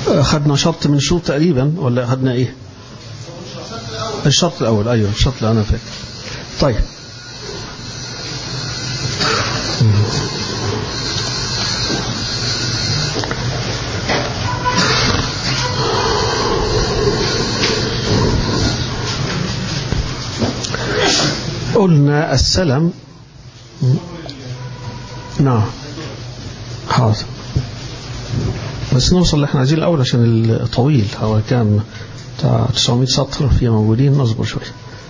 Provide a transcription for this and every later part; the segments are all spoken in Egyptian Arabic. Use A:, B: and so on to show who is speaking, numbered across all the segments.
A: أخذنا شرط من شروط تقريبا ولا أخذنا إيه الشرط الأول أيوه الشرط اللي أنا فاكر طيب قلنا السلم نعم حاضر بس نوصل اللي احنا عايزين الأول عشان الطويل هو كان بتاع 900 سطر في موجودين نصبر شوية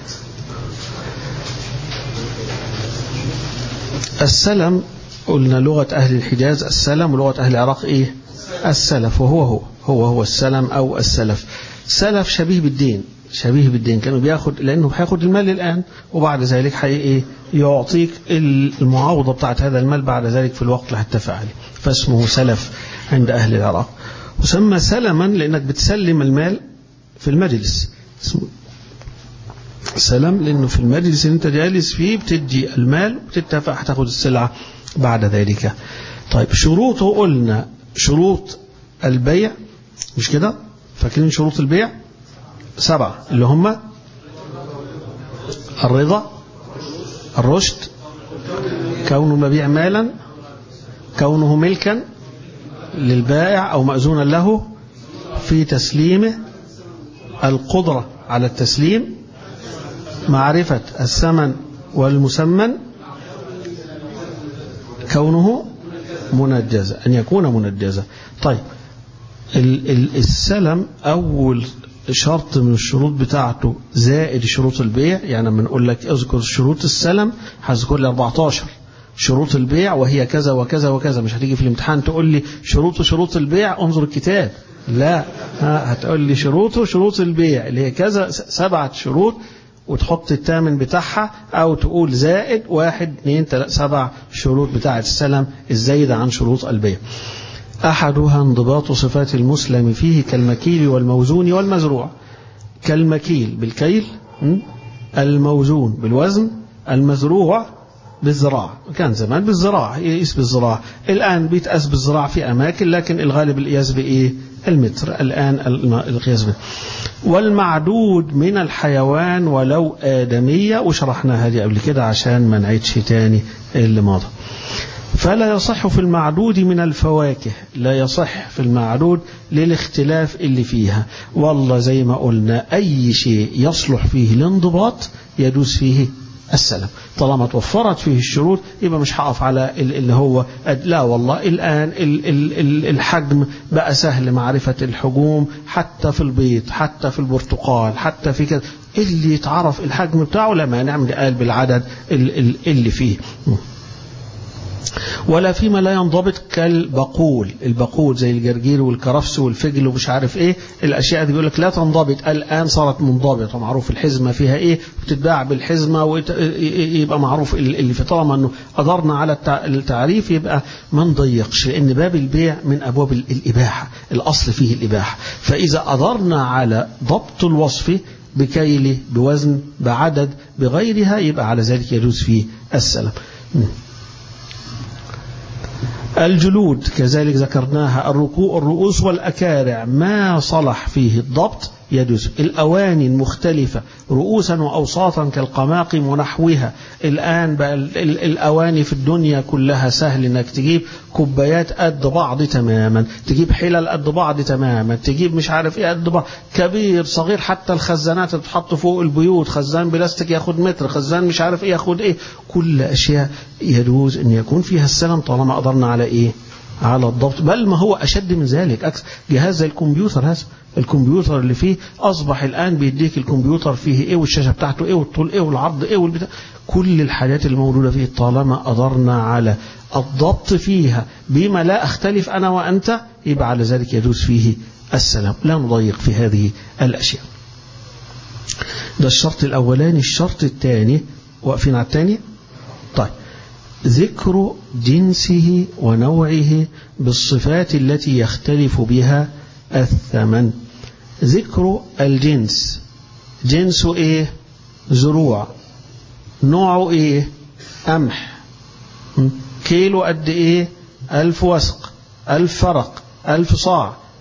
A: السلم قلنا لغة أهل الحجاز السلم ولغة أهل العراق إيه السلف وهو هو هو هو السلم أو السلف سلف شبيه بالدين شبيه بالدين كانوا بياخد لأنه هياخد المال الآن وبعد ذلك حي إيه يعطيك المعاوضة بتاعت هذا المال بعد ذلك في الوقت اللي هتتفق عليه فاسمه سلف عند أهل العراق وسمى سلما لأنك بتسلم المال في المجلس اسمه سلم لأنه في المجلس اللي أنت جالس فيه بتدي المال وتتفق هتاخد السلعة بعد ذلك طيب شروطه قلنا شروط البيع مش كده فاكرين شروط البيع سبعة اللي هم الرضا الرشد كون المبيع مالا كونه ملكا للبائع أو مأذونا له في تسليمه القدرة على التسليم معرفة الثمن والمسمن كونه منجزة أن يكون منجزة طيب السلم أول شرط من الشروط بتاعته زائد شروط البيع يعني لما نقول لك اذكر شروط السلم هذكر لي 14 شروط البيع وهي كذا وكذا وكذا مش هتيجي في الامتحان تقول لي شروط شروط البيع انظر الكتاب لا هتقول لي شروط شروط البيع اللي هي كذا سبعة شروط وتحط الثامن بتاعها او تقول زائد واحد اثنين ثلاثة سبع شروط بتاعة السلم الزايدة عن شروط البيع أحدها انضباط صفات المسلم فيه كالمكيل والموزون والمزروع كالمكيل بالكيل الموزون بالوزن المزروع بالزراع كان زمان بالزراع يقيس بالزراع الآن بيتقاس بالزراع في أماكن لكن الغالب القياس بإيه المتر الآن القياس به والمعدود من الحيوان ولو آدمية وشرحنا هذه قبل كده عشان ما نعيدش تاني اللي ماضى فلا يصح في المعدود من الفواكه لا يصح في المعدود للاختلاف اللي فيها والله زي ما قلنا أي شيء يصلح فيه الانضباط يدوس فيه السلم طالما توفرت فيه الشروط يبقى مش هقف على اللي هو لا والله الآن الحجم بقى سهل معرفة الحجوم حتى في البيض حتى في البرتقال حتى في كذا اللي يتعرف الحجم بتاعه لا مانع من قال بالعدد اللي فيه ولا فيما لا ينضبط كالبقول البقول زي الجرجير والكرفس والفجل ومش عارف ايه الاشياء دي بيقول لك لا تنضبط الان صارت منضبطه معروف الحزمه فيها ايه وتتباع بالحزمه ويبقى معروف اللي في طالما انه قدرنا على التعريف يبقى ما نضيقش لان باب البيع من ابواب الاباحه الاصل فيه الاباحه فاذا قدرنا على ضبط الوصف بكيله بوزن بعدد بغيرها يبقى على ذلك يجوز فيه السلم الجلود كذلك ذكرناها الركوع الرؤوس والأكارع ما صلح فيه الضبط يجوز الأواني المختلفة رؤوسا وأوساطا كالقماقم ونحوها الآن بقى الأواني في الدنيا كلها سهل انك تجيب كوبايات قد بعض تماما تجيب حلل قد بعض تماما تجيب مش عارف ايه قد بعض كبير صغير حتى الخزانات اللي بتحط فوق البيوت خزان بلاستيك ياخد متر خزان مش عارف ايه ياخد ايه كل أشياء يجوز ان يكون فيها السلام طالما قدرنا على ايه على الضبط بل ما هو أشد من ذلك أكثر جهاز زي الكمبيوتر هذا الكمبيوتر اللي فيه أصبح الآن بيديك الكمبيوتر فيه إيه والشاشة بتاعته إيه والطول إيه والعرض إيه والبتاع كل الحاجات الموجودة فيه طالما قدرنا على الضبط فيها بما لا أختلف أنا وأنت يبقى على ذلك يدوس فيه السلام لا نضيق في هذه الأشياء ده الشرط الأولاني الشرط الثاني واقفين على الثاني طيب ذكر جنسه ونوعه بالصفات التي يختلف بها الثمن ذكر الجنس جنسه ايه زروع نوعه ايه قمح كيلو قد ايه ألف وسق ألف فرق ألف صاع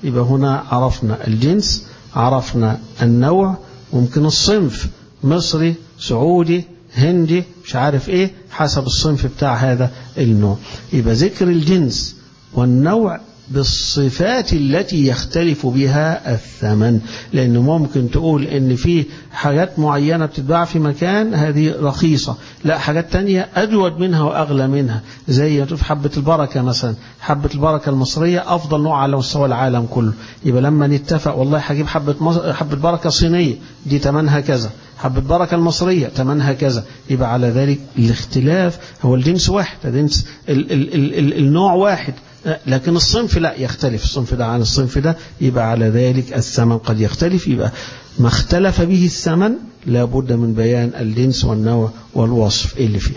A: يبقى هنا عرفنا الجنس عرفنا النوع ممكن الصنف مصري سعودي هندي مش عارف ايه حسب الصنف بتاع هذا النوع يبقى ذكر الجنس والنوع بالصفات التي يختلف بها الثمن لأنه ممكن تقول إن في حاجات معينة بتتباع في مكان هذه رخيصة لا حاجات تانية أجود منها وأغلى منها زي في حبة البركة مثلا حبة البركة المصرية أفضل نوع على مستوى العالم كله يبقى لما نتفق والله هجيب حبة مص... حبة بركة صينية دي تمنها كذا حبة بركة المصرية تمنها كذا يبقى على ذلك الاختلاف هو الجنس واحد الجنس ال... ال... ال... ال... النوع واحد لكن الصنف لا يختلف الصنف ده عن الصنف ده يبقى على ذلك الثمن قد يختلف يبقى ما اختلف به الثمن لابد من بيان الجنس والنوع والوصف اللي فيه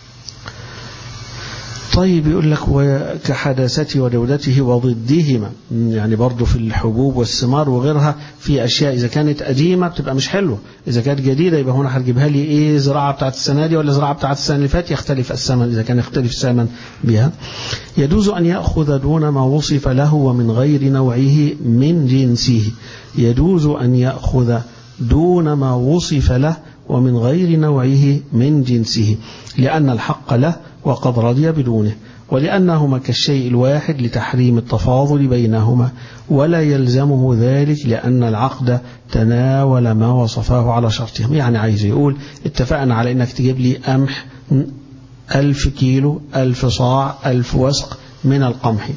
A: طيب يقول لك كحداثته ودودته وضدهما يعني برضه في الحبوب والثمار وغيرها في أشياء إذا كانت قديمة بتبقى مش حلوة إذا كانت جديدة يبقى هنا هتجيبها لي إيه زراعة بتاعت السنة دي ولا زراعة بتاعت السنة اللي فاتت يختلف الثمن إذا كان يختلف الثمن بها يجوز أن يأخذ دون ما وصف له ومن غير نوعه من جنسه يجوز أن يأخذ دون ما وصف له ومن غير نوعه من جنسه لأن الحق له وقد رضي بدونه ولأنهما كالشيء الواحد لتحريم التفاضل بينهما ولا يلزمه ذلك لأن العقد تناول ما وصفاه على شرطهم يعني عايز يقول اتفقنا على أنك تجيب لي قمح ألف كيلو ألف صاع ألف وسق من القمح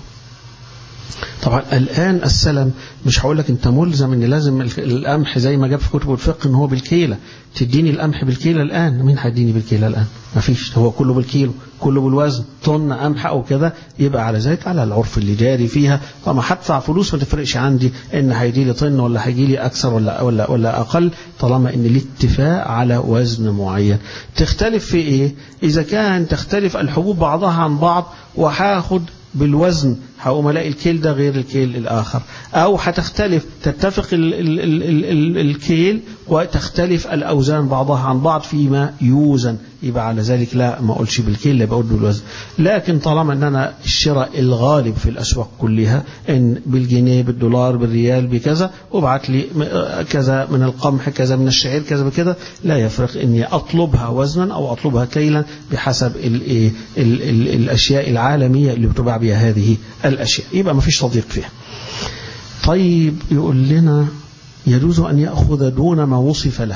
A: طبعا الآن السلم مش هقول لك أنت ملزم أن لازم القمح زي ما جاب في كتب الفقه أن هو بالكيلة تديني القمح بالكيلة الآن مين هيديني بالكيلة الآن ما فيش هو كله بالكيلو كله بالوزن طن قمح أو كذا يبقى على ذلك على العرف اللي جاري فيها فما هدفع فلوس ما تفرقش عندي ان هيجي لي طن ولا هيجي لي أكثر ولا ولا ولا أقل طالما ان الاتفاق على وزن معين تختلف في إيه إذا كان تختلف الحبوب بعضها عن بعض وهاخد بالوزن هقوم الاقي الكيل ده غير الكيل الاخر او هتختلف تتفق ال ال ال ال ال الكيل وتختلف الاوزان بعضها عن بعض فيما يوزن يبقى على ذلك لا ما اقولش بالكيل يبقى اقول بالوزن لكن طالما ان انا الشراء الغالب في الاسواق كلها ان بالجنيه بالدولار بالريال بكذا وابعت لي كذا من القمح كذا من الشعير كذا بكذا لا يفرق اني اطلبها وزنا او اطلبها كيلا بحسب ال ال ال الاشياء العالميه اللي بتباع بها هذه الأشياء يبقى ما فيش تضييق فيها طيب يقول لنا يجوز أن يأخذ دون ما وصف له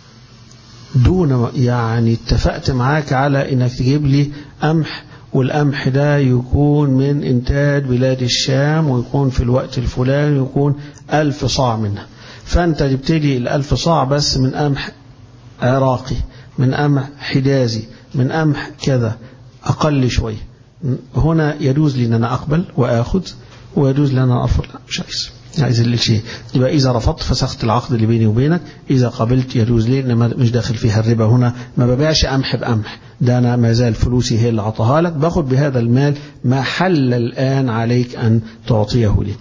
A: دون يعني اتفقت معاك على انك تجيب لي قمح والقمح ده يكون من انتاج بلاد الشام ويكون في الوقت الفلاني يكون ألف صاع منها فأنت جبت لي الألف صاع بس من قمح عراقي من قمح حجازي من قمح كذا أقل شويه هنا يجوز لي ان انا اقبل واخذ ويجوز لي ان انا ارفض لا مش عايز عايز الشيء يبقى اذا رفضت فسخت العقد اللي بيني وبينك اذا قبلت يجوز لي ان مش داخل فيها الربا هنا ما ببيعش قمح بقمح ده انا ما زال فلوسي هي اللي عطاها لك باخد بهذا المال ما حل الان عليك ان تعطيه لي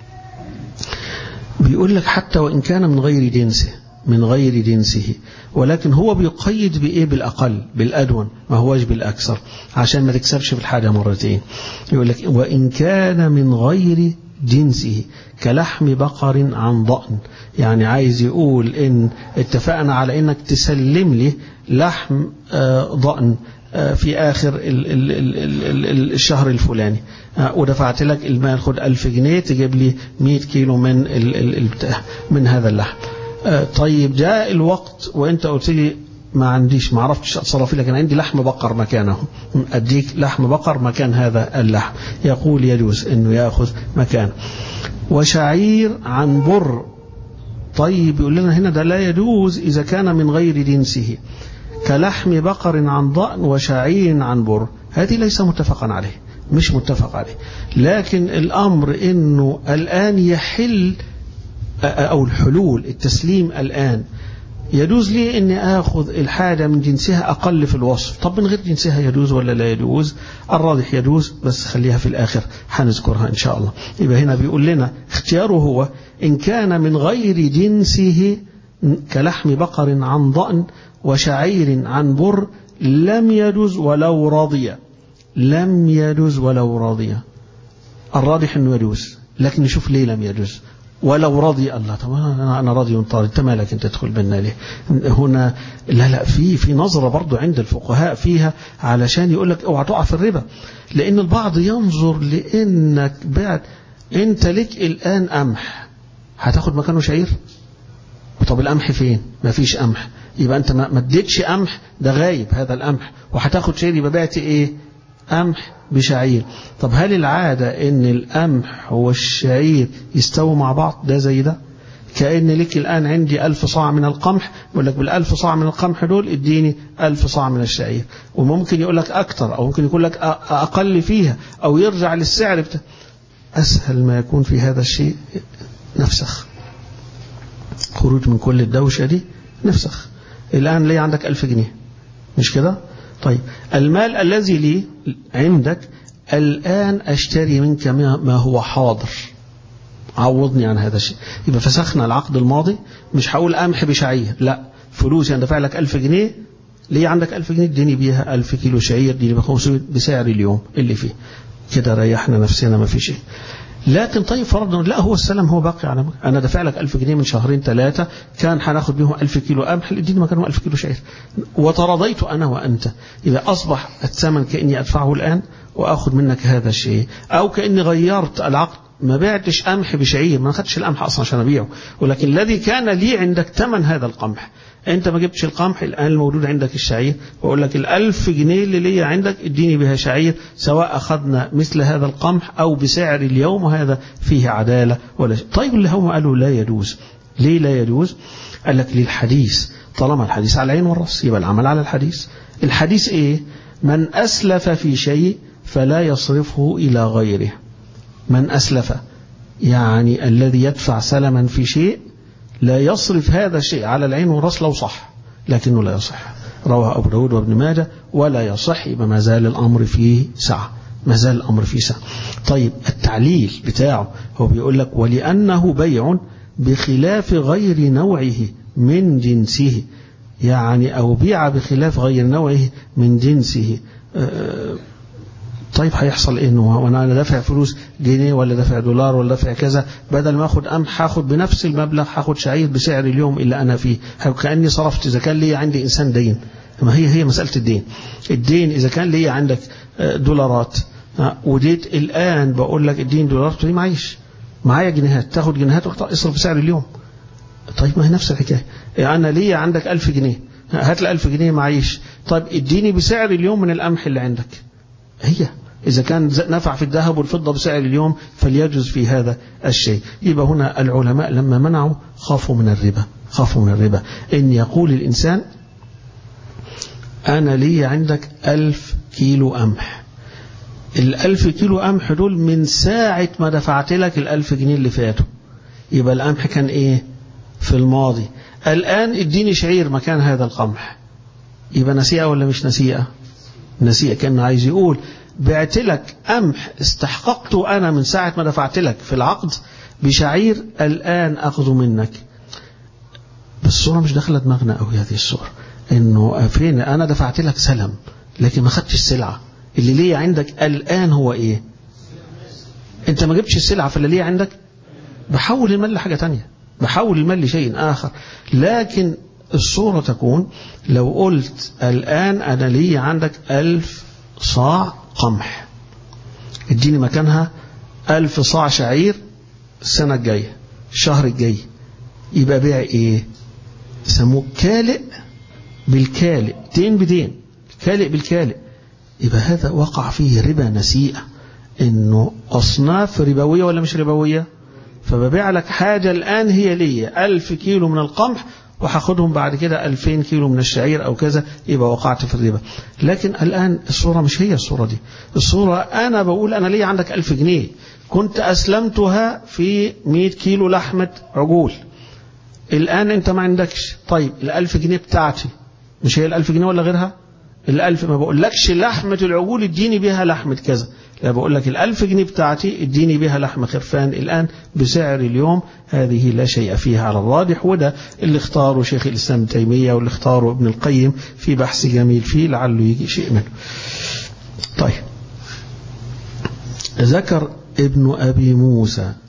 A: بيقول لك حتى وان كان من غير جنسه من غير جنسه ولكن هو بيقيد بإيه بالأقل بالأدون ما هوش بالأكثر عشان ما تكسبش في الحاجة مرتين يقول لك وإن كان من غير جنسه كلحم بقر عن ضأن يعني عايز يقول إن اتفقنا على إنك تسلم لي لحم ضأن في آخر ال ال ال ال ال الشهر الفلاني ودفعت لك المال خد ألف جنيه تجيب لي 100 كيلو من ال ال من هذا اللحم طيب جاء الوقت وانت قلت لي ما عنديش ما عرفتش اتصرف لك انا عندي لحم بقر مكانه اديك لحم بقر مكان هذا اللحم يقول يجوز انه ياخذ مكانه وشعير عن بر طيب يقول لنا هنا ده لا يجوز اذا كان من غير جنسه كلحم بقر عن ضأن وشعير عن بر هذه ليس متفقا عليه مش متفق عليه لكن الامر انه الان يحل أو الحلول التسليم الآن يجوز لي أني آخذ الحاجة من جنسها أقل في الوصف طب من غير جنسها يجوز ولا لا يجوز الراجح يجوز بس خليها في الآخر هنذكرها إن شاء الله يبقى هنا بيقول لنا اختياره هو إن كان من غير جنسه كلحم بقر عن ضأن وشعير عن بر لم يجوز ولو رضي لم يجوز ولو رضي الراجح أنه يجوز لكن نشوف ليه لم يجوز ولو رضي الله طب انا انا راضي وانت انت مالك انت تدخل بيننا ليه هنا لا لا في في نظره برضو عند الفقهاء فيها علشان يقول لك اوعى تقع في الربا لان البعض ينظر لانك بعد انت لك الان قمح هتاخد مكانه شعير طب القمح فين ما فيش قمح يبقى انت ما اديتش قمح ده غايب هذا القمح وهتاخد شعير يبقى بعت ايه قمح بشعير طب هل العادة ان القمح والشعير يستووا مع بعض ده زي ده كأن لك الآن عندي ألف صاع من القمح يقول لك بالألف صاع من القمح دول اديني ألف صاع من الشعير وممكن يقول لك أكتر أو ممكن يقول لك أقل فيها أو يرجع للسعر بتاع أسهل ما يكون في هذا الشيء نفسخ خروج من كل الدوشة دي نفسخ الآن ليه عندك ألف جنيه مش كده طيب المال الذي لي عندك الآن أشتري منك ما هو حاضر عوضني عن هذا الشيء يبقى فسخنا العقد الماضي مش هقول قمح بشعير لا فلوسي أنا دافع لك 1000 جنيه ليه عندك 1000 جنيه اديني بيها 1000 كيلو شعير اديني ب 500 بسعر اليوم اللي فيه كده ريحنا نفسنا ما في شيء لكن طيب فرضنا لا هو السلم هو باقي على مكان. انا دافع لك 1000 جنيه من شهرين ثلاثه كان هناخد بيهم 1000 كيلو قمح اديني مكانهم 1000 كيلو شعير وتراضيت انا وانت اذا اصبح الثمن كاني ادفعه الان واخذ منك هذا الشيء او كاني غيرت العقد ما بعتش قمح بشعير ما اخدتش القمح اصلا عشان ابيعه ولكن الذي كان لي عندك ثمن هذا القمح انت ما جبتش القمح الان الموجود عندك الشعير واقول لك الألف جنيه اللي ليا عندك اديني بها شعير سواء اخذنا مثل هذا القمح او بسعر اليوم وهذا فيه عداله ولا شيء طيب اللي هم قالوا لا يجوز ليه لا يجوز قال لك للحديث طالما الحديث على العين والراس يبقى العمل على الحديث الحديث ايه من اسلف في شيء فلا يصرفه الى غيره من اسلف يعني الذي يدفع سلما في شيء لا يصرف هذا الشيء على العين والراس لو صح لكنه لا يصح رواه أبو داود وابن ماجه ولا يصح يبقى ما زال الأمر فيه سعة ما زال الأمر فيه سعة طيب التعليل بتاعه هو بيقول لك ولأنه بيع بخلاف غير نوعه من جنسه يعني أو بيع بخلاف غير نوعه من جنسه أه طيب هيحصل ايه انه وانا انا دافع فلوس جنيه ولا دافع دولار ولا دافع كذا بدل ما اخد قمح هاخد بنفس المبلغ هاخد شعير بسعر اليوم اللي انا فيه كاني صرفت اذا كان لي عندي انسان دين ما هي هي مساله الدين الدين اذا كان لي عندك دولارات وديت الان بقول لك اديني دولارات تقول لي معيش معايا جنيهات تاخد جنيهات واصرف بسعر اليوم طيب ما هي نفس الحكايه انا ليا عندك 1000 جنيه هات لي 1000 جنيه معيش طيب اديني بسعر اليوم من القمح اللي عندك هي إذا كان نفع في الذهب والفضة بسعر اليوم فليجوز في هذا الشيء يبقى هنا العلماء لما منعوا خافوا من الربا خافوا من الربا إن يقول الإنسان أنا لي عندك ألف كيلو قمح الألف كيلو قمح دول من ساعة ما دفعت لك الألف جنيه اللي فاتوا يبقى القمح كان إيه في الماضي الآن اديني شعير مكان هذا القمح يبقى نسيئة ولا مش نسيئة نسيئة كان عايز يقول بعت لك قمح استحققته أنا من ساعة ما دفعت لك في العقد بشعير الآن أخذه منك بس الصورة مش داخلة دماغنا قوي هذه الصورة إنه فين أنا دفعت لك سلم لكن ما خدتش السلعة اللي ليه عندك الآن هو إيه أنت ما جبتش السلعة فاللي ليه عندك بحول المال لحاجة تانية بحول المال لشيء آخر لكن الصورة تكون لو قلت الآن أنا لي عندك ألف صاع قمح اديني مكانها ألف صاع شعير السنة الجاية الشهر الجاي يبقى بيع ايه سموه كالئ بالكالئ دين بدين كالئ بالكالئ يبقى هذا وقع فيه ربا نسيئة انه اصناف ربوية ولا مش ربوية فببيع لك حاجة الآن هي لي ألف كيلو من القمح وهاخدهم بعد كده 2000 كيلو من الشعير أو كذا يبقى وقعت في الربا لكن الآن الصورة مش هي الصورة دي الصورة أنا بقول أنا ليه عندك 1000 جنيه كنت أسلمتها في 100 كيلو لحمة عجول الآن أنت ما عندكش طيب الألف جنيه بتاعتي مش هي الألف جنيه ولا غيرها الألف ما بقولكش لحمة العجول اديني بيها لحمة كذا لا بقول لك الألف جنيه بتاعتي اديني بها لحم خرفان الآن بسعر اليوم هذه لا شيء فيها على الراجح وده اللي اختاره شيخ الإسلام ابن تيمية واللي اختاره ابن القيم في بحث جميل فيه لعله يجي شيء منه طيب ذكر ابن أبي موسى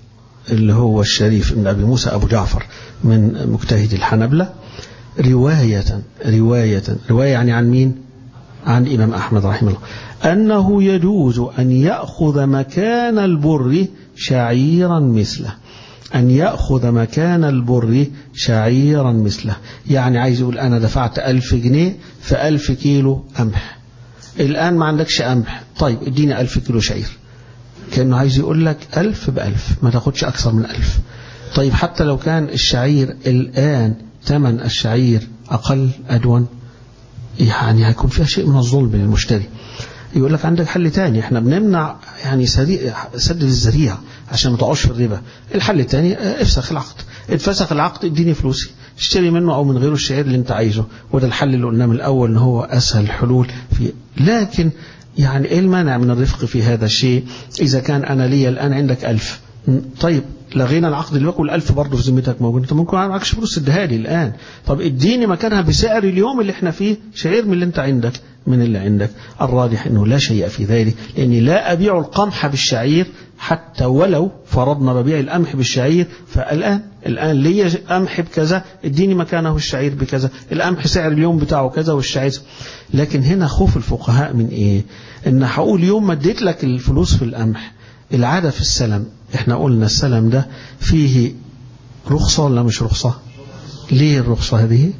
A: اللي هو الشريف ابن أبي موسى أبو جعفر من مجتهد الحنبلة رواية رواية رواية يعني عن مين عن إمام أحمد رحمه الله أنه يجوز أن يأخذ مكان البر شعيرا مثله أن يأخذ مكان البر شعيرا مثله يعني عايز يقول أنا دفعت ألف جنيه في ألف كيلو قمح الآن ما عندكش قمح طيب اديني ألف كيلو شعير كأنه عايز يقول لك ألف بألف ما تاخدش أكثر من ألف طيب حتى لو كان الشعير الآن ثمن الشعير أقل أدون يعني هيكون فيها شيء من الظلم للمشتري يقول لك عندك حل تاني احنا بنمنع يعني سد الذريعه عشان ما تقعش في الربا الحل التاني افسخ العقد اتفسخ العقد اديني فلوسي اشتري منه او من غيره الشعير اللي انت عايزه وده الحل اللي قلناه من الاول ان هو اسهل الحلول في لكن يعني ايه المانع من الرفق في هذا الشيء اذا كان انا لي الان عندك ألف طيب لغينا العقد اللي باكل الألف برضه في ذمتك موجود انت ممكن معكش فلوس تديها لي الآن طب اديني مكانها بسعر اليوم اللي احنا فيه شعير من اللي انت عندك من اللي عندك الراجح انه لا شيء في ذلك لاني لا ابيع القمح بالشعير حتى ولو فرضنا ببيع القمح بالشعير فالان الان لي قمح بكذا اديني مكانه الشعير بكذا القمح سعر اليوم بتاعه كذا والشعير لكن هنا خوف الفقهاء من ايه ان هقول يوم ما اديت لك الفلوس في القمح العادة في السلم احنا قلنا السلم ده فيه رخصة ولا مش رخصة ليه الرخصة هذه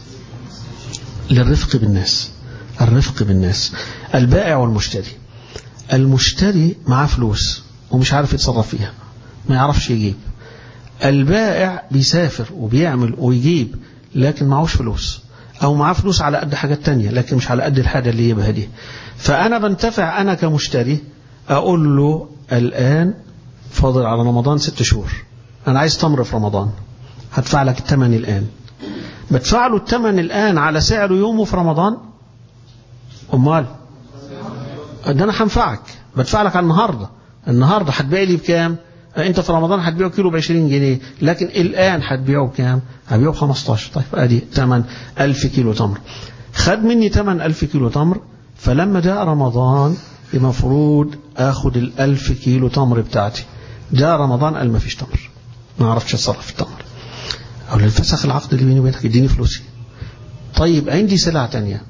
A: للرفق بالناس الرفق بالناس البائع والمشتري المشتري معاه فلوس ومش عارف يتصرف فيها ما يعرفش يجيب البائع بيسافر وبيعمل ويجيب لكن معهوش فلوس او معاه فلوس على قد حاجات تانية لكن مش على قد الحاجة اللي يجيبها دي فانا بنتفع انا كمشتري اقول له الآن فاضل على رمضان ست شهور أنا عايز تمر في رمضان هدفع لك الثمن الآن بدفع له الثمن الآن على سعر يومه في رمضان أمال ده أنا هنفعك بدفع لك على النهاردة النهاردة هتبيع لي بكام أنت في رمضان هتبيعه كيلو ب 20 جنيه لكن الآن هتبيعه بكام هبيعه ب 15 طيب أدي ثمن 1000 كيلو تمر خد مني ثمن 1000 كيلو تمر فلما جاء رمضان المفروض اخد الألف كيلو تمر بتاعتي جاء رمضان قال ما فيش تمر ما عرفتش اتصرف في التمر اقول له فسخ العقد اللي بيني وبينك اديني فلوسي طيب عندي سلعة تانية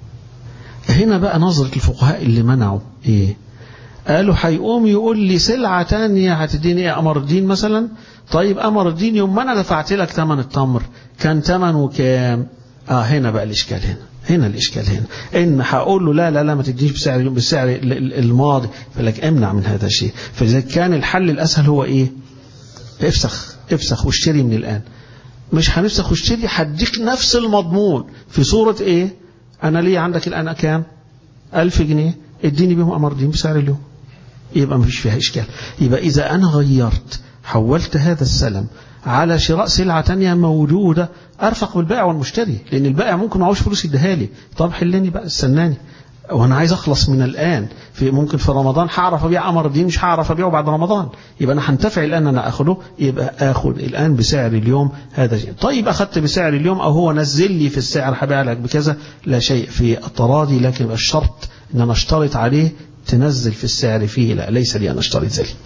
A: هنا بقى نظرة الفقهاء اللي منعوا ايه قالوا هيقوم يقول لي سلعة تانية هتديني ايه قمر الدين مثلا طيب قمر الدين يوم ما انا دفعت لك ثمن التمر كان ثمنه كام اه هنا بقى الاشكال هنا هنا الإشكال هنا إن هقول له لا لا لا ما تديش بسعر بالسعر الماضي فلك امنع من هذا الشيء فإذا كان الحل الأسهل هو إيه افسخ افسخ واشتري من الآن مش هنفسخ واشتري هديك نفس المضمون في صورة إيه أنا ليه عندك الآن كام ألف جنيه اديني بيهم أمر دين بسعر اليوم يبقى ما فيش فيها إشكال يبقى إذا أنا غيرت حولت هذا السلم على شراء سلعة تانية موجودة أرفق بالبائع والمشتري لأن البائع ممكن معهوش فلوس يديها لي طب حلني بقى استناني وانا عايز اخلص من الان في ممكن في رمضان هعرف ابيع قمر الدين مش هعرف ابيعه بعد رمضان يبقى انا هنتفع الان انا اخده يبقى اخد الان بسعر اليوم هذا شيء طيب اخدت بسعر اليوم او هو نزل لي في السعر هبيع لك بكذا لا شيء في التراضي لكن الشرط ان انا اشترط عليه تنزل في السعر فيه لا ليس لي ان اشترط ذلك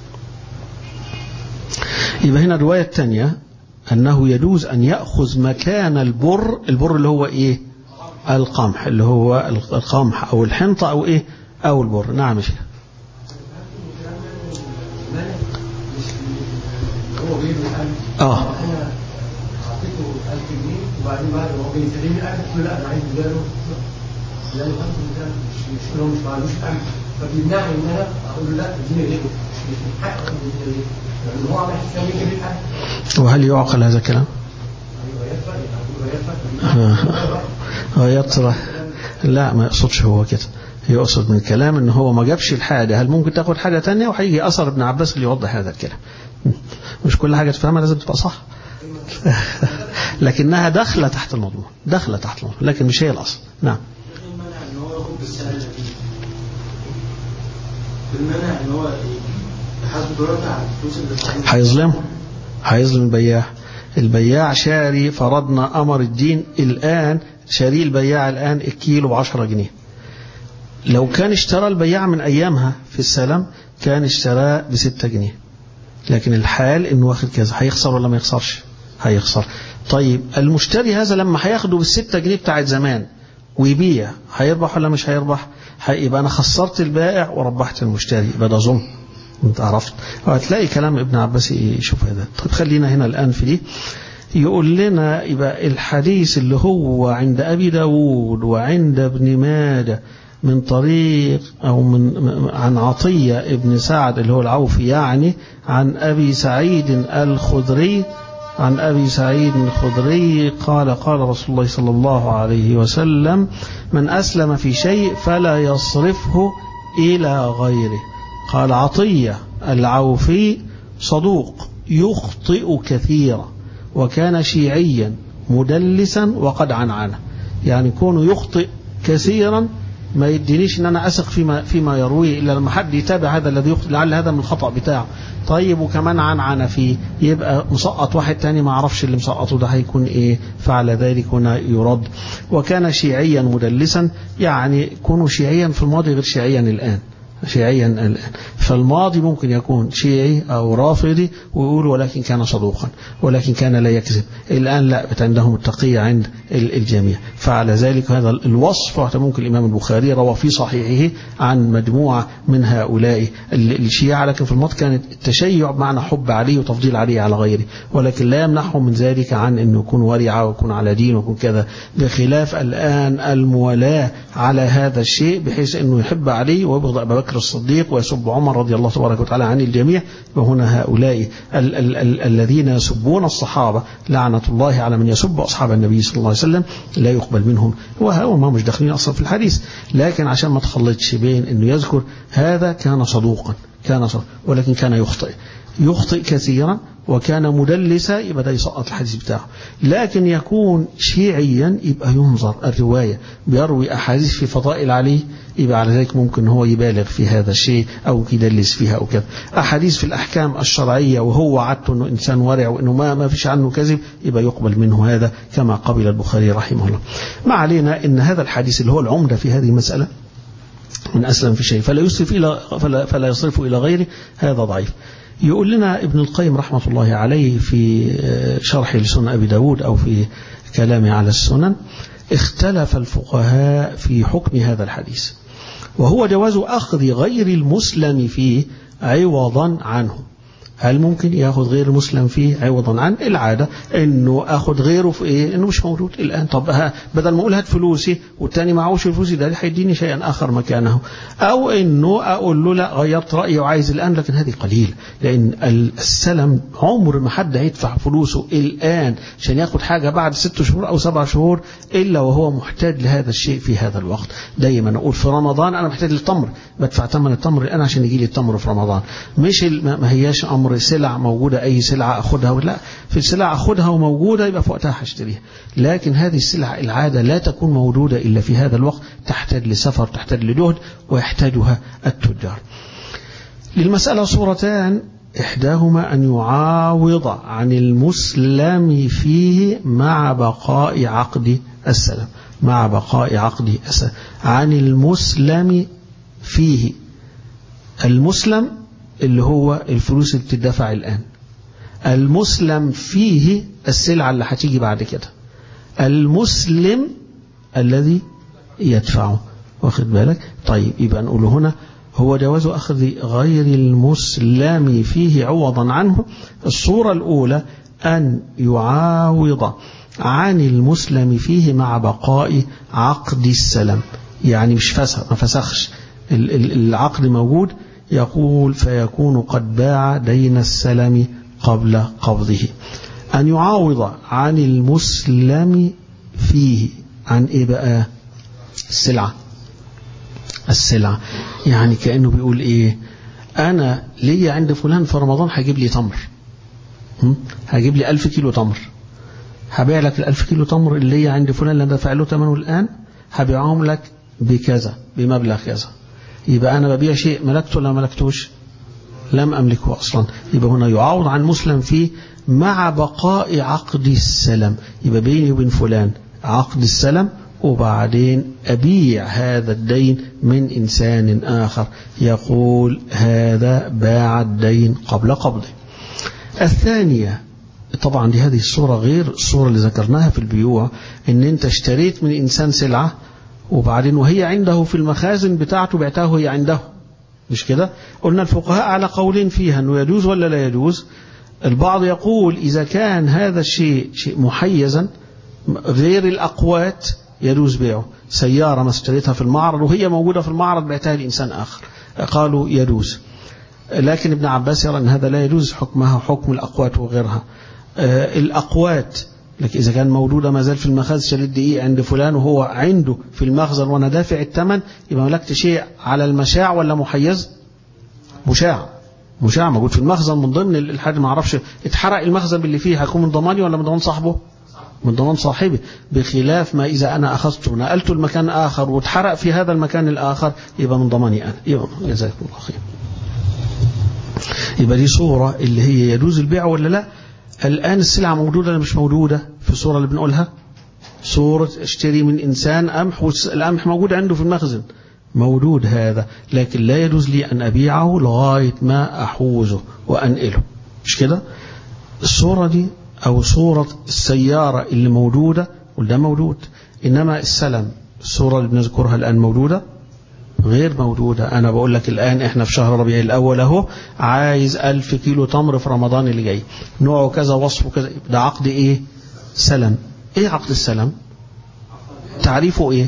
A: يبقى هنا الرواية الثانية أنه يجوز أن يأخذ مكان البر البر اللي هو إيه القمح اللي هو القمح أو الحنطة أو إيه أو البر نعم شيخ آه
B: انا اعطيته 1000 جنيه وبعدين بعد ما هو بيسلمني 1000 قلت له لا انا عايز اداله لا له 5 مش مش هو مش معلوش قمح فبيمنعني ان انا اقول له لا اديني غيره مش من حقه اديني غيره لان هو عامل حساب يجيب لي القمح
A: وهل يعقل هذا الكلام
B: ايوه يدفع يعني هو يدفع
A: يطرح لا ما يقصدش هو كده يقصد من كلام ان هو ما جابش الحاجة هل ممكن تاخد حاجة تانية وهيجي اثر ابن عباس اللي يوضح هذا الكلام مش كل حاجة تفهمها لازم تبقى صح لكنها داخلة تحت المضمون داخلة تحت المضمون لكن مش هي الاصل نعم
C: المنع ان هو ياخد بالسعر القديم المنع ان هو يحاسب دلوقتي على الفلوس اللي دفعها.
A: هيظلمه هيظلم البياع البياع شاري فرضنا أمر الدين الآن شاري البياع الآن الكيلو بعشرة جنيه لو كان اشترى البياع من أيامها في السلام كان اشتراه بستة جنيه لكن الحال انه واخد كذا هيخسر ولا ما يخسرش هيخسر طيب المشتري هذا لما هياخده بالستة جنيه بتاعت زمان ويبيع هيربح ولا مش هيربح يبقى انا خسرت البائع وربحت المشتري يبقى ده ظلم انت عرفت وهتلاقي كلام ابن عباس يشوف هذا طيب خلينا هنا الآن في دي يقول لنا يبقى الحديث اللي هو عند أبي داود وعند ابن ماجه من طريق أو من عن عطية ابن سعد اللي هو العوفي يعني عن أبي سعيد الخدري عن أبي سعيد الخدري قال قال رسول الله صلى الله عليه وسلم من أسلم في شيء فلا يصرفه إلى غيره قال عطية العوفي صدوق يخطئ كثيرا وكان شيعيا مدلسا وقد عنعنه يعني كونه يخطئ كثيرا ما يدينيش ان انا اثق فيما فيما يرويه الا لما حد يتابع هذا الذي يخطئ لعل هذا من الخطا بتاعه طيب وكمان عنعن فيه يبقى مسقط واحد تاني ما عرفش اللي مسقطه ده هيكون ايه فعل ذلك هنا يرد وكان شيعيا مدلسا يعني كونوا شيعيا في الماضي غير شيعيا الان شيعيا الآن فالماضي ممكن يكون شيعي أو رافضي ويقول ولكن كان صدوقا ولكن كان لا يكذب الآن لا عندهم التقية عند الجميع فعلى ذلك هذا الوصف حتى ممكن الإمام البخاري روى في صحيحه عن مجموعة من هؤلاء الشيعة لكن في الماضي كانت التشيع بمعنى حب عليه وتفضيل عليه على غيره ولكن لا يمنعهم من ذلك عن أنه يكون ورع ويكون على دين ويكون كذا بخلاف الآن الموالاة على هذا الشيء بحيث أنه يحب عليه ويبغض أبا بكر الصديق ويسب عمر رضي الله تبارك وتعالى عن الجميع وهنا هؤلاء ال ال ال الذين يسبون الصحابة لعنة الله على من يسب أصحاب النبي صلى الله عليه وسلم لا يقبل منهم وهو ما مش داخلين أصلا في الحديث لكن عشان ما تخلطش بين أنه يذكر هذا كان صدوقا كان صدوقا ولكن كان يخطئ يخطئ كثيرا وكان مدلسا يبقى ده يسقط الحديث بتاعه لكن يكون شيعيا يبقى ينظر الرواية بيروي أحاديث في فضائل عليه يبقى على ذلك ممكن هو يبالغ في هذا الشيء أو يدلس فيها أو كذا أحاديث في الأحكام الشرعية وهو عادته أنه إنسان ورع وأنه ما, ما فيش عنه كذب يبقى يقبل منه هذا كما قبل البخاري رحمه الله ما علينا أن هذا الحديث اللي هو العمدة في هذه المسألة من أسلم في شيء فلا يصرف إلى فلا, فلا يصرف إلى غيره هذا ضعيف يقول لنا ابن القيم رحمة الله عليه في شرح لسنن أبي داود أو في كلامه على السنن اختلف الفقهاء في حكم هذا الحديث وهو جواز أخذ غير المسلم فيه عوضا عنه هل ممكن ياخذ غير المسلم فيه عوضا عن العادة انه اخذ غيره في ايه انه مش موجود الان طب ها بدل ما اقول هات فلوسي والتاني معهوش فلوسي ده هيديني شيئا اخر مكانه او انه اقول له لا غيرت رايي وعايز الان لكن هذه قليل لان السلم عمر ما حد هيدفع فلوسه الان عشان ياخذ حاجه بعد ست شهور او سبع شهور الا وهو محتاج لهذا الشيء في هذا الوقت دايما اقول في رمضان انا محتاج للتمر بدفع ثمن التمر الان عشان يجي لي التمر في رمضان مش ما هياش امر سلع موجودة أي سلعة أخذها لا في السلع أخذها وموجودة يبقى في وقتها هشتريها لكن هذه السلع العادة لا تكون موجودة إلا في هذا الوقت تحتاج لسفر تحتاج لجهد ويحتاجها التجار للمسألة صورتان إحداهما أن يعاوض عن المسلم فيه مع بقاء عقد السلام مع بقاء عقد السلام عن المسلم فيه المسلم اللي هو الفلوس اللي بتدفع الآن المسلم فيه السلعة اللي هتيجي بعد كده المسلم الذي يدفعه واخد بالك طيب يبقى نقول هنا هو جواز أخذ غير المسلم فيه عوضا عنه الصورة الأولى أن يعاوض عن المسلم فيه مع بقاء عقد السلام يعني مش فسخ ما فسخش العقد موجود يقول فيكون قد باع دين السلم قبل قبضه أن يعاوض عن المسلم فيه عن إيه بقى السلعة السلعة يعني كأنه بيقول إيه أنا ليا عند فلان في رمضان هجيب لي تمر هجيب لي ألف كيلو تمر هبيع لك الألف كيلو تمر اللي هي عند فلان اللي دفع له ثمنه الآن هبيعهم لك بكذا بمبلغ كذا يبقى أنا ببيع شيء ملكته ولا ملكتوش لم أملكه أصلا يبقى هنا يعاوض عن مسلم فيه مع بقاء عقد السلم يبقى بيني وبين فلان عقد السلم وبعدين أبيع هذا الدين من إنسان آخر يقول هذا باع الدين قبل قبضه الثانية طبعا دي هذه الصورة غير الصورة اللي ذكرناها في البيوع ان انت اشتريت من انسان سلعة وبعدين وهي عنده في المخازن بتاعته بعتها وهي عنده مش كده قلنا الفقهاء على قولين فيها انه يجوز ولا لا يجوز البعض يقول اذا كان هذا الشيء شيء محيزا غير الاقوات يجوز بيعه سيارة ما اشتريتها في المعرض وهي موجودة في المعرض بعتها لإنسان آخر قالوا يجوز لكن ابن عباس يرى أن هذا لا يجوز حكمها حكم الأقوات وغيرها الأقوات لكن إذا كان موجودة ما زال في المخازن شريط دقيق عند فلان وهو عنده في المخزن وأنا دافع الثمن يبقى ملكت شيء على المشاع ولا محيز مشاع مشاع موجود في المخزن من ضمن الحاجة ما اعرفش اتحرق المخزن اللي فيه هيكون من ضماني ولا من ضمان صاحبه من ضمان صاحبي بخلاف ما إذا أنا أخذته ونقلته لمكان آخر واتحرق في هذا المكان الآخر يبقى من ضماني أنا يبقى جزاكم الله خير يبقى دي صورة اللي هي يجوز البيع ولا لا الآن السلعة موجودة ولا مش موجودة في الصورة اللي بنقولها صورة اشتري من إنسان قمح والقمح موجود عنده في المخزن موجود هذا لكن لا يجوز لي أن أبيعه لغاية ما أحوزه وأنقله مش كده الصورة دي أو صورة السيارة اللي موجودة وده موجود إنما السلم الصورة اللي بنذكرها الآن موجودة غير موجودة أنا بقول لك الآن إحنا في شهر ربيع الأول أهو عايز ألف كيلو تمر في رمضان اللي جاي نوعه كذا وصفه كذا ده عقد إيه سلم إيه عقد السلم تعريفه إيه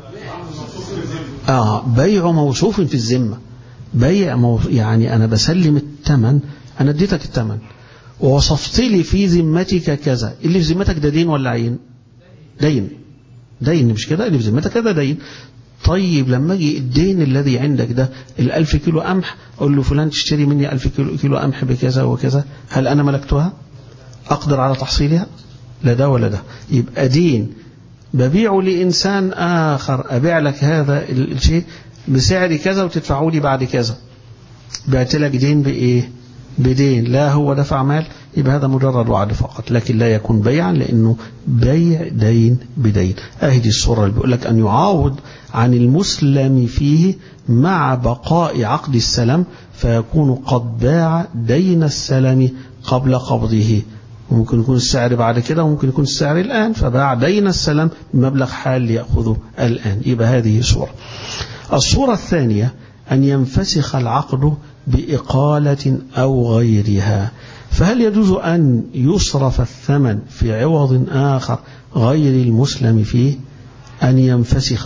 A: آه بيع موصوف في الذمة بيع مو... يعني أنا بسلم الثمن أنا اديتك الثمن ووصفت لي في ذمتك كذا اللي في ذمتك ده دين ولا عين دين دين مش كده اللي في ذمتك كذا دين طيب لما اجي الدين الذي عندك ده الألف كيلو قمح أقول له فلان تشتري مني ألف كيلو, كيلو قمح بكذا وكذا هل أنا ملكتها أقدر على تحصيلها لا ده ولا ده يبقى دين ببيعه لإنسان آخر أبيع لك هذا الشيء بسعر كذا وتدفعه لي بعد كذا بعت لك دين بإيه بدين لا هو دفع مال يبقى هذا مجرد وعد فقط لكن لا يكون بيعا لأنه بيع دين بدين أهدي الصورة اللي بيقول لك أن يعاوض عن المسلم فيه مع بقاء عقد السلم فيكون قد باع دين السلم قبل قبضه ممكن يكون السعر بعد كده وممكن يكون السعر الآن فباع دين السلم بمبلغ حال ليأخذه الآن يبقى هذه صورة الصورة الثانية أن ينفسخ العقد بإقالة أو غيرها فهل يجوز أن يصرف الثمن في عوض آخر غير المسلم فيه أن ينفسخ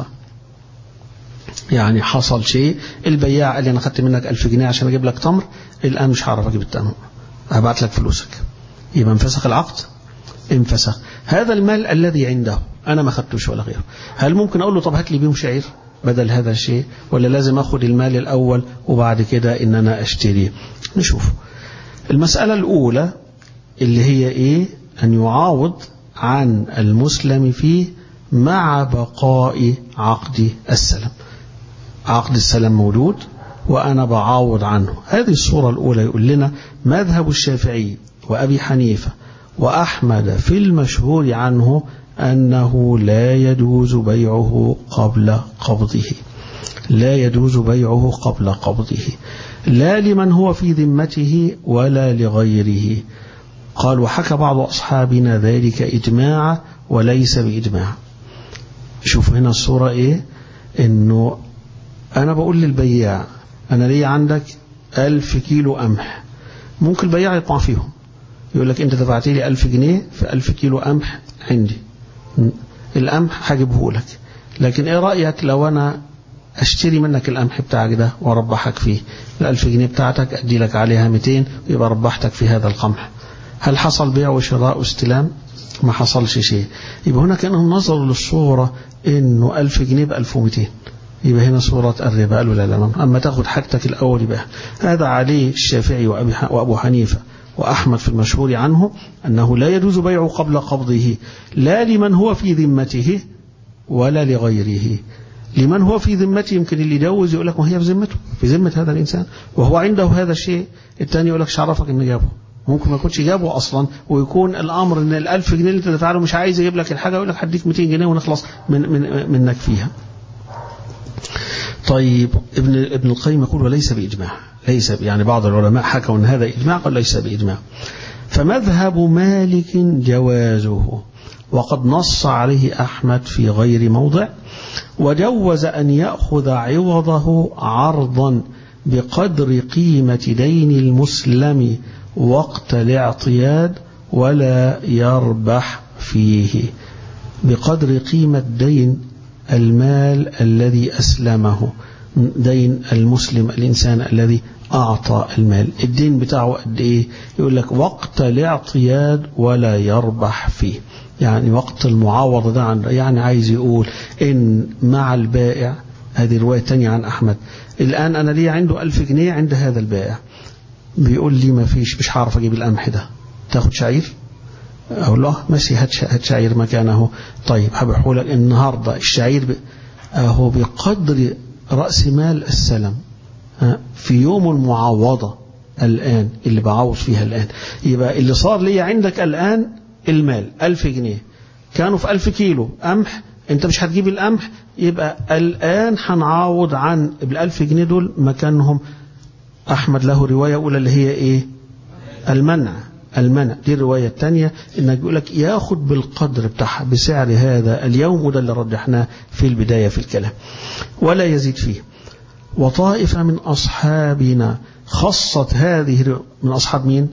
A: يعني حصل شيء البياع قال لي أنا خدت منك ألف جنيه عشان أجيب لك تمر الآن مش هعرف أجيب التمر هبعت لك فلوسك يبقى انفسخ العقد انفسخ هذا المال الذي عنده أنا ما خدتوش ولا غيره هل ممكن أقول له طب هات لي بيهم شعير بدل هذا الشيء ولا لازم أخذ المال الأول وبعد كده إن أنا أشتريه نشوف المسألة الأولى اللي هي إيه أن يعاوض عن المسلم فيه مع بقاء عقد السلم عقد السلم موجود وأنا بعاوض عنه هذه الصورة الأولى يقول لنا مذهب الشافعي وأبي حنيفة وأحمد في المشهور عنه أنه لا يجوز بيعه قبل قبضه لا يجوز بيعه قبل قبضه لا لمن هو في ذمته ولا لغيره قال وحكى بعض أصحابنا ذلك إجماع وليس بإجماع شوف هنا الصورة إيه إنه أنا بقول للبياع أنا لي عندك ألف كيلو قمح ممكن البياع يطمع فيهم يقول لك أنت دفعت لي ألف جنيه في ألف كيلو قمح عندي القمح هجيبه لك لكن ايه رأيك لو انا اشتري منك القمح بتاعك ده واربحك فيه الألف جنيه بتاعتك ادي لك عليها 200 ويبقى ربحتك في هذا القمح هل حصل بيع وشراء واستلام ما حصلش شيء يبقى هنا كانهم نظروا للصورة انه 1000 جنيه ب 1200 يبقى هنا صورة الربا قالوا لا لا أما تاخد حاجتك الأول يبقى هذا عليه الشافعي وأبو حنيفة وأحمد في المشهور عنه أنه لا يجوز بيعه قبل قبضه لا لمن هو في ذمته ولا لغيره لمن هو في ذمته يمكن اللي يجوز يقول لك ما هي في ذمته في ذمة هذا الإنسان وهو عنده هذا الشيء الثاني يقول لك شعرفك إنه جابه ممكن ما يكونش جابه أصلا ويكون الأمر إن الألف جنيه اللي أنت دفعه مش عايز يجيب لك الحاجة يقول لك هديك 200 جنيه ونخلص من من منك فيها طيب ابن ابن القيم يقول وليس بإجماع ليس يعني بعض العلماء حكوا أن هذا إجماع قال ليس بإجماع فمذهب مالك جوازه وقد نص عليه أحمد في غير موضع وجوز أن يأخذ عوضه عرضا بقدر قيمة دين المسلم وقت الاعتياد ولا يربح فيه بقدر قيمة دين المال الذي أسلمه دين المسلم الإنسان الذي أعطى المال الدين بتاعه قد إيه يقول لك وقت الاعتياد ولا يربح فيه يعني وقت المعاوضة ده عن يعني عايز يقول إن مع البائع هذه رواية تانية عن أحمد الآن أنا لي عنده ألف جنيه عند هذا البائع بيقول لي ما فيش مش هعرف أجيب القمح ده تاخد شعير أقول له ماشي هات شعير مكانه طيب هبيعه لك النهاردة الشعير ب... هو بقدر رأس مال السلم في يوم المعاوضة الآن اللي بعوض فيها الآن يبقى اللي صار لي عندك الآن المال ألف جنيه كانوا في ألف كيلو قمح انت مش هتجيب القمح يبقى الآن هنعاوض عن بالألف جنيه دول مكانهم أحمد له رواية أولى اللي هي إيه المنع المنع دي الرواية الثانية إنك يقول لك ياخد بالقدر بتاعها بسعر هذا اليوم وده اللي رجحناه في البداية في الكلام ولا يزيد فيه وطائفة من أصحابنا خصت هذه من أصحاب مين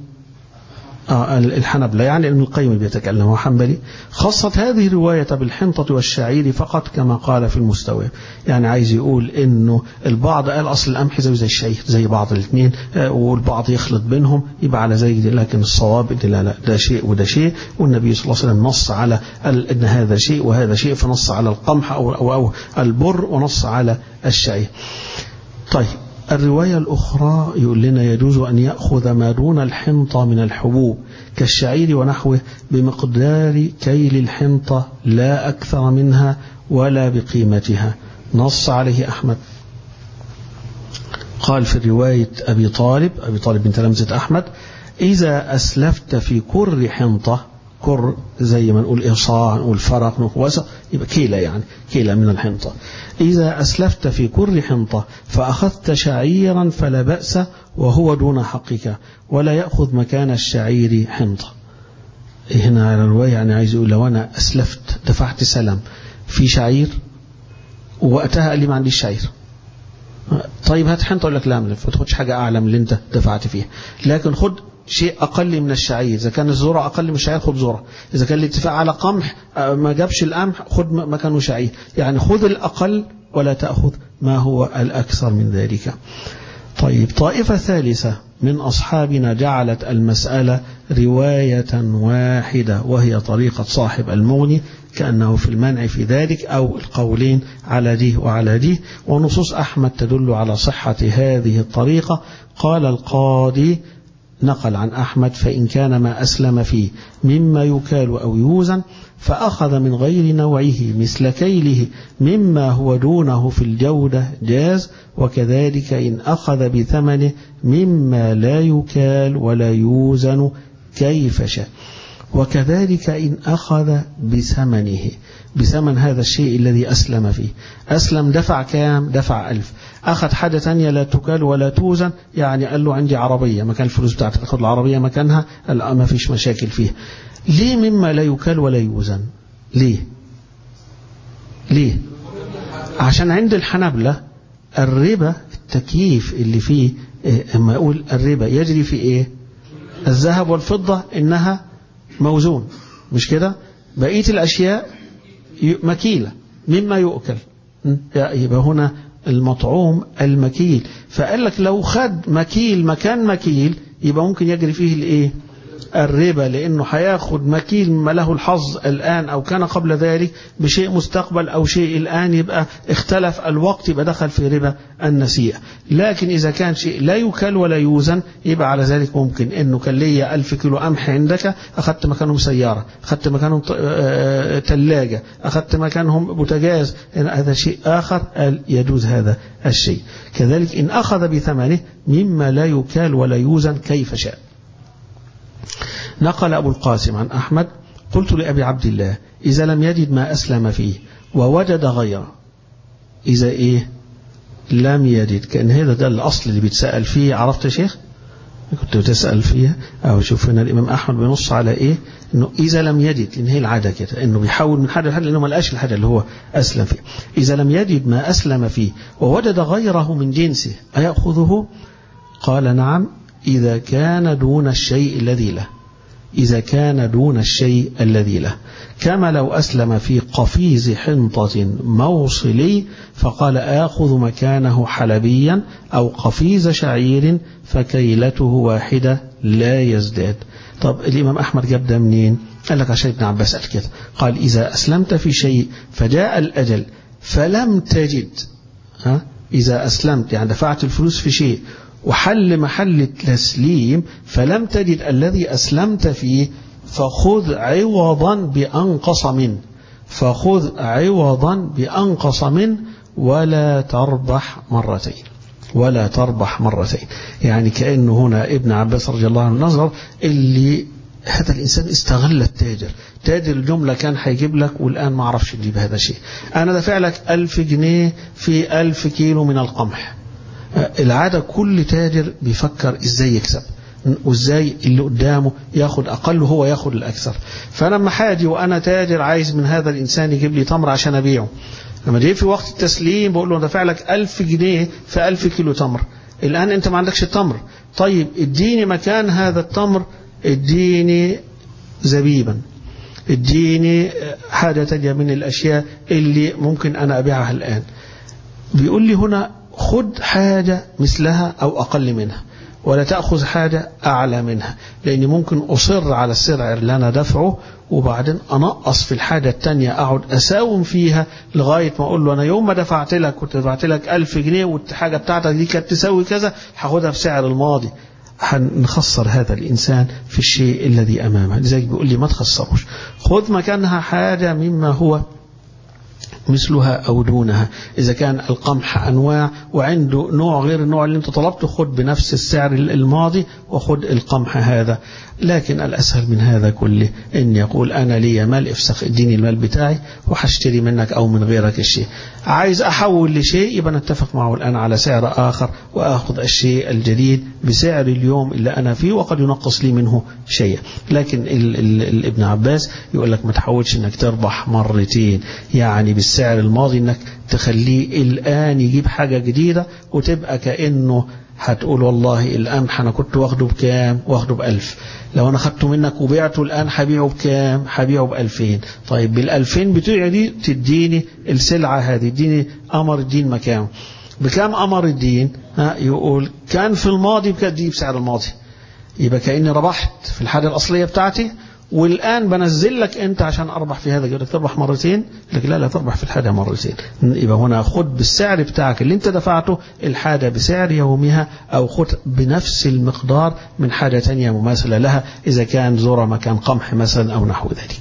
A: آه الحنبلة يعني ابن القيم اللي بيتكلم هو حنبلي خصت هذه الرواية بالحنطة والشعير فقط كما قال في المستوى يعني عايز يقول انه البعض قال اصل القمح زي زي الشعير زي بعض الاثنين آه والبعض يخلط بينهم يبقى على زي لكن الصواب ان لا لا ده شيء وده شيء والنبي صلى الله عليه وسلم نص على ان هذا شيء وهذا شيء فنص على القمح او او, أو البر ونص على الشعير طيب الرواية الأخرى يقول لنا يجوز أن يأخذ ما دون الحنطة من الحبوب كالشعير ونحوه بمقدار كيل الحنطة لا أكثر منها ولا بقيمتها نص عليه أحمد قال في رواية أبي طالب أبي طالب بن تلامذة أحمد إذا أسلفت في كر حنطة كر زي ما نقول إصاع نقول فرق نقول وسط يبقى كيلة يعني كيلة من الحنطة إذا أسلفت في كر حنطة فأخذت شعيرا فلا بأس وهو دون حقك ولا يأخذ مكان الشعير حنطة هنا على الرواية يعني عايز يقول لو أنا أسلفت دفعت سلم في شعير ووقتها قال لي ما عنديش شعير طيب هات حنطة أقول لك لا ما تاخدش حاجة أعلى من اللي أنت دفعت فيها لكن خد شيء أقل من الشعير إذا كان الذرة أقل من الشعير خد ذرة إذا كان الاتفاق على قمح ما جابش القمح خد مكانه شعير يعني خذ الأقل ولا تأخذ ما هو الأكثر من ذلك طيب طائفة ثالثة من أصحابنا جعلت المسألة رواية واحدة وهي طريقة صاحب المغني كأنه في المنع في ذلك أو القولين على دي وعلى دي ونصوص أحمد تدل على صحة هذه الطريقة قال القاضي نقل عن أحمد فإن كان ما أسلم فيه مما يكال أو يوزن فأخذ من غير نوعه مثل كيله مما هو دونه في الجودة جاز وكذلك إن أخذ بثمنه مما لا يكال ولا يوزن كيف شاء وكذلك إن أخذ بثمنه بثمن هذا الشيء الذي أسلم فيه أسلم دفع كام دفع ألف أخذ حاجة تانية لا تكال ولا توزن يعني قال له عندي عربية مكان الفلوس بتاعتك تاخد العربية مكانها لا ما فيش مشاكل فيها ليه مما لا يكال ولا يوزن ليه ليه عشان عند الحنبلة الربا التكييف اللي فيه اما اقول الربا يجري في ايه الذهب والفضة انها موزون مش كده بقية الاشياء مكيلة مما يؤكل يبقى هنا المطعوم المكيل فقال لك لو خد مكيل مكان مكيل يبقى ممكن يجري فيه الايه الربا لانه هياخد مكيل ما له الحظ الان او كان قبل ذلك بشيء مستقبل او شيء الان يبقى اختلف الوقت يبقى دخل في ربا النسيئه لكن اذا كان شيء لا يكل ولا يوزن يبقى على ذلك ممكن انه كان ليا 1000 كيلو قمح عندك اخذت مكانهم سياره اخذت مكانهم ثلاجه اخذت مكانهم بوتاجاز هذا شيء اخر قال يجوز هذا الشيء كذلك ان اخذ بثمنه مما لا يكال ولا يوزن كيف شاء نقل أبو القاسم عن أحمد قلت لأبي عبد الله إذا لم يجد ما أسلم فيه ووجد غيره إذا إيه لم يجد كأن هذا ده الأصل اللي بيتسأل فيه عرفت يا شيخ كنت بتسأل فيها أو شوف هنا الإمام أحمد بينص على إيه إنه إذا لم يجد لأن هي العادة كده إنه بيحاول من حاجة لحاجة لأنه ما لقاش الحاجة اللي هو أسلم فيه إذا لم يجد ما أسلم فيه ووجد غيره من جنسه أيأخذه قال نعم إذا كان دون الشيء الذي له إذا كان دون الشيء الذي له كما لو أسلم في قفيز حنطة موصلي فقال آخذ مكانه حلبيا أو قفيز شعير فكيلته واحدة لا يزداد طب الإمام أحمد جاب ده منين قال لك عشان ابن عباس قال كده قال إذا أسلمت في شيء فجاء الأجل فلم تجد ها إذا أسلمت يعني دفعت الفلوس في شيء وحل محل التسليم فلم تجد الذي أسلمت فيه فخذ عوضا بأنقص منه فخذ عوضا بأنقص منه ولا تربح مرتين ولا تربح مرتين يعني كأنه هنا ابن عباس رضي الله عنه نظر اللي هذا الإنسان استغل التاجر تاجر الجملة كان هيجيب لك والآن ما عرفش تجيب هذا الشيء أنا دافع لك ألف جنيه في ألف كيلو من القمح العادة كل تاجر بيفكر ازاي يكسب وازاي اللي قدامه ياخد اقل وهو ياخد الاكثر فلما حاجي وانا تاجر عايز من هذا الانسان يجيب لي تمر عشان ابيعه لما جه في وقت التسليم بقول له دافع لك 1000 جنيه في 1000 كيلو تمر الان انت ما عندكش التمر طيب اديني مكان هذا التمر اديني زبيبا اديني حاجة تانية من الاشياء اللي ممكن انا ابيعها الان بيقول لي هنا خد حاجة مثلها أو أقل منها ولا تأخذ حاجة أعلى منها لأني ممكن أصر على السرع اللي أنا دفعه وبعدين أنقص في الحاجة التانية أقعد أساوم فيها لغاية ما أقول له أنا يوم ما دفعت لك كنت دفعت لك ألف جنيه والحاجة بتاعتك دي كانت تساوي كذا هاخدها بسعر الماضي هنخسر هذا الإنسان في الشيء الذي أمامه لذلك بيقول لي ما تخسروش خذ مكانها حاجة مما هو مثلها أو دونها إذا كان القمح أنواع وعنده نوع غير النوع اللي أنت طلبته خد بنفس السعر الماضي وخد القمح هذا لكن الأسهل من هذا كله أن يقول أنا لي مال افسخ اديني المال بتاعي وحشتري منك أو من غيرك الشيء عايز أحول لشيء يبقى نتفق معه الآن على سعر آخر وأخذ الشيء الجديد بسعر اليوم اللي أنا فيه وقد ينقص لي منه شيء لكن ال ال ال ابن عباس يقول لك ما تحاولش أنك تربح مرتين يعني بالسعر الماضي أنك تخليه الآن يجيب حاجة جديدة وتبقى كأنه هتقول والله القمح أنا كنت واخده بكام واخده بألف لو أنا خدته منك وبيعته الآن هبيعه بكام هبيعه بألفين طيب بالألفين بتوعي دي تديني السلعة هذه تديني أمر الدين مكانه بكام أمر الدين ها يقول كان في الماضي بكام دي بسعر الماضي يبقى كأني ربحت في الحاجة الأصلية بتاعتي والآن بنزل لك أنت عشان أربح في هذا يقول لك تربح مرتين لكن لا لا تربح في الحاجة مرتين يبقى هنا خد بالسعر بتاعك اللي أنت دفعته الحاجة بسعر يومها أو خد بنفس المقدار من حاجة تانية مماثلة لها إذا كان ذرة مكان قمح مثلا أو نحو ذلك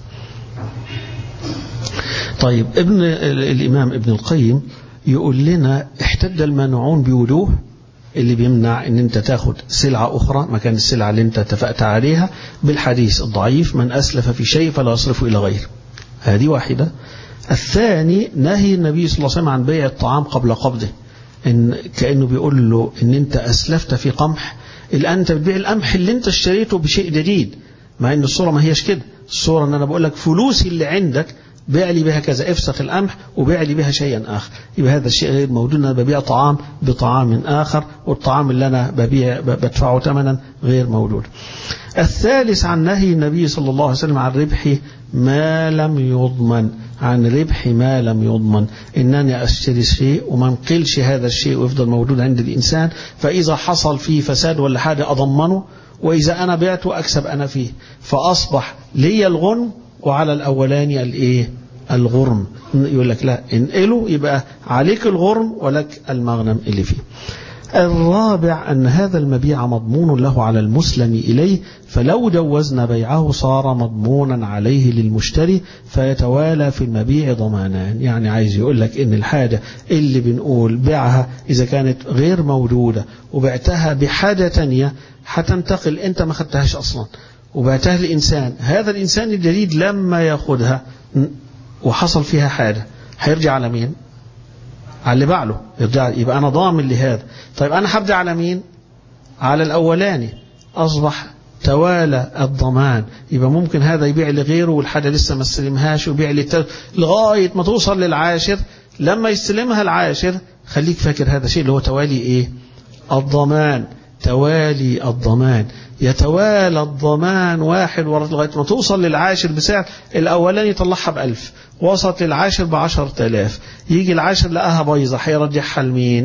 A: طيب ابن الإمام ابن القيم يقول لنا احتد المانعون بوجوه اللي بيمنع ان انت تاخد سلعة اخرى مكان السلعة اللي انت اتفقت عليها بالحديث الضعيف من اسلف في شيء فلا يصرفه الى غيره هذه واحدة الثاني نهي النبي صلى الله عليه وسلم عن بيع الطعام قبل قبضه إن كأنه بيقول له ان انت اسلفت في قمح الان انت بتبيع القمح اللي انت اشتريته بشيء جديد مع ان الصورة ما هيش كده الصورة ان انا بقول لك فلوسي اللي عندك بيع لي بها كذا افسخ القمح وبيع لي بها شيئا آخر يبقى هذا الشيء غير موجود أنا ببيع طعام بطعام آخر والطعام اللي أنا ببيع بدفعه ثمنا غير موجود الثالث عن نهي النبي صلى الله عليه وسلم عن ربح ما لم يضمن عن ربح ما لم يضمن إنني أشتري شيء وما انقلش هذا الشيء ويفضل موجود عند الإنسان فإذا حصل فيه فساد ولا حاجة أضمنه وإذا أنا بعته أكسب أنا فيه فأصبح لي الغنم وعلى الأولاني الإيه الغرم يقول لك لا انقله يبقى عليك الغرم ولك المغنم اللي فيه الرابع أن هذا المبيع مضمون له على المسلم إليه فلو جوزنا بيعه صار مضمونا عليه للمشتري فيتوالى في المبيع ضمانان يعني عايز يقول لك إن الحاجة اللي بنقول بيعها إذا كانت غير موجودة وبعتها بحاجة تانية هتنتقل أنت ما خدتهاش أصلا وبعتها لإنسان هذا الإنسان الجديد لما ياخدها وحصل فيها حاجة هيرجع على مين على اللي باع له يرجع يبقى أنا ضامن لهذا طيب أنا هرجع على مين على الأولاني أصبح توالى الضمان يبقى ممكن هذا يبيع لغيره والحاجة لسه ما استلمهاش ويبيع للتالت لغاية ما توصل للعاشر لما يستلمها العاشر خليك فاكر هذا الشيء اللي هو توالي ايه الضمان توالي الضمان يتوالى الضمان واحد ورا لغاية ما توصل للعاشر بسعر الأولاني يطلعها بألف وصلت للعاشر بعشر تلاف يجي العاشر لقاها بايظة هيرجعها لمين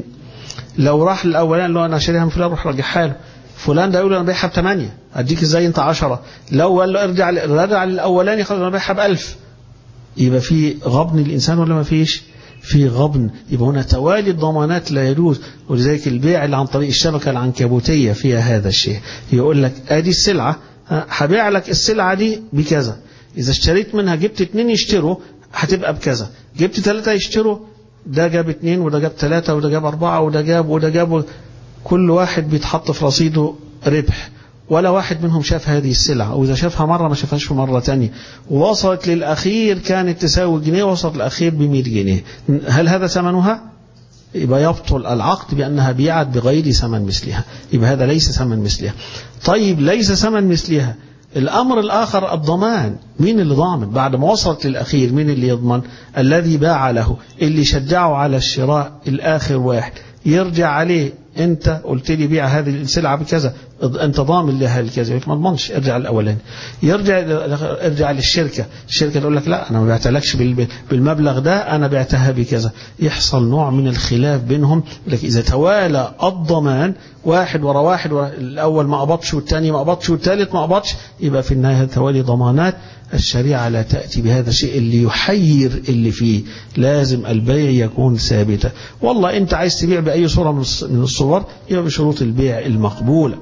A: لو راح الأولاني اللي هو أنا شاريها من فلان روح رجعها له فلان ده يقول انا بايعها بثمانية اديك ازاي انت عشرة لو قال له ارجع رجع للاولاني خلاص انا بايعها بألف يبقى في غبن الانسان ولا ما فيش في غبن يبقى هنا توالي الضمانات لا يجوز ولذلك البيع اللي عن طريق الشبكة العنكبوتية فيها هذا الشيء يقول لك ادي السلعة هبيع لك السلعة دي بكذا اذا اشتريت منها جبت اتنين يشتروا هتبقى بكذا جبت ثلاثة يشتروا ده جاب اتنين وده جاب ثلاثة وده جاب أربعة وده جاب وده جاب كل واحد بيتحط في رصيده ربح ولا واحد منهم شاف هذه السلعة وإذا شافها مرة ما شافهاش في مرة تانية ووصلت للأخير كانت تساوي جنيه وصلت الأخير بمئة جنيه هل هذا ثمنها؟ يبقى يبطل العقد بأنها بيعت بغير ثمن مثلها يبقى هذا ليس ثمن مثلها طيب ليس ثمن مثلها الأمر الآخر الضمان مين اللي ضامن بعد ما وصلت للأخير مين اللي يضمن الذي باع له اللي شجعه على الشراء الآخر واحد يرجع عليه انت قلت لي بيع هذه السلعه بكذا انت ضامن لها الكذا ما تضمنش ارجع الاولاني يرجع ارجع للشركه الشركه تقول لك لا انا ما بعتلكش بالمبلغ ده انا بعتها بكذا يحصل نوع من الخلاف بينهم لك اذا توالى الضمان واحد ورا واحد ورا الاول ما قبضش والثاني ما قبضش والثالث ما قبضش يبقى في النهايه توالي ضمانات الشريعة لا تأتي بهذا الشيء اللي يحير اللي فيه لازم البيع يكون ثابتا والله أنت عايز تبيع بأي صورة من الصور يبقى بشروط البيع المقبولة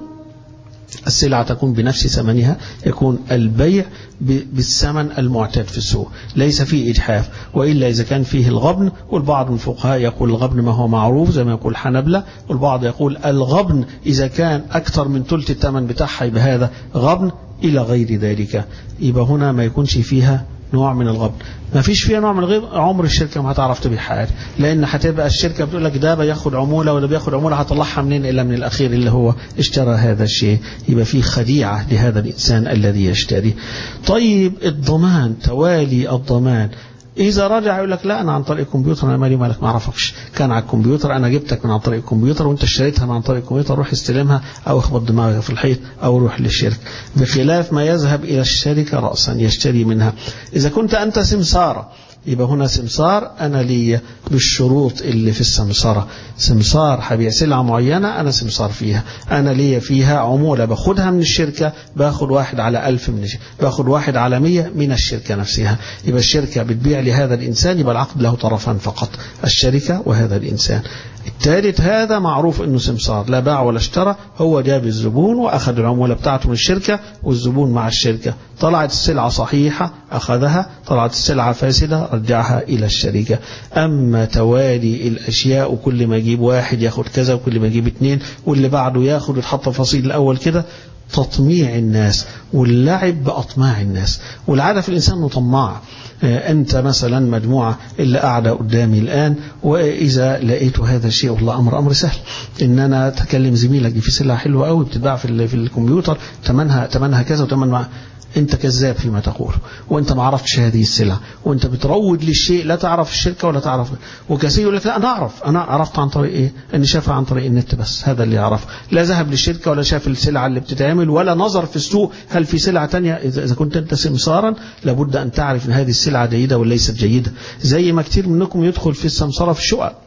A: السلعة تكون بنفس ثمنها يكون البيع بالثمن المعتاد في السوق ليس فيه إجحاف وإلا إذا كان فيه الغبن والبعض من الفقهاء يقول الغبن ما هو معروف زي ما يقول حنبلة والبعض يقول الغبن إذا كان أكثر من ثلث الثمن بتاعها يبقى هذا غبن إلى غير ذلك يبقى هنا ما يكونش فيها نوع من الغبن ما فيش فيها نوع من الغبن عمر الشركة ما هتعرف تبيع حاجة لأن هتبقى الشركة بتقول لك ده بياخد عمولة ولا بياخد عمولة هطلعها منين إلا من الأخير اللي هو اشترى هذا الشيء يبقى في خديعة لهذا الإنسان الذي يشتري طيب الضمان توالي الضمان إذا رجع يقول لك لا أنا عن طريق الكمبيوتر أنا مالي مالك ما أعرفكش كان على الكمبيوتر أنا جبتك من عن طريق الكمبيوتر وأنت اشتريتها من عن طريق الكمبيوتر روح استلمها أو اخبط دماغك في الحيط أو روح للشركة بخلاف ما يذهب إلى الشركة رأسا يشتري منها إذا كنت أنت سمسارة يبقى هنا سمسار أنا لي بالشروط اللي في السمسارة سمسار هبيع سلعة معينة أنا سمسار فيها أنا لي فيها عمولة باخدها من الشركة باخد واحد على ألف من الشركة باخد واحد على مية من الشركة نفسها يبقى الشركة بتبيع لهذا الإنسان يبقى العقد له طرفان فقط الشركة وهذا الإنسان الثالث هذا معروف انه سمسار لا باع ولا اشترى هو جاب الزبون واخذ العمولة بتاعته من الشركة والزبون مع الشركة طلعت السلعة صحيحة اخذها طلعت السلعة فاسدة رجعها الى الشركة اما توالي الاشياء وكل ما يجيب واحد ياخد كذا وكل ما يجيب اثنين واللي بعده ياخد يتحط فصيل الاول كده تطميع الناس واللعب بأطماع الناس والعادة في الإنسان انه طماع أنت مثلا مجموعة اللي قاعدة قدامي الآن وإذا لقيت هذا الشيء والله أمر أمر سهل إن أنا تكلم زميلك في سلعة حلوة قوي بتتباع في, في الكمبيوتر تمنها تمنها كذا وتمن انت كذاب فيما تقول وانت ما عرفتش هذه السلع وانت بتروج للشيء لا تعرف الشركة ولا تعرف وكثير يقول لك لا انا اعرف انا عرفت عن طريق ايه اني شافها عن طريق النت بس هذا اللي يعرف لا ذهب للشركة ولا شاف السلعة اللي بتتعمل ولا نظر في السوق هل في سلعة تانية اذا كنت انت سمسارا لابد ان تعرف ان هذه السلعة جيدة ولا ليست جيدة زي ما كثير منكم يدخل في السمسرة في الشقق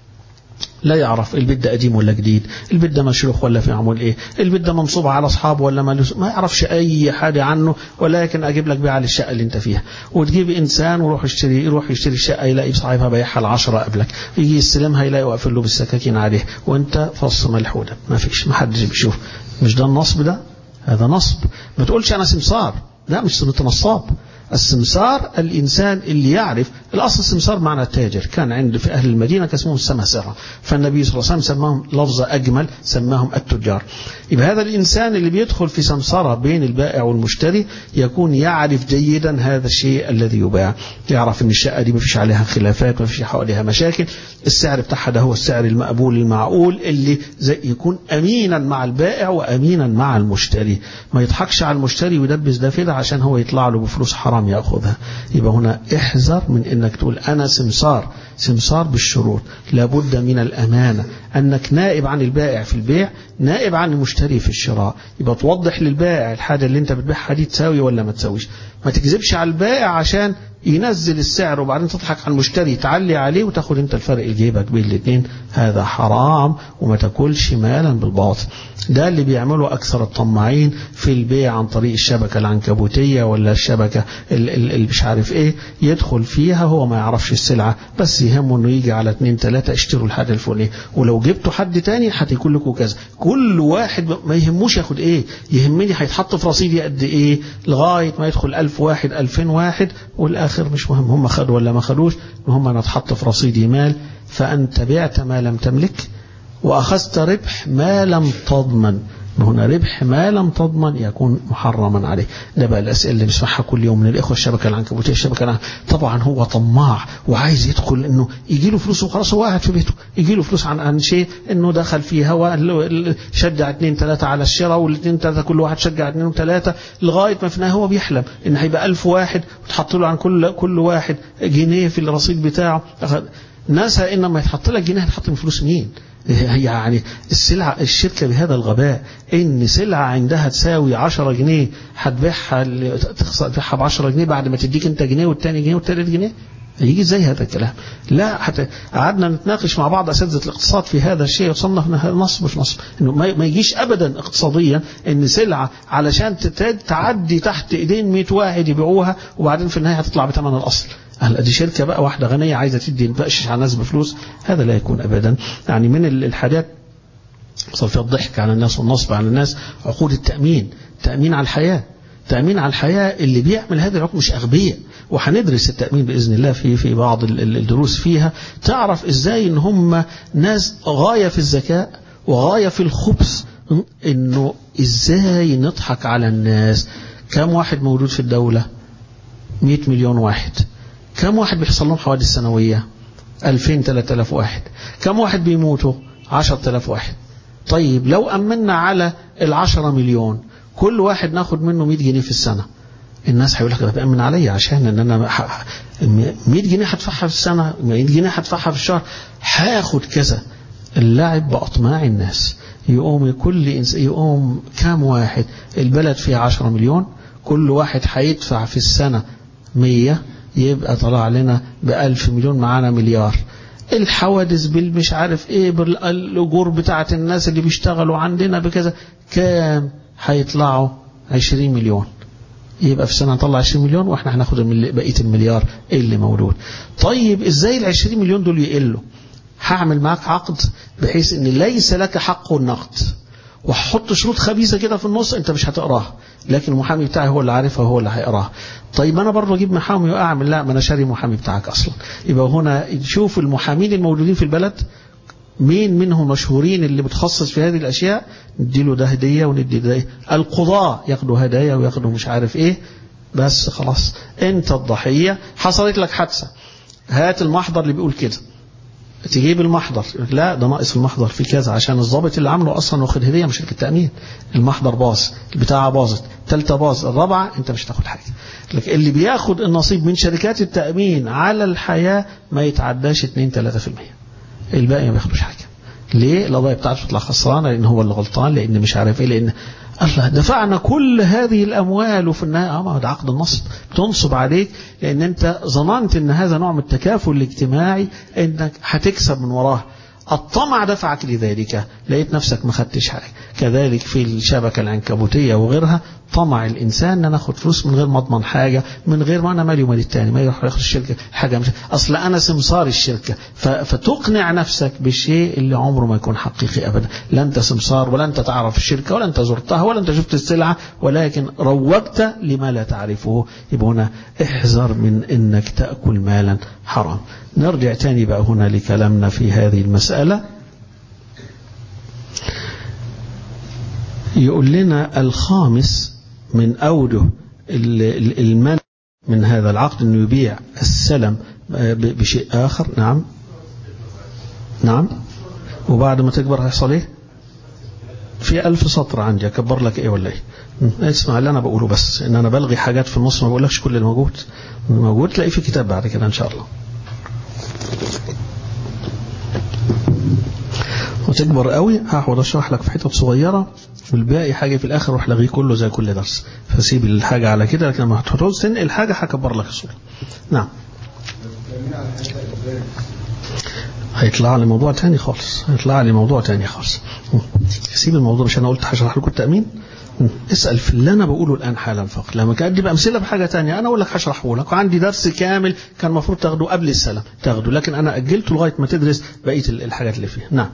A: لا يعرف البيت ده قديم ولا جديد البيت ده مشروخ ولا في عمول ايه البيت ده منصوب على اصحابه ولا مالوس ما يعرفش اي حاجه عنه ولكن اجيب لك بيعه للشقه اللي انت فيها وتجيب انسان ويروح يشتري يروح يشتري الشقه يلاقي صاحبها بايعها العشرة قبلك يجي يستلمها يلاقي واقفل له بالسكاكين عليه وانت فص ملحوده ما فيش ما حدش بيشوف مش ده النصب ده هذا نصب ما تقولش انا سمسار لا مش انت نصاب السمسار الإنسان اللي يعرف الأصل السمسار معنى التاجر كان عند في أهل المدينة كان اسمهم السماسرة فالنبي صلى الله عليه وسلم سماهم لفظة أجمل سماهم التجار يبقى هذا الإنسان اللي بيدخل في سمسرة بين البائع والمشتري يكون يعرف جيدا هذا الشيء الذي يباع يعرف ان الشقة دي ما فيش عليها خلافات ما فيش حواليها مشاكل السعر بتاعها ده هو السعر المقبول المعقول اللي زي يكون أمينا مع البائع وأمينا مع المشتري ما يضحكش على المشتري ويدبس ده كده عشان هو يطلع له بفلوس حرام ياخذها يبقى هنا احذر من انك تقول انا سمسار سمسار بالشروط لابد من الامانه انك نائب عن البائع في البيع نائب عن المشتري في الشراء يبقى توضح للبائع الحاجه اللي انت بتبيعها دي تساوي ولا ما تساويش ما تكذبش على البائع عشان ينزل السعر وبعدين تضحك على المشتري تعلي عليه وتاخد انت الفرق جيبك بين الاثنين هذا حرام وما تاكلش مالا بالباطل ده اللي بيعمله اكثر الطماعين في البيع عن طريق الشبكه العنكبوتيه ولا الشبكه اللي مش عارف ايه يدخل فيها هو ما يعرفش السلعه بس يهمه انه يجي على اثنين ثلاثه اشتروا الحاجه الفلانيه ولو جبتوا حد تاني هتكون لكم كذا كل واحد ما يهموش ياخد ايه يهمني هيتحط في رصيدي قد ايه لغايه ما يدخل 1000 واحد 2000 واحد والاخر مش مهم هم خدوا ولا ما خدوش المهم انا اتحط في رصيدي مال فانت بعت ما لم تملك واخذت ربح ما لم تضمن هنا ربح ما لم تضمن يكون محرما عليه ده بقى الأسئلة اللي بنسمعها كل يوم من الإخوة الشبكة العنكبوتية الشبكة العنكبوتية. طبعا هو طماع وعايز يدخل إنه يجي له فلوس وخلاص هو قاعد في بيته يجي له فلوس عن عن شيء إنه دخل في هوا شجع اثنين ثلاثة على الشراء والاثنين ثلاثة كل واحد شجع اثنين وثلاثة لغاية ما في النهاية هو بيحلم إن هيبقى ألف واحد وتحط له عن كل كل واحد جنيه في الرصيد بتاعه ناسا إنما يتحط لك جنيه هتحط من فلوس مين؟ يعني السلعة الشركة بهذا الغباء ان سلعة عندها تساوي 10 جنيه هتبيعها تخسر تبيعها ب 10 جنيه بعد ما تديك انت جنيه والتاني جنيه والتالت جنيه يجي زي هذا الكلام لا حتى قعدنا نتناقش مع بعض اساتذه الاقتصاد في هذا الشيء وصلنا نصب مش نصب انه ما يجيش ابدا اقتصاديا ان سلعه علشان تعدي تحت ايدين 100 واحد يبيعوها وبعدين في النهايه هتطلع بثمن الاصل هل دي شركة بقى واحدة غنية عايزة تدي نبقشش على الناس بفلوس هذا لا يكون أبدا يعني من الحاجات صار فيها الضحك على الناس والنصب على الناس عقود التأمين تأمين على الحياة تأمين على الحياة اللي بيعمل هذه العقود مش أغبياء وهندرس التأمين بإذن الله في في بعض الدروس فيها تعرف إزاي إن هم ناس غاية في الذكاء وغاية في الخبث إنه إزاي نضحك على الناس كم واحد موجود في الدولة 100 مليون واحد كم واحد بيحصل لهم حوادث سنوية 2000 3000 واحد كم واحد بيموتوا 10000 واحد طيب لو أمنا على العشرة مليون كل واحد ناخد منه 100 جنيه في السنة الناس هيقول لك ده بأمن عليا عشان ان انا 100 جنيه هدفعها في السنة 100 جنيه هدفعها في الشهر هاخد كذا اللعب بأطماع الناس يقوم كل إنسان يقوم كام واحد البلد فيها 10 مليون كل واحد هيدفع في السنة 100 يبقى طلع لنا بألف مليون معانا مليار الحوادث بالمش عارف ايه بالأجور بتاعة الناس اللي بيشتغلوا عندنا بكذا كام هيطلعوا 20 مليون يبقى في السنة نطلع 20 مليون واحنا هناخد بقية المليار اللي موجود طيب ازاي ال 20 مليون دول يقلوا هعمل معاك عقد بحيث ان ليس لك حق النقد وهحط شروط خبيثه كده في النص انت مش هتقراها لكن المحامي بتاعي هو اللي عارفها وهو اللي هيقراها طيب انا برضه اجيب محامي واعمل لا ما انا شاري محامي بتاعك اصلا يبقى هنا نشوف المحامين الموجودين في البلد مين منهم مشهورين اللي متخصص في هذه الاشياء نديله ده هديه وندي ده إيه؟ القضاة ياخدوا هدايا وياخدوا مش عارف ايه بس خلاص انت الضحيه حصلت لك حادثه هات المحضر اللي بيقول كده تجيب المحضر لا ده ناقص المحضر في كذا عشان الضابط اللي عامله اصلا واخد هديه من شركه تامين المحضر باظ البتاعه باظت ثالثه باظ الرابعه انت مش هتاخد حاجه لكن اللي بياخد النصيب من شركات التامين على الحياه ما يتعداش 2 3% الباقي ما بياخدوش حاجه ليه القضايا بتاعته تطلع خسرانه لان هو اللي غلطان لان مش عارف ايه لان الله دفعنا كل هذه الاموال وفي النهايه اه ما ده عقد النصب بتنصب عليك لان انت ظننت ان هذا نوع من التكافل الاجتماعي انك هتكسب من وراه الطمع دفعك لذلك لقيت نفسك ما خدتش حاجه كذلك في الشبكه العنكبوتيه وغيرها طمع الانسان ان انا اخد فلوس من غير ما اضمن حاجه من غير ما انا مالي ومال التاني ما يروح ياخد الشركه حاجه مش اصل انا سمسار الشركه ف- فتقنع نفسك بالشيء اللي عمره ما يكون حقيقي ابدا لا انت سمسار ولا انت تعرف الشركه ولا انت زرتها ولا انت شفت السلعه ولكن روجت لما لا تعرفه يبقى هنا احذر من انك تاكل مالا حرام نرجع تاني بقى هنا لكلامنا في هذه المساله يقول لنا الخامس من أوجه ال- ال- المنع من هذا العقد أنه يبيع السلم آه، ب- بشيء آخر نعم نعم وبعد ما تكبر هيحصل ايه في ألف سطر عندي أكبر لك إيه ولا إيه م، اسمع اللي أنا بقوله بس إن أنا بلغي حاجات في النص ما بقولكش كل اللي موجود موجود تلاقيه في كتاب بعد كده إن شاء الله وتكبر قوي هقعد اشرح لك في حتت صغيره والباقي حاجه في الاخر اروح لغيه كله زي كل درس فسيب الحاجه على كده لكن لما هتعوز تنقل حاجه هكبر لك الصوره نعم هيطلع لي موضوع تاني خالص هيطلع لي موضوع تاني خالص م. سيب الموضوع مش انا قلت هشرح لكم التامين م. اسال في اللي انا بقوله الان حالا فقط لما كان ادي بامثله بحاجه تانية انا اقول لك هشرحه لك وعندي درس كامل كان المفروض تاخده قبل السلام تاخده لكن انا اجلته لغايه ما تدرس بقيه الحاجات اللي فيها نعم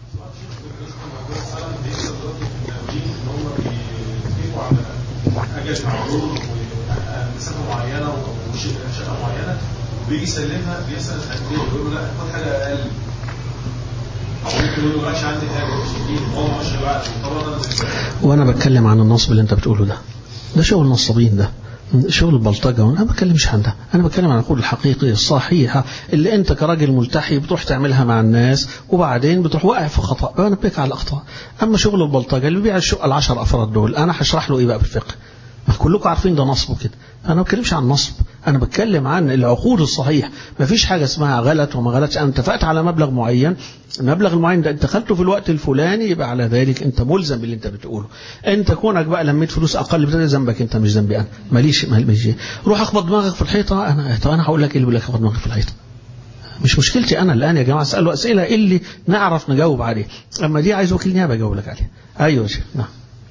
D: اجل معروض ومسافه معينه وشقه معينه وبيجي يسلمها بيسال الحاجتين يقول له لا خد حاجه اقل او ممكن يقول له مالكش عندي حاجه مش دي هو ما بعد طبعا أنا-
A: وانا بتكلم عن النصب اللي انت بتقوله ده ده شغل نصابين ده شغل البلطجه انا ما بتكلمش عن ده انا بتكلم عن العقود الحقيقيه الصحيحه اللي انت كراجل ملتحي بتروح تعملها مع الناس وبعدين بتروح واقع في خطا انا بك على الاخطاء اما شغل البلطجه اللي بيبيع الشقه العشر افراد دول انا هشرح له ايه بقى بالفقه ما كلكم عارفين ده نصب وكده انا ما بتكلمش عن نصب انا بتكلم عن العقود الصحيح ما فيش حاجه اسمها غلط وما غلطش انا اتفقت على مبلغ معين المبلغ المعين ده انت دخلته في الوقت الفلاني يبقى على ذلك انت ملزم باللي انت بتقوله انت كونك بقى لميت فلوس اقل بتاع ذنبك انت مش ذنبي انا ماليش ماليش روح اخبط دماغك في الحيطه انا طب انا هقول لك ايه اللي بيقول لك اخبط دماغك في الحيطه مش مشكلتي انا الان يا جماعه اسالوا اسئله اللي نعرف نجاوب عليه اما دي عايز وكيل نيابه اجاوب لك عليها ايوه يا شيخ نعم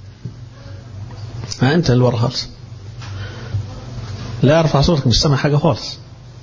A: ما انت اللي ورا خالص لا ارفع صوتك مش سامع حاجه خالص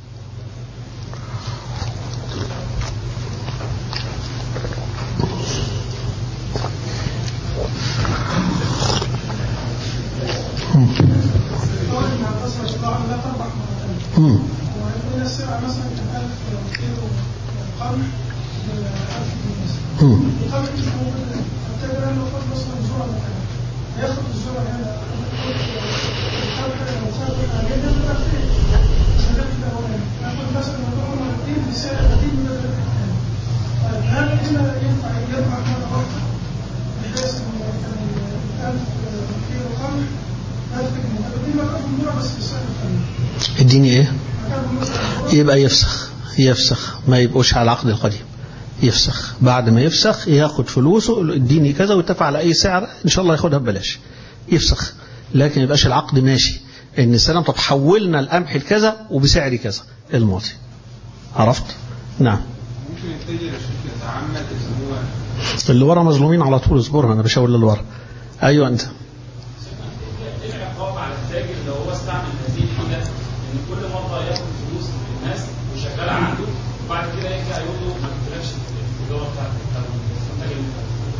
A: مم.
E: ويكون السلعة مثلا كان 1000 كيلو قمح ب 1000 جنيه مثلا.
A: مم.
E: القمح مش موجود هنا. فبتقدر انه خد مثلا ذرة مكانها. هياخد الذرة هنا القمح لو خد عليه ده بيبقى فين؟ شغال في الأولاني. ياخد مثلا مجموعة مرتين بسعر قديم من الثاني. طيب هل هنا ينفع يجمع مرة واحدة بحيث ان كان 1000 كيلو قمح 1000 جنيه. طب دي مكان ذرة بس بسعر قليل.
A: اديني ايه
E: مكان مثلا
A: يبقى يفسخ يفسخ ما يبقوش على العقد القديم يفسخ بعد ما يفسخ ياخد فلوسه يقول له اديني كذا ويتفق على اي سعر ان شاء الله ياخدها ببلاش يفسخ لكن ما يبقاش العقد ماشي ان السلام طب حولنا القمح لكذا وبسعر كذا الماضي عرفت نعم
D: ممكن يبتدي الشركه يتعمد ان هو
A: اللي ورا مظلومين على طول اصبرها انا بشاور للي ورا ايوه انت
F: ايه العقاب على التاجر لو هو استعمل هذه الحيله ان كل مره ياخد فلوس من الناس وشغاله عنده وبعد كده يرجع يقول له ما جبتلكش التجاره بتاعتك او المنتج اللي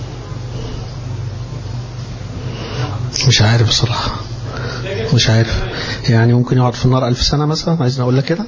F: انت
A: مش عارف بصراحة مش عارف يعني ممكن يقعد في النار ألف سنة مثلا عايزني أقول لك كده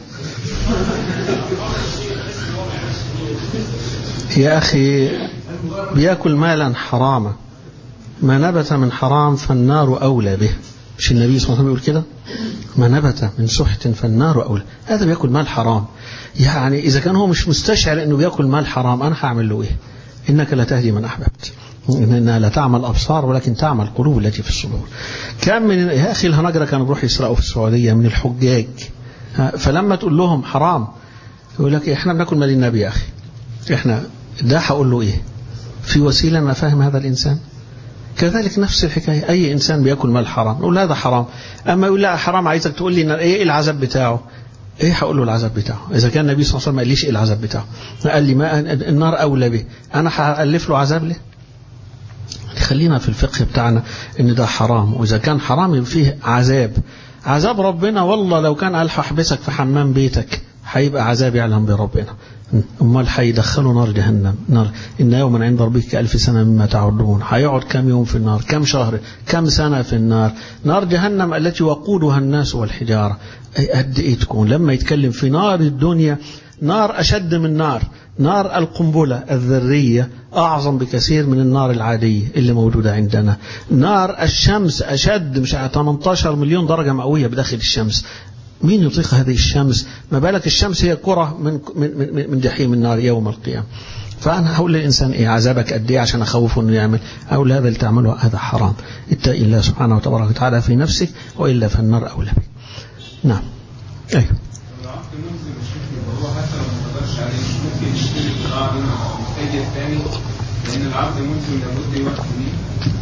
A: يا أخي بياكل مالا حراما ما نبت من حرام فالنار أولى به مش النبي صلى الله عليه وسلم يقول كده ما نبت من سحت فالنار أولى هذا بياكل مال حرام يعني إذا كان هو مش مستشعر أنه بياكل مال حرام أنا هعمل له إيه إنك لا تهدي من أحببت إنها لا تعمل أبصار ولكن تعمل القلوب التي في الصدور كم من يا أخي الهنجرة كانوا بيروحوا يسرقوا في السعودية من الحجاج ها، فلما تقول لهم حرام يقول لك إحنا بناكل مال النبي يا أخي إحنا ده هقول له إيه في وسيلة أنا فاهم هذا الإنسان كذلك نفس الحكاية أي إنسان بيأكل مال حرام نقول هذا حرام أما يقول لا حرام عايزك تقول لي إن إيه العذاب بتاعه ايه هقول له العذاب بتاعه اذا كان النبي صلى الله عليه وسلم ما قاليش ايه العذاب بتاعه قال لي ما النار اولى به انا هالف له عذاب ليه خلينا في الفقه بتاعنا ان ده حرام واذا كان حرام يبقى فيه عذاب عذاب ربنا والله لو كان قال هحبسك في حمام بيتك هيبقى عذاب يعلم بربنا امال هيدخلوا نار جهنم نار ان يوما عند ربك كالف سنه مما تعدون هيقعد كم يوم في النار كم شهر كم سنه في النار نار جهنم التي وقودها الناس والحجاره قد ايه تكون لما يتكلم في نار الدنيا نار اشد من نار نار القنبلة الذرية أعظم بكثير من النار العادية اللي موجودة عندنا نار الشمس أشد مش 18 مليون درجة مئوية بداخل الشمس مين يطيق هذه الشمس ما بالك الشمس هي كرة من, من, من, من جحيم النار يوم القيامة فأنا هقول للإنسان إيه عذابك قد إيه عشان أخوفه إنه يعمل أقول هذا اللي تعمله هذا حرام اتقي الله سبحانه وتبارك وتعالى في نفسك وإلا فالنار أولى بك نعم أيوه
G: العقد الملزم الشيخ هو حتى لو ما قدرش عليه ممكن يشتري بضاعة منه متجه تاني لأن العقد الملزم لابد يوفي بيه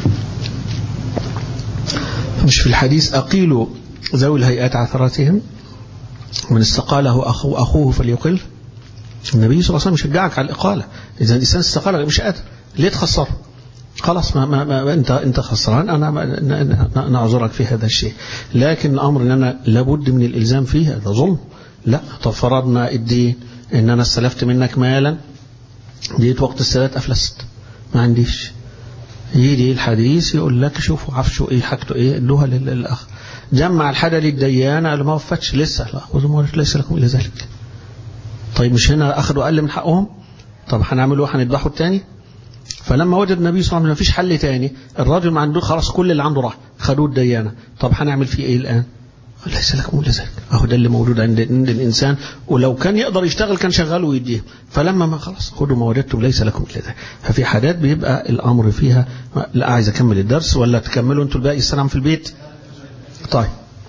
A: مش في الحديث أقيلوا ذوي الهيئات عثراتهم من استقاله أخو أخوه فليقل النبي صلى الله عليه وسلم يشجعك على الإقالة إذا الإنسان استقال مش قادر ليه تخسره خلاص ما, ما, ما انت انت خسران انا ما- نعذرك في هذا الشيء لكن الامر ان انا لابد من الالزام فيه هذا ظلم لا طب فرضنا الدين ان انا استلفت منك مالا جيت وقت السداد افلست ما عنديش يجي الحديث يقول لك شوفوا عفشوا ايه حاجته ايه ادوها لل- للاخ جمع الحاجه للديان قال ما وفتش لسه لا خذوا ما ليس لكم الا ذلك طيب مش هنا اخذوا اقل من حقهم طب هنعملوا ايه هنذبحوا التاني فلما وجد النبي صلى الله عليه وسلم مفيش حل تاني الراجل ما عنده خلاص كل اللي عنده راح خدوه الديانه طب هنعمل فيه ايه الان ليس لكم الا ذلك اهو ده اللي موجود عند عند الانسان ولو كان يقدر يشتغل كان شغال ويديه فلما ما خلاص خدوا ما وجدتم ليس لكم الا ذلك ففي حاجات بيبقى الامر فيها لا عايز اكمل الدرس ولا تكملوا انتوا الباقي السلام في البيت طيب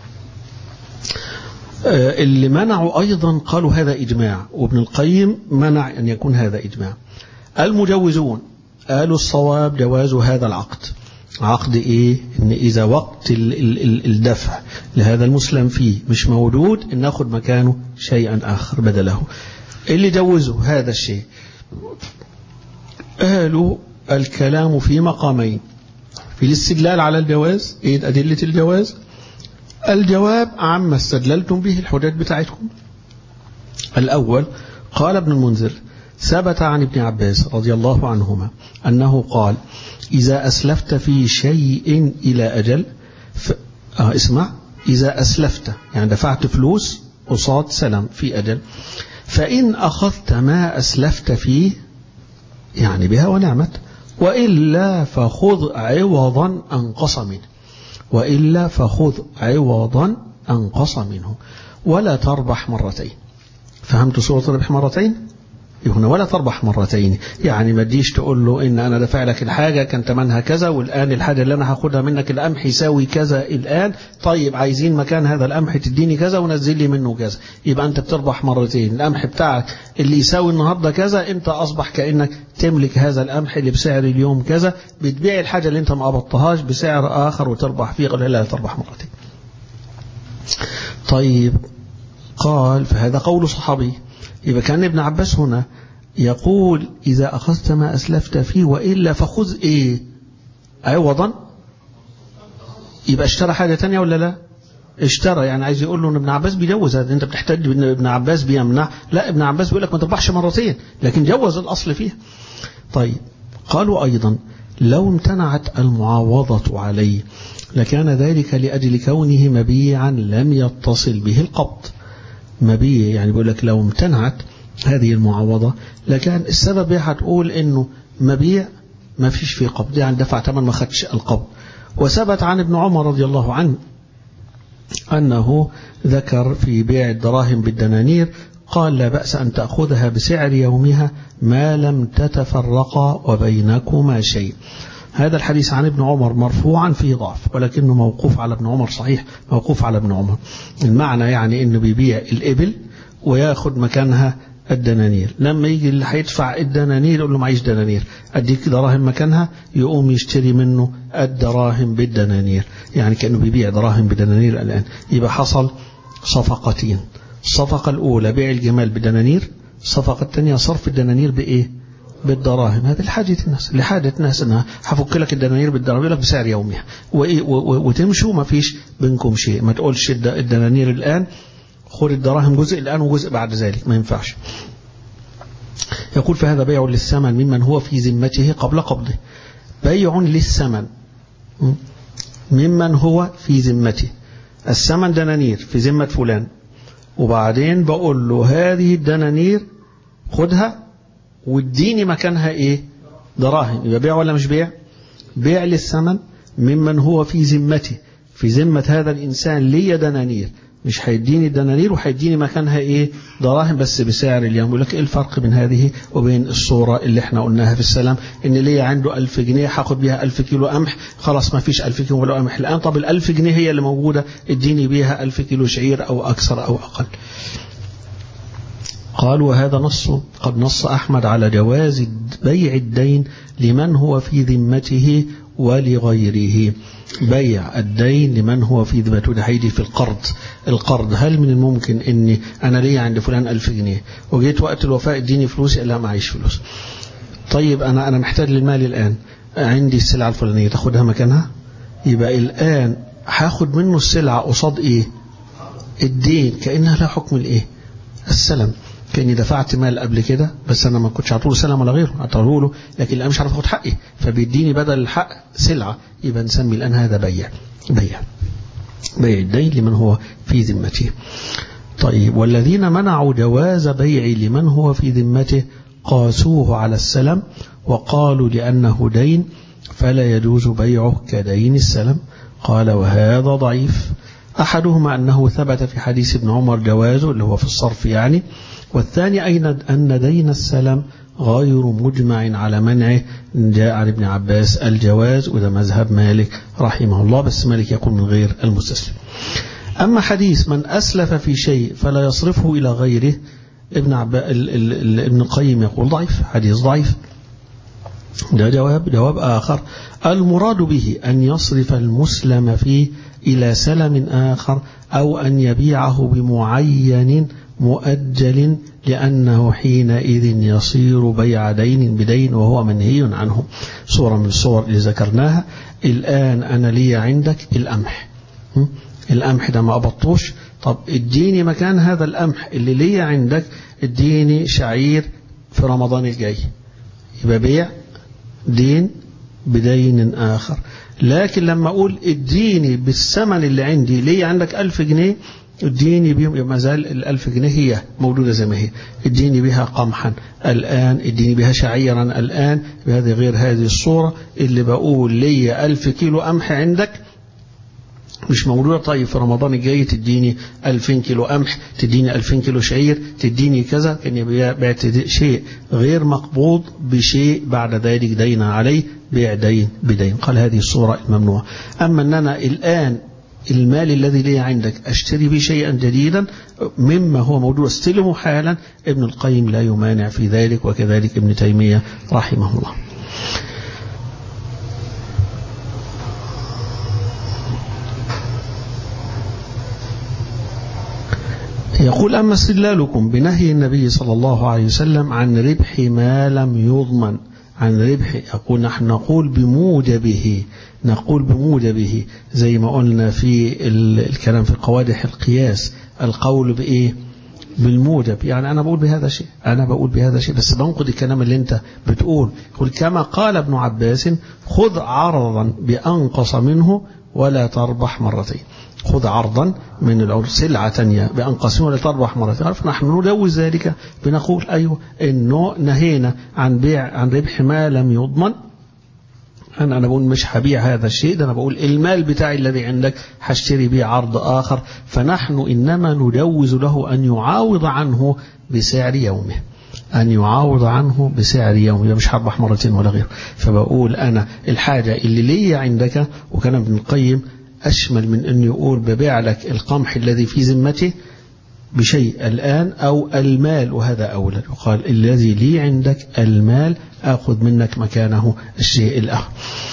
A: آه، اللي منعوا أيضا قالوا هذا إجماع وابن القيم منع أن يكون هذا إجماع المجوزون قالوا الصواب جواز هذا العقد عقد إيه إن إذا وقت ال- ال- ال- الدفع لهذا المسلم فيه مش موجود إن ناخد مكانه شيئا آخر بدله اللي جوزوا هذا الشيء قالوا الكلام في مقامين في الاستدلال على الجواز إيه أدلة الجواز الجواب عما استدللتم به الحجج بتاعتكم الأول قال ابن المنذر ثبت عن ابن عباس رضي الله عنهما أنه قال إذا أسلفت في شيء إلى أجل ف... آه اسمع إذا أسلفت يعني دفعت فلوس قصاد سلام في أجل فإن أخذت ما أسلفت فيه يعني بها ونعمت وإلا فخذ عوضا أنقص منه وإلا فخذ عوضا أنقص منه ولا تربح مرتين فهمت سورة الربح مرتين هنا ولا تربح مرتين يعني ما تجيش تقول له ان انا دافع لك الحاجه كان ثمنها كذا والان الحاجه اللي انا هاخدها منك القمح يساوي كذا الان طيب عايزين مكان هذا القمح تديني كذا ونزل لي منه كذا يبقى انت بتربح مرتين القمح بتاعك اللي يساوي النهارده كذا انت اصبح كانك تملك هذا القمح اللي بسعر اليوم كذا بتبيع الحاجه اللي انت ما قبضتهاش بسعر اخر وتربح فيه قال لا تربح مرتين طيب قال فهذا قول صحابي يبقى كان ابن عباس هنا يقول إذا أخذت ما أسلفت فيه وإلا فخذ إيه عوضا يبقى اشترى حاجة تانية ولا لا اشترى يعني عايز يقول له ان ابن عباس بيجوز هذا انت بتحتاج ان ابن عباس بيمنع لا ابن عباس بيقول لك ما تربحش مرتين لكن جوز الاصل فيه طيب قالوا ايضا لو امتنعت المعاوضة عليه لكان ذلك لأجل كونه مبيعا لم يتصل به القبض مبيع يعني بيقول لك لو امتنعت هذه المعاوضة لكان السبب هتقول انه مبيع ما فيش فيه قبض يعني دفع ثمن ما خدش القبض وثبت عن ابن عمر رضي الله عنه أنه ذكر في بيع الدراهم بالدنانير قال لا بأس أن تأخذها بسعر يومها ما لم تتفرقا وبينكما شيء هذا الحديث عن ابن عمر مرفوعا فيه ضعف ولكنه موقوف على ابن عمر صحيح موقوف على ابن عمر المعنى يعني انه بيبيع الإبل وياخد مكانها الدنانير لما يجي اللي هيدفع الدنانير يقول له معيش دنانير اديك دراهم مكانها يقوم يشتري منه الدراهم بالدنانير يعني كانه بيبيع دراهم بدنانير الان يبقى حصل صفقتين الصفقه الاولى بيع الجمال بدنانير الصفقه الثانيه صرف الدنانير بايه بالدراهم هذه لحاجة الناس لحاجة الناس انها هفك لك الدنانير بالدراهم يقول لك بسعر يومها وإيه و- و- وتمشوا ما فيش بينكم شيء ما تقولش الد- الدنانير الآن خذ الدراهم جزء الآن وجزء بعد ذلك ما ينفعش يقول فهذا بيع للثمن ممن هو في ذمته قبل قبضه بيع للثمن م? ممن هو في ذمته الثمن دنانير في ذمة فلان وبعدين بقول له هذه الدنانير خدها واديني مكانها ايه دراهم يبقى بيع ولا مش بيع بيع للثمن ممن هو في ذمته في ذمة هذا الإنسان لي دنانير مش هيديني الدنانير وهيديني مكانها ايه دراهم بس بسعر اليوم يقول لك ايه الفرق بين هذه وبين الصورة اللي احنا قلناها في السلام ان ليا عنده ألف جنيه هاخد بيها ألف كيلو قمح خلاص ما فيش ألف كيلو ولا قمح الآن طب الألف جنيه هي اللي موجودة اديني بيها ألف كيلو شعير أو أكثر أو أقل قالوا وهذا نص قد نص أحمد على جواز بيع الدين لمن هو في ذمته ولغيره بيع الدين لمن هو في ذمته ده هيجي في القرض القرض هل من الممكن اني انا ليا عند فلان ألف جنيه وجيت وقت الوفاء اديني فلوسي لا معيش فلوس طيب انا انا محتاج للمال الان عندي السلعه الفلانيه تاخدها مكانها يبقى الان هاخد منه السلعه قصاد ايه الدين كانها لها حكم الايه السلم كاني دفعت مال قبل كده بس انا ما كنتش هعطوله سلم ولا غيره هعطوله له لكن الان مش عارف اخد حقي فبيديني بدل الحق سلعه يبقى نسمي الان هذا بيع بيع بيع الدين لمن هو في ذمته طيب والذين منعوا جواز بيع لمن هو في ذمته قاسوه على السلم وقالوا لأنه دين فلا يجوز بيعه كدين السلم قال وهذا ضعيف أحدهما أنه ثبت في حديث ابن عمر جوازه اللي هو في الصرف يعني والثاني أين أن دين السلم غير مجمع على منعه جاء عن ابن عباس الجواز وده مذهب مالك رحمه الله بس مالك يقول من غير المستسلم أما حديث من أسلف في شيء فلا يصرفه إلى غيره ابن عبا ال ال ال ابن القيم يقول ضعيف حديث ضعيف ده جواب جواب آخر المراد به أن يصرف المسلم فيه إلى سلم آخر أو أن يبيعه بمعين مؤجل لأنه حينئذ يصير بيع دين بدين وهو منهي عنه صورة من الصور اللي ذكرناها الآن أنا لي عندك القمح القمح ده ما أبطوش طب اديني مكان هذا القمح اللي لي عندك اديني شعير في رمضان الجاي يبقى بيع دين بدين آخر لكن لما أقول اديني بالثمن اللي عندي ليه عندك ألف جنيه اديني بيهم ما زال الألف جنيه هي موجودة زي ما هي اديني بها قمحا الآن اديني بها شعيرا الآن بهذه غير هذه الصورة اللي بقول لي ألف كيلو قمح عندك مش موجودة طيب في رمضان الجاي تديني 2000 كيلو قمح تديني 2000 كيلو شعير تديني كذا كان بعت شيء غير مقبوض بشيء بعد ذلك دين عليه بيع دين بدين قال هذه الصورة الممنوعة أما أن أنا الآن المال الذي لي عندك أشتري به شيئا جديدا مما هو موجود استلمه حالا ابن القيم لا يمانع في ذلك وكذلك ابن تيمية رحمه الله يقول أما استدلالكم بنهي النبي صلى الله عليه وسلم عن ربح ما لم يضمن عن ربح يقول نحن نقول بموجبه نقول بموجبه زي ما قلنا في الكلام في قوادح القياس القول بإيه بالموجب يعني أنا بقول بهذا الشيء أنا بقول بهذا الشيء بس بنقد الكلام اللي أنت بتقول قل كما قال ابن عباس خذ عرضا بأنقص منه ولا تربح مرتين خذ عرضا من العروض سلعة تانية بأنقص ولا تربح مرتين عرف نحن ندوز ذلك بنقول أيوه إنه نهينا عن بيع عن ربح ما لم يضمن أنا أنا بقول مش هبيع هذا الشيء ده أنا بقول المال بتاعي الذي عندك هشتري به عرض آخر فنحن إنما ندوز له أن يعاوض عنه بسعر يومه أن يعاوض عنه بسعر يومه مش هربح مرتين ولا غيره فبقول أنا الحاجة اللي لي عندك وكان ابن القيم أشمل من أن يقول ببيع لك القمح الذي في ذمته بشيء الآن أو المال وهذا أولى يقال الذي لي عندك المال أخذ منك مكانه الشيء الآخر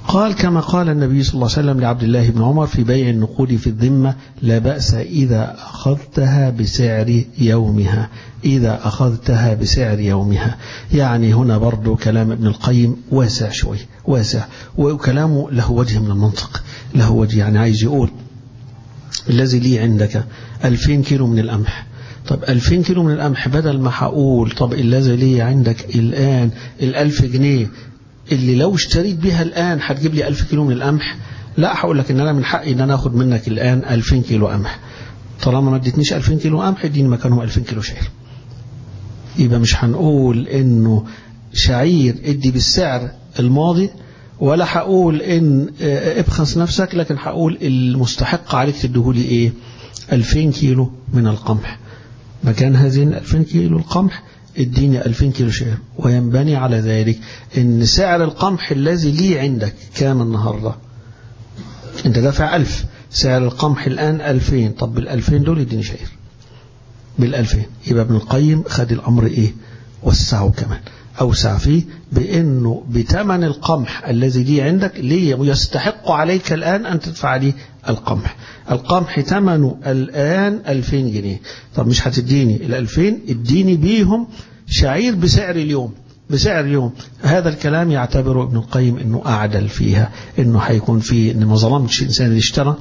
A: قال كما قال النبي صلى الله عليه وسلم لعبد الله بن عمر في بيع النقود في الذمة لا بأس إذا أخذتها بسعر يومها إذا أخذتها بسعر يومها يعني هنا برضو كلام ابن القيم واسع شوي واسع وكلامه له وجه من المنطق له وجه يعني عايز يقول الذي لي عندك 2000 كيلو من القمح طب 2000 كيلو من القمح بدل ما هقول طب الذي لي عندك الآن الألف جنيه اللي لو اشتريت بها الآن هتجيب لي 1000 كيلو من القمح لا هقول لك ان انا من حقي ان انا اخد منك الآن 2000 كيلو قمح طالما ما اديتنيش 2000 كيلو قمح اديني مكانهم 2000 كيلو شعير يبقى مش هنقول انه شعير ادي بالسعر الماضي ولا هقول ان ابخس نفسك لكن هقول المستحق عليك تديهولي ايه 2000 كيلو من القمح مكان هذه 2000 كيلو القمح اديني 2000 كيلو شعير وينبني على ذلك ان سعر القمح الذي لي عندك كام النهارده انت دافع 1000 سعر القمح الان 2000 طب بال 2000 دول اديني شعير بال 2000 يبقى ابن القيم خد الامر ايه وسعه كمان أوسع فيه بأنه بثمن القمح الذي لي عندك ليه ويستحق عليك الآن أن تدفع لي القمح القمح ثمنه الآن 2000 جنيه طب مش هتديني ال 2000 اديني بيهم شعير بسعر اليوم بسعر اليوم هذا الكلام يعتبره ابن القيم انه اعدل فيها انه هيكون فيه ان ما ظلمتش الانسان اللي اشترى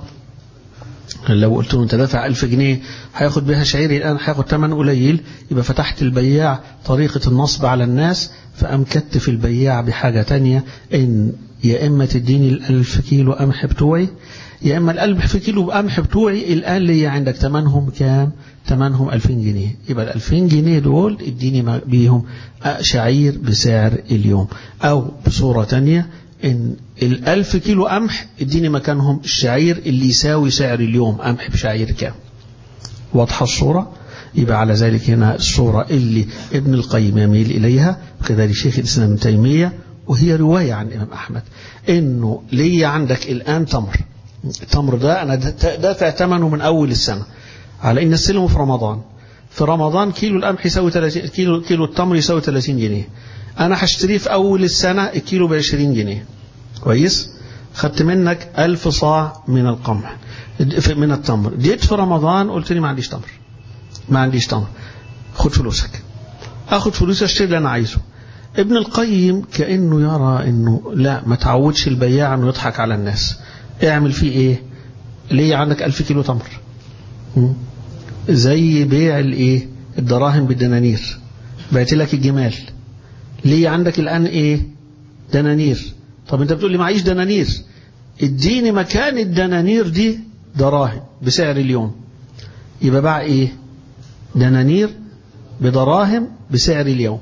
A: لو قلت له انت دافع 1000 جنيه هياخد بها شعيري الان هياخد ثمن قليل يبقى فتحت البياع طريقة النصب على الناس فقام كتف البياع بحاجة تانية ان يا اما تديني الألف كيلو قمح بتوعي يا اما الألف كيلو قمح بتوعي الان لي عندك ثمنهم كام ثمنهم 2000 جنيه يبقى ال 2000 جنيه دول اديني بيهم شعير بسعر اليوم او بصورة تانية ان الألف كيلو قمح اديني مكانهم الشعير اللي يساوي سعر اليوم قمح بشعير كام واضحة الصورة يبقى على ذلك هنا الصورة اللي ابن القيم يميل إليها وكذلك شيخ الإسلام ابن تيمية وهي رواية عن الإمام أحمد إنه لي عندك الآن تمر التمر ده أنا دافع ثمنه من أول السنة على إن السلم في رمضان في رمضان كيلو القمح يساوي 30 كيلو كيلو التمر يساوي 30 جنيه أنا هشتريه في أول السنة الكيلو ب 20 جنيه كويس خدت منك ألف صاع من القمح من التمر جيت في رمضان قلت لي ما عنديش تمر ما عنديش تمر خد فلوسك اخد فلوسي اشتري اللي انا عايزه ابن القيم كانه يرى انه لا ما تعودش البياع انه يضحك على الناس اعمل فيه ايه ليه عندك ألف كيلو تمر زي بيع الايه الدراهم بالدنانير بعت لك الجمال ليه عندك الان ايه دنانير طب انت بتقول لي معيش دنانير اديني مكان الدنانير دي دراهم بسعر اليوم يبقى باع ايه دنانير بدراهم بسعر اليوم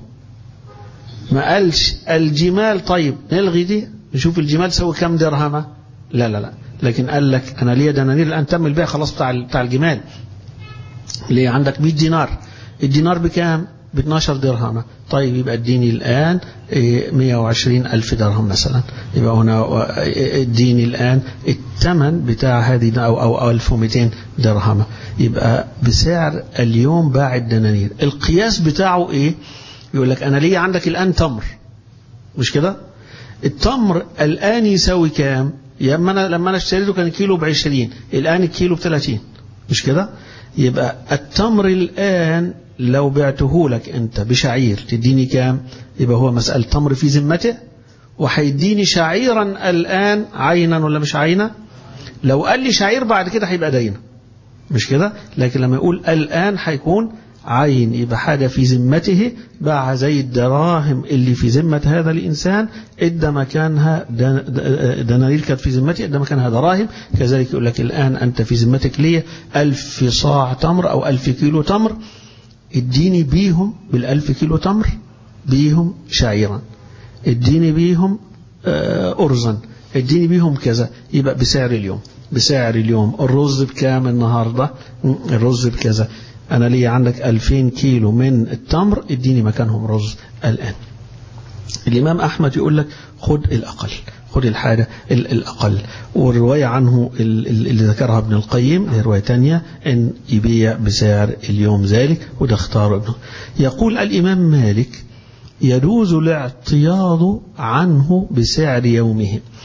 A: ما قالش الجمال طيب نلغي دي نشوف الجمال تسوي كام درهمة لا لا لا لكن قال لك انا ليا دنانير الان تم البيع خلاص بتاع بتاع الجمال ليه عندك 100 دينار الدينار بكام ب 12 درهم طيب يبقى اديني الآن 120 ألف درهم مثلا يبقى هنا اديني الآن الثمن بتاع هذه أو, أو 1200 درهم يبقى بسعر اليوم باع الدنانير القياس بتاعه إيه يقول لك أنا ليه عندك الآن تمر مش كده التمر الآن يساوي كام لما أنا لما أنا اشتريته كان كيلو ب 20 الآن الكيلو ب 30 مش كده يبقى التمر الآن لو بعته لك أنت بشعير تديني كام يبقى هو مسألة تمر في ذمته وهيديني شعيرا الآن عينا ولا مش عينا لو قال لي شعير بعد كده هيبقى دينا مش كده لكن لما يقول الآن هيكون عين يبقى حاجة في ذمته باع زي الدراهم اللي في ذمة هذا الإنسان إدى مكانها دنانير كانت في ذمتي إدى مكانها دراهم كذلك يقول لك الآن أنت في ذمتك لي ألف صاع تمر أو ألف كيلو تمر اديني بيهم بالألف كيلو تمر بيهم شعيرا اديني بيهم أرزا اديني بيهم كذا يبقى بسعر اليوم بسعر اليوم الرز بكام النهاردة الرز بكذا أنا لي عندك 2000 كيلو من التمر اديني مكانهم رز الآن الإمام أحمد يقول لك خد الأقل خد الحاجة الأقل والرواية عنه اللي ذكرها ابن القيم هي رواية تانية أن يبيع بسعر اليوم ذلك وده اختاره ابنه يقول الإمام مالك يجوز الاعتياض عنه بسعر يومه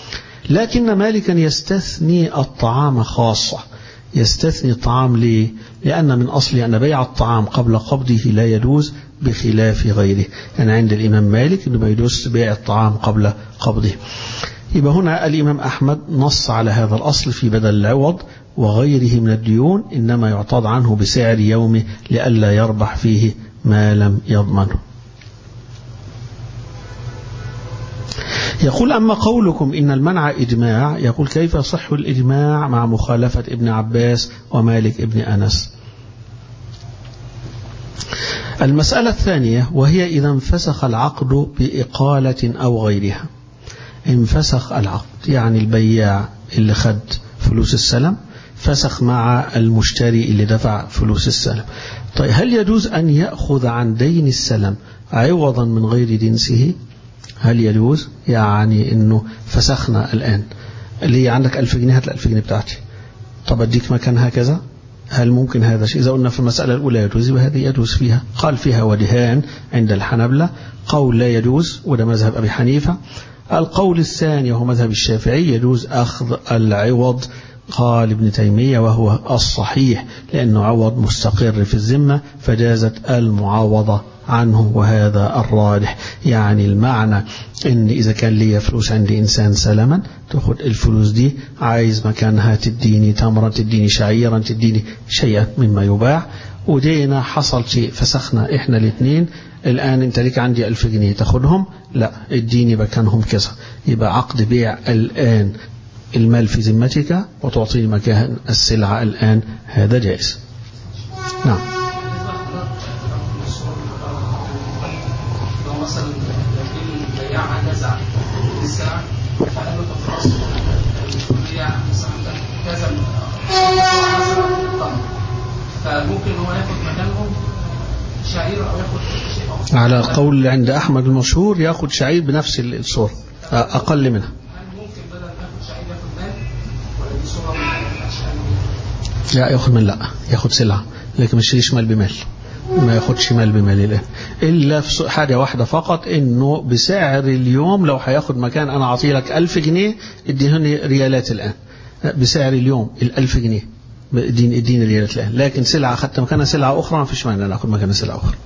A: لكن مالكا يستثني الطعام خاصة يستثني الطعام ليه؟ لأن من أصل أن بيع الطعام قبل قبضه لا يجوز بخلاف غيره يعني عند الإمام مالك أنه ما يجوز بيع الطعام قبل قبضه يبقى هنا الإمام أحمد نص على هذا الأصل في بدل العوض وغيره من الديون إنما يعتض عنه بسعر يومه لئلا يربح فيه ما لم يضمنه يقول أما قولكم إن المنع إجماع يقول كيف يصح الإجماع مع مخالفة ابن عباس ومالك ابن أنس المسألة الثانية وهي إذا انفسخ العقد بإقالة أو غيرها انفسخ العقد يعني البياع اللي خد فلوس السلم فسخ مع المشتري اللي دفع فلوس السلم طيب هل يجوز أن يأخذ عن دين السلم عوضا من غير جنسه هل يجوز يعني أنه فسخنا الآن اللي عندك ألف جنيه هات الألف جنيه بتاعتي طب أديك مكان هكذا هل ممكن هذا الشيء إذا قلنا في المسألة الأولى يجوز وهذه يجوز فيها قال فيها وجهان عند الحنبلة قول لا يجوز وده مذهب أبي حنيفة القول الثاني وهو مذهب الشافعي يجوز أخذ العوض قال ابن تيمية وهو الصحيح لأنه عوض مستقر في الذمة فجازت المعاوضة عنه وهذا الراجح يعني المعنى ان اذا كان لي فلوس عند انسان سلما تاخد الفلوس دي عايز مكانها تديني تمرة تديني شعيرا تديني شيئا مما يباع ودينا حصل شيء فسخنا احنا الاثنين الان انت ليك عندي ألف جنيه تاخدهم لا اديني مكانهم كذا يبقى عقد بيع الان المال في ذمتك وتعطيني مكان السلعة الآن هذا جائز نعم
H: لو مثلا البياع نزع السعر فقال له طب خلاص البياع مثلا كذا مثلا طن فممكن هو ياخد مكانهم شعير او ياخد شيء اخر
A: على القول عند أحمد المشهور يأخذ شعير بنفس الصورة أقل منها
H: هل ممكن بدل ما ياخد شعير ياخد مال ولا دي صوره ما ينفعش
A: لا ياخذ من لا ياخذ سلعة لكن مش يشتريش مال بمال ما ياخدش مال بمال الآن إلا في حاجة واحدة فقط إنه بسعر اليوم لو هياخد مكان أنا أعطي لك ألف جنيه اديهني ريالات الآن بسعر اليوم الألف جنيه اديني اديني ريالات الآن لكن سلعة أخذت مكانها سلعة أخرى ما فيش مانع أنا أخذ مكانها سلعة أخرى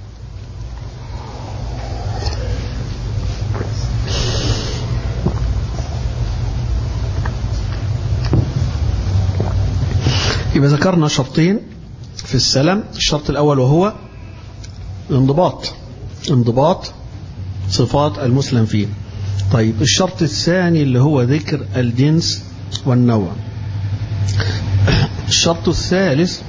A: يبقى ذكرنا شرطين في السلم الشرط الأول وهو الانضباط انضباط صفات المسلم فيه طيب الشرط الثاني اللي هو ذكر الجنس والنوع الشرط الثالث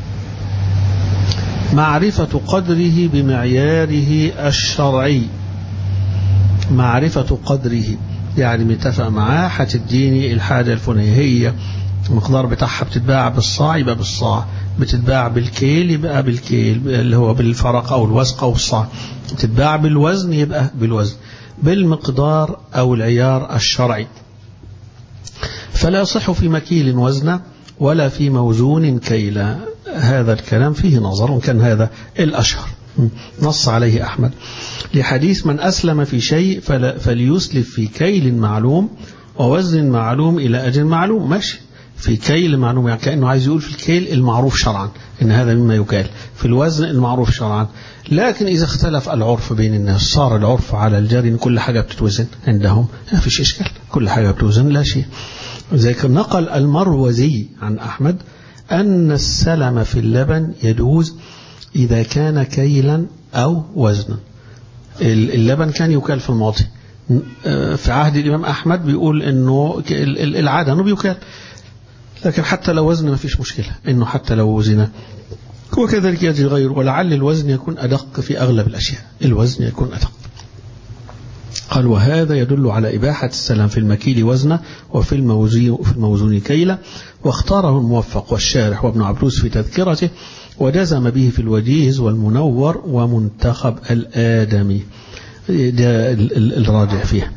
A: معرفة قدره بمعياره الشرعي معرفة قدره يعني متفق معاه هتديني الحاجة الفلانية هي المقدار بتاعها بتتباع بالصاع يبقى بالصاع بتتباع بالكيل يبقى بالكيل اللي هو بالفرق أو الوسق أو الصاع بتتباع بالوزن يبقى بالوزن بالمقدار أو العيار الشرعي فلا يصح في مكيل وزنا ولا في موزون كيلا هذا الكلام فيه نظر كان هذا الأشهر نص عليه أحمد لحديث من أسلم في شيء فليسلف في كيل معلوم ووزن معلوم إلى أجل معلوم ماشي في كيل معلوم يعني كأنه عايز يقول في الكيل المعروف شرعا إن هذا مما يكال في الوزن المعروف شرعا لكن إذا اختلف العرف بين الناس صار العرف على الجاري إن كل حاجة بتتوزن عندهم ما فيش إشكال كل حاجة بتوزن لا شيء ذلك نقل المروزي عن أحمد أن السلم في اللبن يجوز إذا كان كيلا أو وزنا اللبن كان يكال في الماضي في عهد الإمام أحمد بيقول أنه العادة أنه بيكال لكن حتى لو وزن ما فيش مشكلة أنه حتى لو وزن وكذلك يجري غيره ولعل الوزن يكون أدق في أغلب الأشياء الوزن يكون أدق قال وهذا يدل على إباحة السلام في المكيل وزنه وفي الموزون, في الموزون كيلة واختاره الموفق والشارح وابن عبروس في تذكرته وجزم به في الوجيز والمنور ومنتخب الآدمي ده الراجع فيه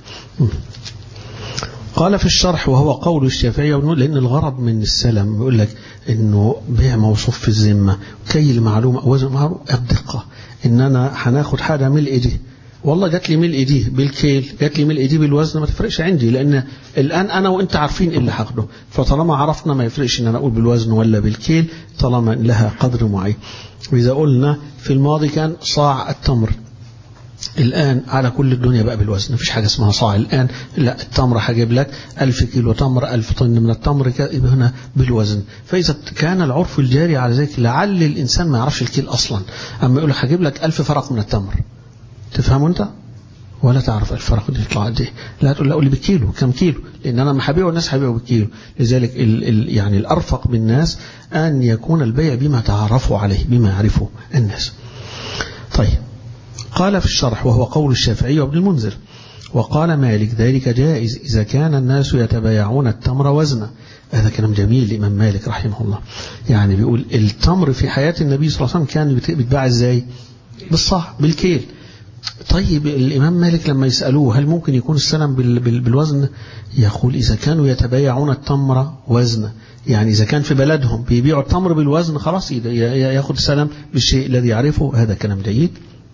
A: قال في الشرح وهو قول الشافعي لأن الغرض من السلم يقول لك أنه بيع موصوف في الذمة كي المعلومة وزن معلومة الدقة إن أنا هناخد حاجة ملء دي والله جات لي ملء دي بالكيل جات لي ملء دي بالوزن ما تفرقش عندي لان الان انا وانت عارفين ايه اللي هاخده فطالما عرفنا ما يفرقش ان انا اقول بالوزن ولا بالكيل طالما لها قدر معين واذا قلنا في الماضي كان صاع التمر الآن على كل الدنيا بقى بالوزن مفيش حاجة اسمها صاع الآن لا التمر هجيب لك ألف كيلو تمر ألف طن من التمر يبقى هنا بالوزن فإذا كان العرف الجاري على ذلك لعل الإنسان ما يعرفش الكيل أصلا أما يقول لك هجيب لك ألف فرق من التمر تفهم أنت ولا تعرف الفرق دي يطلع قد ايه لا تقول لا قول لي بالكيلو كم كيلو لان انا ما هبيعه الناس هيبيعوا بالكيلو لذلك ال ال يعني الارفق بالناس ان يكون البيع بما تعرفوا عليه بما يعرفه الناس طيب قال في الشرح وهو قول الشافعي وابن المنذر وقال مالك ذلك جائز إذا كان الناس يتبايعون التمر وزنا هذا كلام جميل لإمام مالك رحمه الله يعني بيقول التمر في حياة النبي صلى الله عليه وسلم كان بيتباع ازاي بالصح بالكيل طيب الإمام مالك لما يسألوه هل ممكن يكون السلم بال بال بالوزن يقول إذا كانوا يتبايعون التمر وزنا يعني إذا كان في بلدهم بيبيعوا التمر بالوزن خلاص ياخد السلم بالشيء الذي يعرفه هذا كلام جيد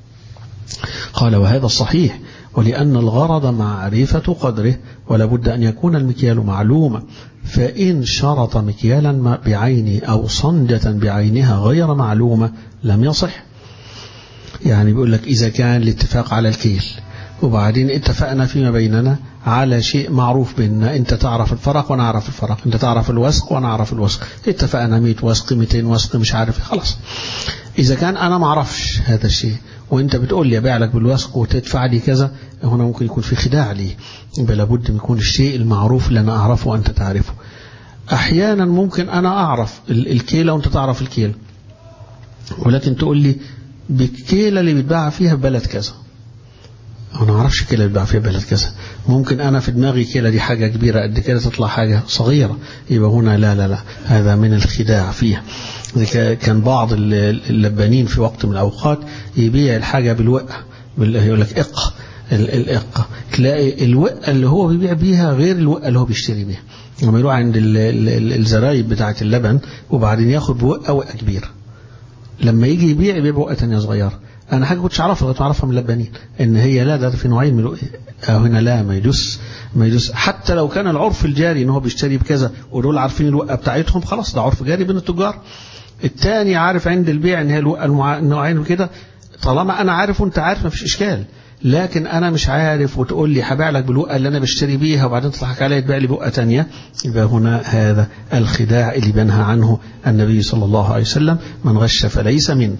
A: قال وهذا الصحيح ولأن الغرض معرفة قدره ولا بد أن يكون المكيال معلوما فإن شرط مكيالا بعينه أو صندة بعينها غير معلومة لم يصح يعني بيقول لك إذا كان الاتفاق على الكيل وبعدين اتفقنا فيما بيننا على شيء معروف بيننا انت تعرف الفرق وانا اعرف الفرق انت تعرف الوسق وانا اعرف الوسق اتفقنا 100 وسق 200 وسق مش عارف خلاص اذا كان انا ما اعرفش هذا الشيء وانت بتقول لي ابيع لك بالوسق وتدفع لي كذا هنا ممكن يكون في خداع لي يبقى لابد من يكون الشيء المعروف اللي انا اعرفه وانت تعرفه احيانا ممكن انا اعرف الكيله وانت تعرف الكيله ولكن تقول لي بالكيله اللي بيتباع فيها بلد كذا انا ما اعرفش كيله بيتباع فيها بلد كذا ممكن انا في دماغي كيله دي حاجه كبيره قد كده تطلع حاجه صغيره يبقى هنا لا لا لا هذا من الخداع فيها كان بعض اللبانين في وقت من الأوقات يبيع الحاجة بالوقة يقول لك إق الإقة تلاقي الوقة اللي هو بيبيع بيها غير الوقة اللي هو بيشتري بيها لما يروح عند الزرايب بتاعة اللبن وبعدين ياخد بوقة وقة كبيرة لما يجي يبيع يبيع بوقة تانية صغيرة أنا حاجة كنتش أعرفها كنت أعرفها من اللبانين إن هي لا ده في نوعين من الوقة هنا لا ما يجوز ما يجوز حتى لو كان العرف الجاري إن هو بيشتري بكذا ودول عارفين الوقة بتاعتهم خلاص ده عرف جاري بين التجار الثاني عارف عند البيع ان هي النوعين وكده طالما انا عارف وانت عارف مفيش اشكال لكن انا مش عارف وتقول لي هبيع لك بالوقه اللي انا بشتري بيها وبعدين تضحك عليا تبيع لي بقه ثانيه يبقى هنا هذا الخداع اللي بينهى عنه النبي صلى الله عليه وسلم من غش فليس منه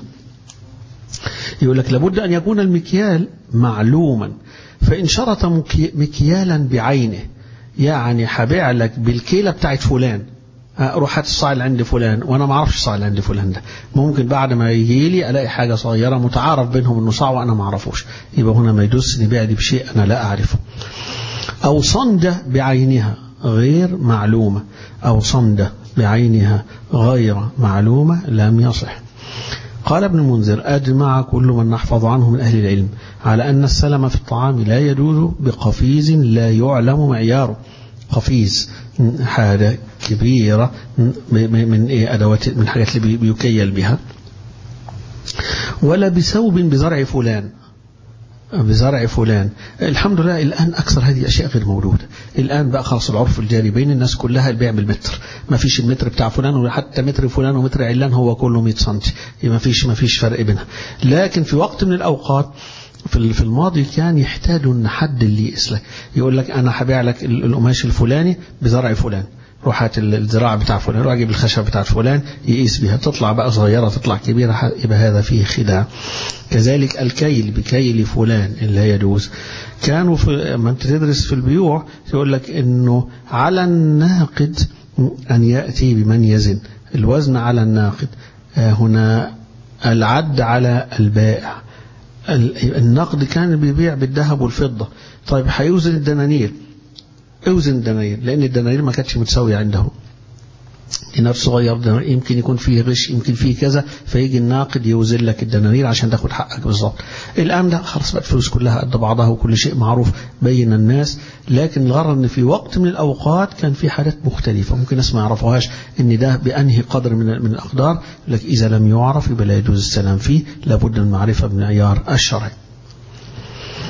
A: يقول لك لابد ان يكون المكيال معلوما فان شرط مكيالا بعينه يعني هبيع لك بالكيله بتاعت فلان روح هات الصاع اللي عند فلان وانا ما اعرفش الصاع اللي عند فلان ده ممكن بعد ما يجي لي الاقي حاجه صغيره متعارف بينهم انه صاع وانا ما اعرفوش يبقى هنا ما يدوس نبيع لي بشيء انا لا اعرفه او صنده بعينها غير معلومه او صنده بعينها غير معلومه لم يصح قال ابن المنذر أجمع كل من نحفظ عنه من أهل العلم على أن السلم في الطعام لا يجوز بقفيز لا يعلم معياره قفيز حاجة كبيرة من إيه أدوات من الحاجات اللي بيكيل بها ولا بثوب بزرع فلان بزرع فلان الحمد لله الآن أكثر هذه أشياء غير موجودة الآن بقى خلاص العرف الجاري بين الناس كلها البيع بالمتر ما فيش المتر بتاع فلان وحتى متر فلان ومتر علان هو كله 100 سم ما فيش ما فيش فرق بينها لكن في وقت من الأوقات في في الماضي كان يحتاج ان حد اللي يسلك يقول لك انا هبيع لك القماش الفلاني بزرع فلان روح هات الزراعة بتاع فلان روح اجيب الخشب بتاع فلان يقيس بها تطلع بقى صغيرة تطلع كبيرة يبقى هذا فيه خداع كذلك الكيل بكيل فلان اللي يجوز كانوا في ما انت تدرس في البيوع يقول لك انه على الناقد ان ياتي بمن يزن الوزن على الناقد هنا العد على البائع النقد كان بيبيع بالذهب والفضة طيب هيوزن الدنانير اوزن الدنانير لأن الدنانير ما كانتش متساوية عنده دينار صغير دينار يمكن يكون فيه غش يمكن فيه كذا فيجي الناقد يوزن لك الدنانير عشان تاخد حقك بالظبط الآن لا خلاص بقت الفلوس كلها قد بعضها وكل شيء معروف بين الناس لكن الغرض ان في وقت من الأوقات كان في حاجات مختلفة ممكن ناس ما يعرفوهاش ان ده بأنهي قدر من من الأقدار لك إذا لم يعرف يبقى لا يجوز السلام فيه لابد من معرفة بمعيار الشرعي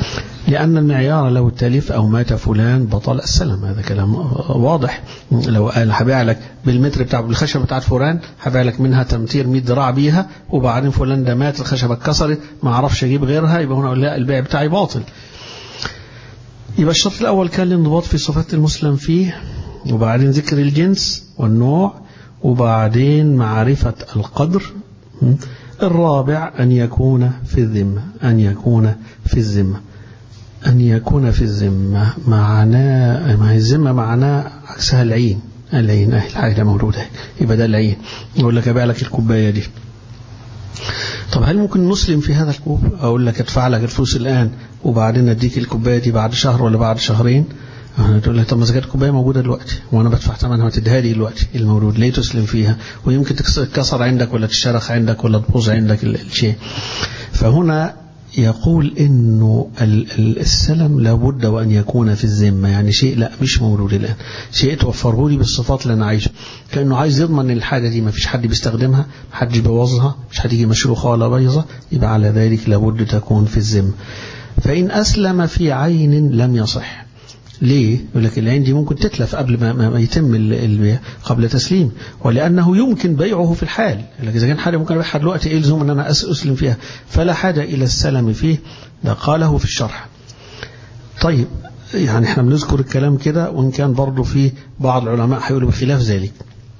A: لأن المعيار لو تلف أو مات فلان بطل السلم هذا كلام واضح لو قال هبيع لك بالمتر بتاع بالخشبة بتاعت فلان هبيع لك منها تمتير 100 ذراع بيها وبعدين فلان ده مات الخشبة اتكسرت ما اعرفش اجيب غيرها يبقى هنا اقول لا البيع بتاعي باطل يبقى الشرط الأول كان الانضباط في صفات المسلم فيه وبعدين ذكر الجنس والنوع وبعدين معرفة القدر الرابع أن يكون في الذمة أن يكون في الذمة أن يكون في الذمة معناه ما هي الذمة معناه عكسها العين العين أهي الحاجة موجودة يبقى ده العين يقول لك أبيع لك الكوباية دي طب هل ممكن نسلم في هذا الكوب أقول لك ادفع لك الفلوس الآن وبعدين أديك الكوباية دي بعد شهر ولا بعد شهرين تقول لك طب ما زكاة الكوباية موجودة دلوقتي وأنا بدفع ثمنها وتديها لي دلوقتي المولود ليه تسلم فيها ويمكن تتكسر عندك ولا تشرخ عندك ولا تبوظ عندك الشيء فهنا يقول انه السلم لابد وان يكون في الذمه يعني شيء لا مش موجود الان شيء توفره لي بالصفات اللي انا عايزها كانه عايز يضمن ان الحاجه دي ما فيش حد بيستخدمها ما حدش بيبوظها مش هتيجي مشروخه ولا بايظه يبقى على ذلك لابد تكون في الذمه فان اسلم في عين لم يصح ليه؟ يقول لك العين دي ممكن تتلف قبل ما, ما يتم البيع قبل تسليم ولأنه يمكن بيعه في الحال لك إذا كان حاجة ممكن أبيعها دلوقتي يلزم أن أنا أسلم فيها فلا حاجة إلى السلم فيه ده قاله في الشرح طيب يعني احنا بنذكر الكلام كده وإن كان برضه في بعض العلماء هيقولوا بخلاف ذلك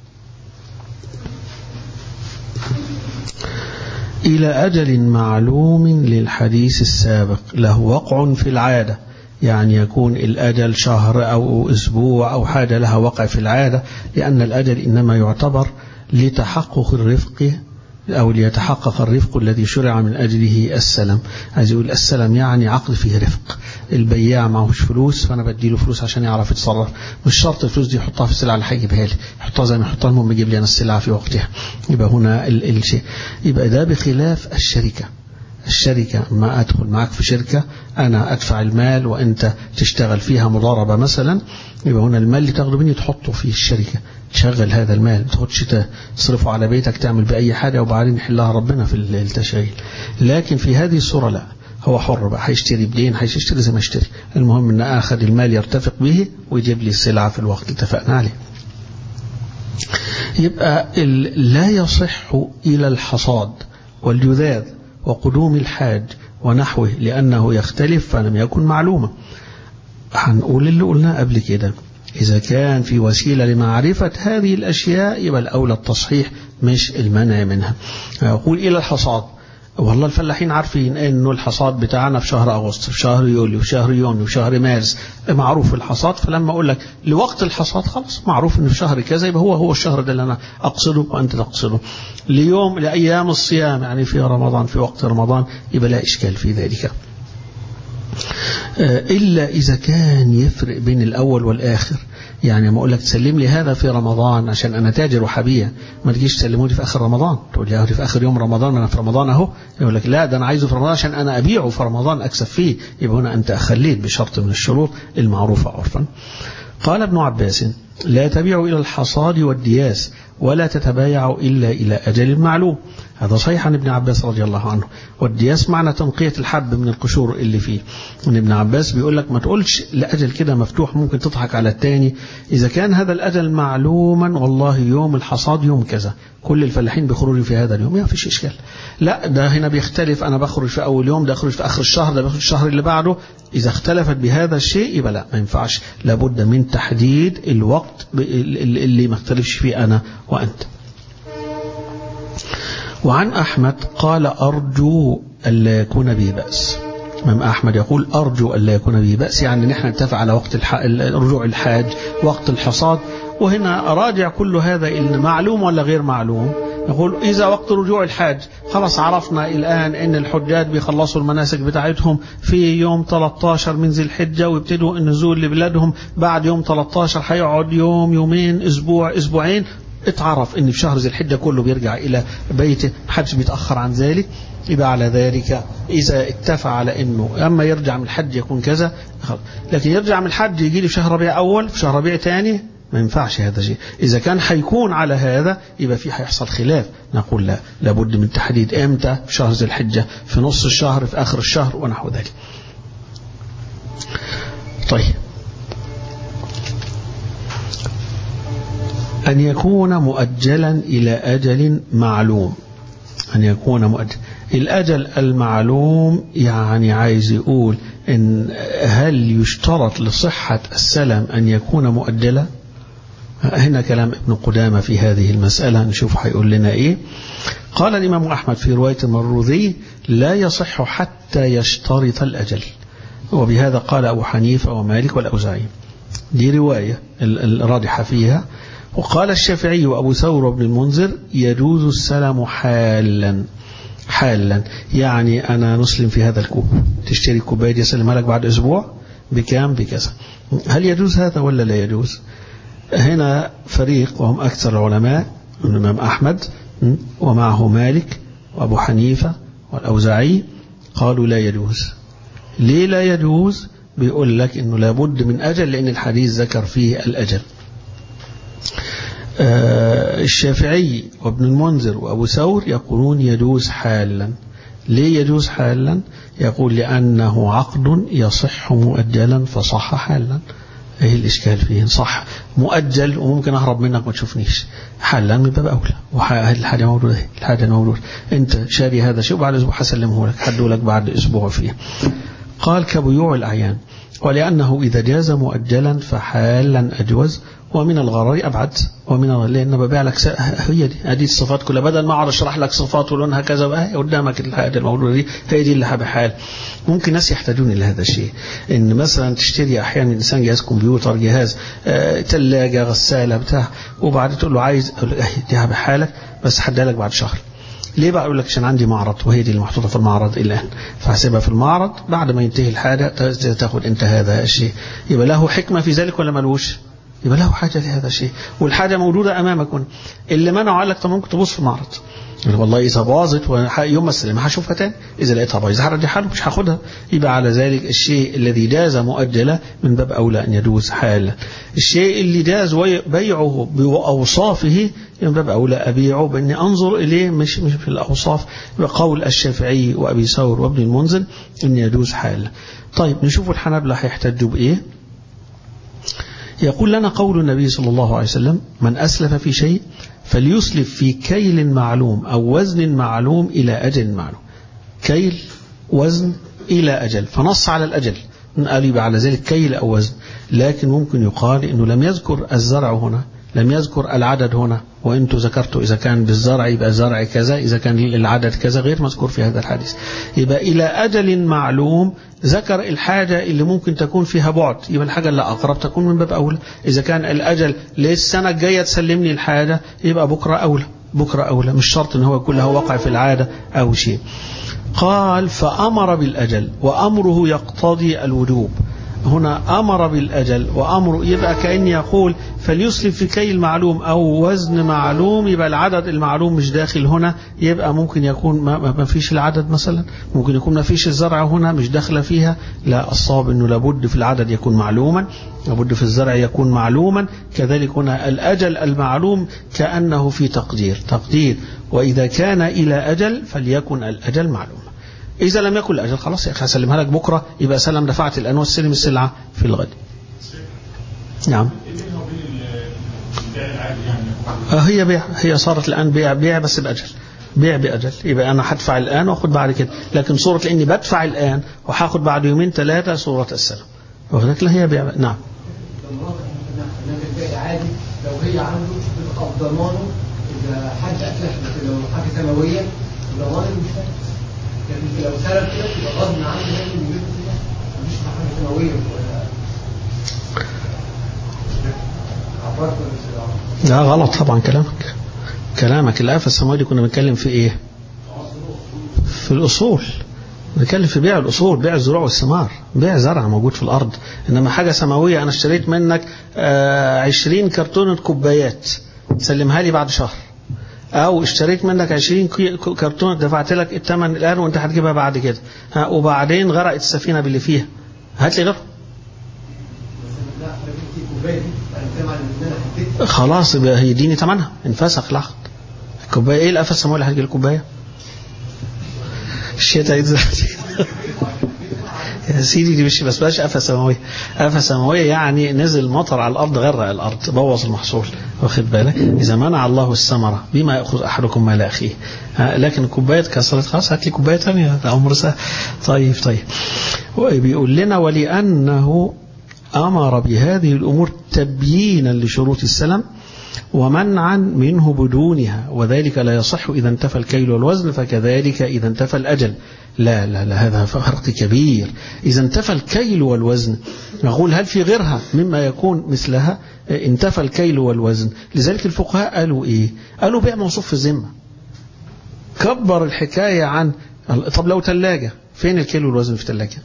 A: إلى أجل معلوم للحديث السابق له وقع في العادة يعني يكون الأجل شهر أو أسبوع أو حاجة لها وقع في العادة لأن الأجل إنما يعتبر لتحقق الرفق أو ليتحقق الرفق الذي شرع من أجله السلم عايز يقول السلم يعني عقد فيه رفق البياع معهوش فلوس فأنا بديله فلوس عشان يعرف يتصرف مش شرط الفلوس دي يحطها في السلعة اللي هيجيبها لي يحطها زي ما يحطها المهم يجيب لي أنا السلعة في وقتها يبقى هنا الشيء يبقى ده بخلاف الشركة الشركة ما أدخل معك في شركة أنا أدفع المال وأنت تشتغل فيها مضاربة مثلا يبقى هنا المال اللي تاخده مني تحطه في الشركة تشغل هذا المال ما تاخدش تصرفه على بيتك تعمل بأي حاجة وبعدين يحلها ربنا في التشغيل لكن في هذه الصورة لا هو حر بقى هيشتري بدين هيشتري زي ما يشتري المهم ان اخذ المال يرتفق به ويجيب لي السلعة في الوقت اللي اتفقنا عليه يبقى لا يصح إلى الحصاد والجذاذ وقدوم الحاج ونحوه لأنه يختلف فلم يكن معلومة هنقول اللي قلناه قبل كده إذا كان في وسيلة لمعرفة هذه الأشياء يبقى الأولى التصحيح مش المنع منها يقول إلى الحصاد والله الفلاحين عارفين انه الحصاد بتاعنا في شهر اغسطس في شهر يوليو في شهر يونيو في شهر مارس معروف الحصاد فلما اقول لك لوقت الحصاد خلاص معروف ان في شهر كذا يبقى هو هو الشهر ده اللي انا اقصده وانت تقصده ليوم لايام الصيام يعني في رمضان في وقت رمضان يبقى لا اشكال في ذلك إلا إذا كان يفرق بين الأول والآخر يعني ما أقول لك تسلم لي هذا في رمضان عشان أنا تاجر وحبيع ما تجيش تسلمه لي في آخر رمضان تقول لي في آخر يوم رمضان أنا في رمضان أهو يقول لك لا ده أنا عايزه في رمضان عشان أنا أبيعه في رمضان أكسب فيه يبقى هنا أنت أخليت بشرط من الشروط المعروفة عرفا قال ابن عباس لا تبيعوا إلى الحصاد والدياس ولا تتبايعوا إلا إلى أجل معلوم هذا صحيح عن ابن عباس رضي الله عنه والدياس معنى تنقية الحب من القشور اللي فيه من ابن عباس بيقول لك ما تقولش لأجل كده مفتوح ممكن تضحك على التاني إذا كان هذا الأجل معلوما والله يوم الحصاد يوم كذا كل الفلاحين بيخرجوا في هذا اليوم ما فيش إشكال لا ده هنا بيختلف أنا بخرج في أول يوم ده أخرج في آخر الشهر ده بخرج الشهر اللي بعده إذا اختلفت بهذا الشيء يبقى لا ما ينفعش لابد من تحديد الوقت اللي ما اختلفش فيه أنا وأنت وعن أحمد قال أرجو ألا يكون بي بأس إمام أحمد يقول أرجو ألا يكون بي بأس يعني نحن نتفق على وقت الح... رجوع الحاج وقت الحصاد وهنا راجع كل هذا إن معلوم ولا غير معلوم يقول إذا وقت رجوع الحاج خلاص عرفنا الآن أن الحجاج بيخلصوا المناسك بتاعتهم في يوم 13 من ذي الحجة ويبتدوا النزول لبلادهم بعد يوم 13 هيقعد يوم يومين أسبوع أسبوعين اتعرف ان في شهر ذي الحجة كله بيرجع الى بيته محدش بيتأخر عن ذلك يبقى على ذلك إذا اتفق على أنه أما يرجع من الحج يكون كذا لكن يرجع من الحج يجي لي في شهر ربيع أول في شهر ربيع ثاني ما ينفعش هذا شيء إذا كان حيكون على هذا يبقى في هيحصل خلاف نقول لا لابد من تحديد امتى في شهر ذي الحجة في نص الشهر في آخر الشهر ونحو ذلك طيب أن يكون مؤجلا إلى أجل معلوم أن يكون مؤجل الأجل المعلوم يعني عايز يقول إن هل يشترط لصحة السلم أن يكون مؤجلا هنا كلام ابن قدامة في هذه المسألة نشوف هيقول لنا إيه قال الإمام أحمد في رواية المروذي لا يصح حتى يشترط الأجل وبهذا قال أبو حنيفة ومالك والأوزاعي دي رواية الراجحة فيها وقال الشافعي وأبو ثور وابن المنذر يجوز السلم حالا حالا يعني أنا نسلم في هذا الكوب تشتري كوباية دي أسلمها لك بعد أسبوع بكام بكذا هل يجوز هذا ولا لا يجوز هنا فريق وهم أكثر العلماء الإمام أحمد ومعه مالك وأبو حنيفة والأوزاعي قالوا لا يجوز ليه لا يجوز بيقول لك انه لابد من اجل لان الحديث ذكر فيه الاجل آه الشافعي وابن المنذر وابو ثور يقولون يجوز حالا ليه يجوز حالا يقول لانه عقد يصح مؤجلا فصح حالا ايه الاشكال فيه صح مؤجل وممكن اهرب منك ما تشوفنيش حالا من باب اولى وهذه الحاجه موجوده الحاجه موجوده انت شاري هذا شيء وبعد اسبوع هسلمه لك حده لك بعد اسبوع فيه قال كبيوع الأعيان ولأنه إذا جاز مؤجلا فحالا أجوز ومن الغرر أبعد ومن لأن ببيع لك هي دي هذه الصفات كلها بدل ما أقعد أشرح لك صفات ولونها كذا وهي قدامك الحاجة الموجودة دي هي دي اللي بحال ممكن ناس يحتاجون إلى هذا الشيء إن مثلا تشتري أحيانا إنسان جهاز كمبيوتر جهاز آه ثلاجة غسالة بتاع وبعد تقول له عايز دي بحالك بس حدها لك بعد شهر ليه بقى اقول لك عشان عندي معرض وهي دي اللي محطوطه في المعرض الان فهسيبها في المعرض بعد ما ينتهي الحاجه تاخد انت هذا الشيء يبقى له حكمه في ذلك ولا ملوش يبقى له حاجه لهذا الشيء والحاجه موجوده امامك هنا اللي منعه قال لك طب ممكن تبص في المعرض والله اذا باظت يوم ما استلمها هشوفها تاني اذا لقيتها بايظه هرجعها له مش هاخدها يبقى على ذلك الشيء الذي جاز مؤجلا من باب اولى ان يجوز حالا الشيء اللي جاز بيعه باوصافه من باب اولى ابيعه باني انظر اليه مش مش في الاوصاف بقول الشافعي وابي ثور وابن المنذر ان يجوز حالا طيب نشوف الحنابلة هيحتجوا بايه يقول لنا قول النبي صلى الله عليه وسلم من أسلف في شيء فليسلف في كيل معلوم أو وزن معلوم إلى أجل معلوم كيل وزن إلى أجل فنص على الأجل قال يبقى على ذلك كيل أو وزن لكن ممكن يقال إنه لم يذكر الزرع هنا لم يذكر العدد هنا وانتم ذكرتوا إذا كان بالزرع يبقى زرع كذا إذا كان العدد كذا غير مذكور في هذا الحديث يبقى إلى أجل معلوم ذكر الحاجة اللي ممكن تكون فيها بعد يبقى الحاجة اللي أقرب تكون من باب أولى إذا كان الأجل للسنة الجاية تسلمني الحاجة يبقى بكرة أولى بكرة أولى مش شرط إن هو كلها واقع في العادة أو شيء قال فأمر بالأجل وأمره يقتضي الوجوب هنا أمر بالأجل وأمر يبقى كأن يقول فليسلف في كيل معلوم أو وزن معلوم يبقى العدد المعلوم مش داخل هنا يبقى ممكن يكون ما, ما فيش العدد مثلا ممكن يكون ما فيش الزرع هنا مش داخله فيها لا الصواب أنه لابد في العدد يكون معلوما لابد في الزرع يكون معلوما كذلك هنا الأجل المعلوم كأنه في تقدير تقدير وإذا كان إلى أجل فليكن الأجل معلوما إذا لم يكن الأجل خلاص يا أخي هسلمها لك بكرة يبقى سلم دفعت الآن واستلم السلعة في الغد نعم آه هي بيع هي صارت الآن بيع بيع بس بأجل بيع بأجل يبقى أنا هدفع الآن وأخد بعد كده لكن صورة إني بدفع الآن وهاخد بعد يومين ثلاثة صورة السلم واخدك لا هي بيع نعم
B: عادي لو هي عنده بتبقى ضمانه إذا حد أتلف لو حاجة سنوية ضمانه مش فاهم لكن لو سلب كده تبقى غصب عنه لازم يجيب كده مفيش حاجه سنويه ولا عبارة
A: لا غلط طبعا كلامك كلامك الآفة السماوية دي كنا بنتكلم في إيه في الأصول بنتكلم في بيع الأصول بيع الزروع والثمار بيع زرع موجود في الأرض إنما حاجة سماوية أنا اشتريت منك عشرين كرتونة كوبايات سلمها لي بعد شهر او اشتريت منك 20 كرتون دفعت لك الثمن الان وانت هتجيبها بعد كده ها وبعدين غرقت السفينه باللي فيها هات لي غيره خلاص يبقى هيديني ثمنها انفسخ العقد الكوبايه ايه القفا السماوي اللي هتجي الكوبايه الشتاء يتزرع يا سيدي دي مش بس باش آفة سماوية آفة سماوية يعني نزل مطر على الأرض غرق الأرض بوظ المحصول واخد بالك إذا منع الله الثمرة بما يأخذ أحدكم مال أخيه لكن الكوباية اتكسرت خلاص هات لي كوباية ثانية ده أمر سهل طيب طيب بيقول لنا ولأنه أمر بهذه الأمور تبيينا لشروط السلم ومنعا منه بدونها وذلك لا يصح إذا انتفى الكيل والوزن فكذلك إذا انتفى الأجل لا لا لا هذا فرق كبير إذا انتفى الكيل والوزن نقول هل في غيرها مما يكون مثلها انتفى الكيل والوزن لذلك الفقهاء قالوا إيه قالوا بيع موصوف في الذمة كبر الحكاية عن طب لو ثلاجة فين الكيل والوزن في الثلاجة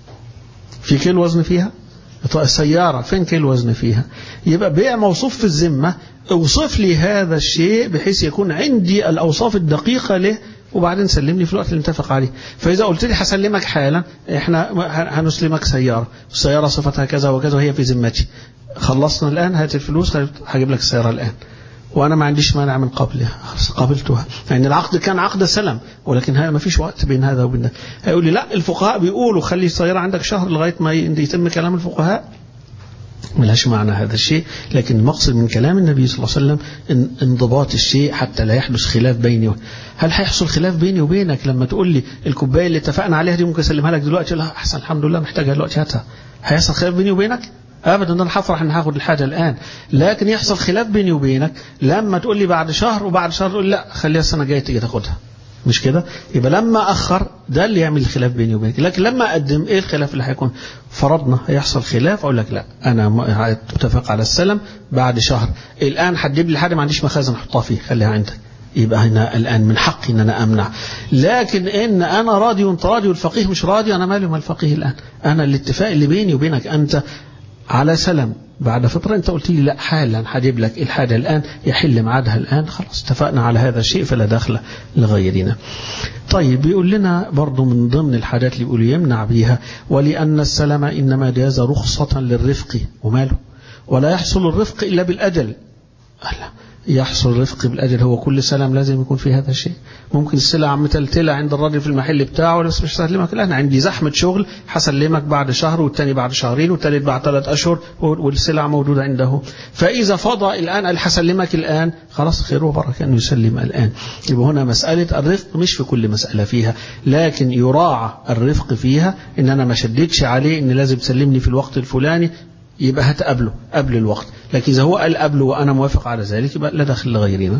A: في كيل وزن فيها السيارة فين كيل وزن فيها يبقى بيع موصوف في الذمة اوصف لي هذا الشيء بحيث يكون عندي الأوصاف الدقيقة له وبعدين سلمني في الوقت اللي نتفق عليه فإذا قلت لي هسلمك حالا احنا هنسلمك سيارة السيارة صفتها كذا وكذا وهي في ذمتي خلصنا الآن هات الفلوس هجيب لك السيارة الآن وأنا ما عنديش مانع من قبلها خلاص قبلتها يعني العقد كان عقد سلم ولكن هذا ما فيش وقت بين هذا وبين ده هيقول لي لا الفقهاء بيقولوا خلي السيارة عندك شهر لغاية ما يتم كلام الفقهاء ملهاش معنى هذا الشيء لكن المقصد من كلام النبي صلى الله عليه وسلم إن انضباط الشيء حتى لا يحدث خلاف بيني و... هل هيحصل خلاف بيني وبينك لما تقول لي الكوبايه اللي اتفقنا عليها دي ممكن اسلمها لك دلوقتي لا احسن الحمد لله محتاجها دلوقتي هاتها هيحصل خلاف بيني وبينك ابدا انا هفرح ان هاخد الحاجه الان لكن يحصل خلاف بيني وبينك لما تقول لي بعد شهر وبعد شهر تقول لا خليها السنه الجايه تيجي تاخدها مش كده يبقى لما اخر ده اللي يعمل الخلاف بيني وبينك لكن لما اقدم ايه الخلاف اللي هيكون فرضنا هيحصل خلاف اقول لك لا انا متفق على السلم بعد شهر الان حدد لي حاجه ما عنديش مخازن احطها فيه خليها عندك يبقى هنا الان من حقي ان انا امنع لكن ان انا راضي وانت راضي والفقيه مش راضي انا مالي ومال الفقيه الان انا الاتفاق اللي بيني وبينك انت على سلم بعد فترة أنت قلت لي لا حالا هجيب لك الحاجة الآن يحل ميعادها الآن خلاص اتفقنا على هذا الشيء فلا دخل لغيرنا طيب بيقول لنا برضو من ضمن الحاجات اللي بيقول يمنع بيها ولأن السلم إنما جاز رخصة للرفق وماله ولا يحصل الرفق إلا بالأجل ألا يحصل رفق بالأجل هو كل سلام لازم يكون في هذا الشيء ممكن السلعة متلتلة عند الراجل في المحل بتاعه بس مش هسلمك الآن عندي زحمة شغل هسلمك بعد شهر والتاني بعد شهرين والتالت بعد ثلاث أشهر والسلعة موجودة عنده فإذا فضى الآن قال هسلمك الآن خلاص خير وبركة أنه يسلم الآن يبقى هنا مسألة الرفق مش في كل مسألة فيها لكن يراعى الرفق فيها إن أنا ما شددش عليه إن لازم تسلمني في الوقت الفلاني يبقى هتقابله قبل الوقت لكن إذا هو قال قبله وأنا موافق على ذلك يبقى لا دخل لغيرنا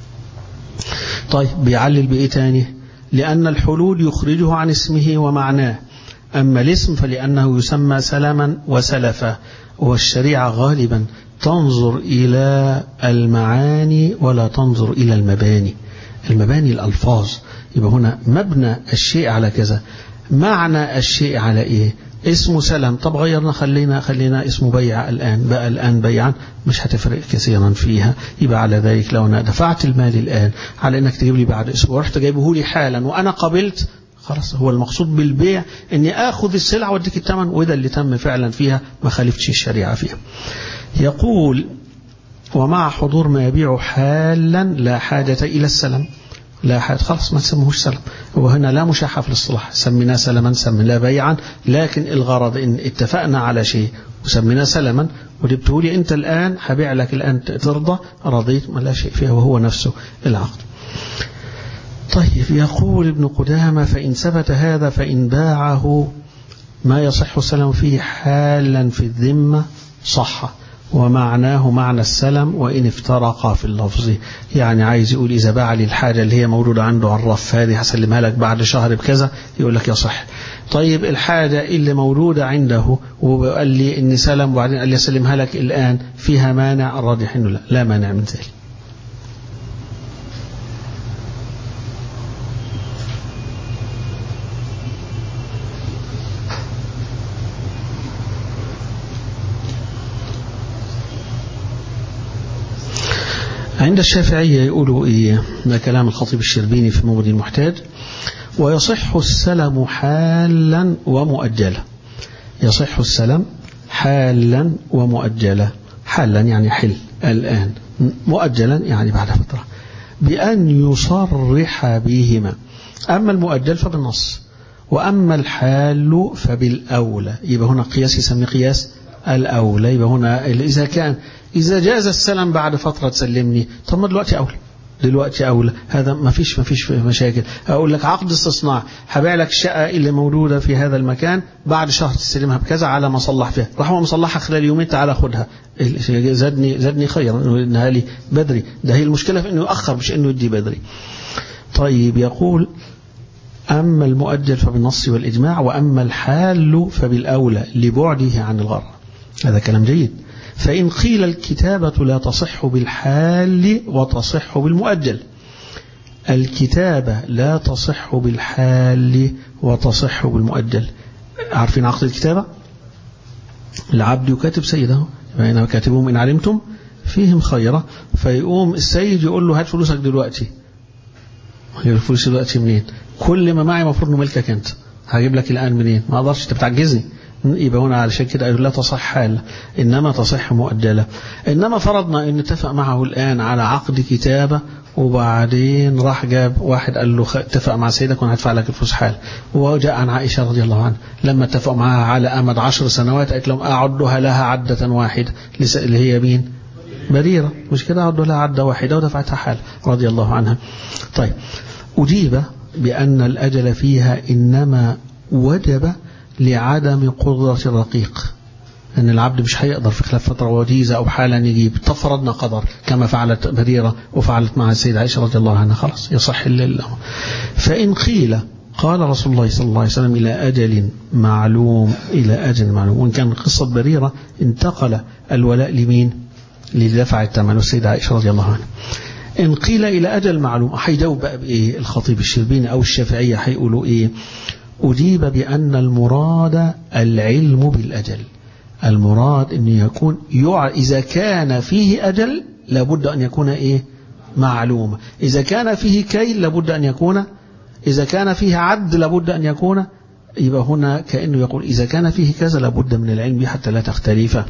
A: طيب بيعلل بإيه تاني لأن الحلول يخرجه عن اسمه ومعناه أما الاسم فلأنه يسمى سلما وسلفا والشريعة غالبا تنظر إلى المعاني ولا تنظر إلى المباني المباني الألفاظ يبقى هنا مبنى الشيء على كذا معنى الشيء على إيه اسمه سلم طب غيرنا خلينا خلينا اسمه بيع الآن بقى الآن بيعا مش هتفرق كثيرا فيها يبقى على ذلك لو أنا دفعت المال الآن على أنك تجيب لي بعد أسبوع ورحت جايبه لي حالا وأنا قبلت خلاص هو المقصود بالبيع اني اخذ السلعه واديك الثمن وده اللي تم فعلا فيها ما خالفتش الشريعه فيها. يقول ومع حضور ما يبيع حالا لا حاجه الى السلم. لا حاجة خلاص ما تسموهوش سلم وهنا لا مشاحة في الاصطلاح سميناه سلما سميناه بيعا لكن الغرض ان اتفقنا على شيء وسميناه سلما وجبته لي انت الان هبيع لك الان ترضى رضيت ما لا شيء فيها وهو نفسه العقد طيب يقول ابن قدامة فإن ثبت هذا فإن باعه ما يصح السلم فيه حالا في الذمة صح ومعناه معنى السلم وإن افترقا في اللفظ يعني عايز يقول إذا باع لي الحاجة اللي هي موجودة عنده على الرف هذه هسلمها لك بعد شهر بكذا يقول لك يصح طيب الحاجة اللي موجودة عنده وقال لي إن سلم وبعدين قال لي أسلمها لك الآن فيها مانع الراجح إنه لا لا مانع من ذلك عند الشافعية يقولوا إيه ده كلام الخطيب الشربيني في مورد المحتاج ويصح السلم حالا ومؤجلا يصح السلم حالا ومؤجلا حالا يعني حل الآن مؤجلا يعني بعد فترة بأن يصرح بهما أما المؤجل فبالنص وأما الحال فبالأولى يبقى هنا قياس يسمي قياس الأولى يبقى هنا إذا كان إذا جاز السلام بعد فترة تسلمني طب ما دلوقتي أولى دلوقتي أولى هذا ما فيش ما فيش مشاكل أقول لك عقد استصناع هبيع لك الشقة اللي موجودة في هذا المكان بعد شهر تستلمها بكذا على ما صلح فيها راح هو مصلحها خلال يومين تعالى خدها زادني زادني خيرا انها لي بدري ده هي المشكلة في انه يؤخر مش انه يدي بدري طيب يقول أما المؤجل فبالنص والإجماع وأما الحال فبالأولى لبعده عن الغرة هذا كلام جيد فإن قيل الكتابة لا تصح بالحال وتصح بالمؤجل الكتابة لا تصح بالحال وتصح بالمؤجل عارفين عقد الكتابة العبد يكاتب سيده فإن كاتبهم إن علمتم فيهم خيرا فيقوم السيد يقول له هات فلوسك دلوقتي الفلوس دلوقتي منين كل ما معي المفروض انه ملكك انت هجيب لك الان منين ما اقدرش انت بتعجزني يبقى هنا علشان كده قالوا لا تصح حال انما تصح مؤجله انما فرضنا ان اتفق معه الان على عقد كتابه وبعدين راح جاب واحد قال له اتفق مع سيدك وانا هدفع لك الفلوس حال وجاء عن عائشه رضي الله عنها لما اتفقوا معها على امد عشر سنوات قالت لهم اعدها لها عده واحده اللي هي مين؟ بريره مش كده اعدوا لها عده واحده ودفعتها حال رضي الله عنها طيب أجيب بأن الأجل فيها إنما وجب لعدم قدرة الرقيق أن العبد مش هيقدر في خلاف فترة وجيزة أو حالا يجيب تفرضنا قدر كما فعلت بريرة وفعلت مع السيدة عائشة رضي الله عنها خلاص يصح الليل فإن قيل قال رسول الله صلى الله عليه وسلم إلى أجل معلوم إلى أجل معلوم وإن كان قصة بريرة انتقل الولاء لمين لدفع الثمن والسيدة عائشة رضي الله عنها إن قيل إلى أجل معلوم هيجاوب بقى بإيه الخطيب الشربيني أو الشافعية هيقولوا إيه أجيب بأن المراد العلم بالأجل المراد أن يكون يع... إذا كان فيه أجل لابد أن يكون إيه معلوم إذا كان فيه كيل لابد أن يكون إذا كان فيه عد لابد أن يكون يبقى هنا كأنه يقول إذا كان فيه كذا لابد من العلم حتى لا تختلف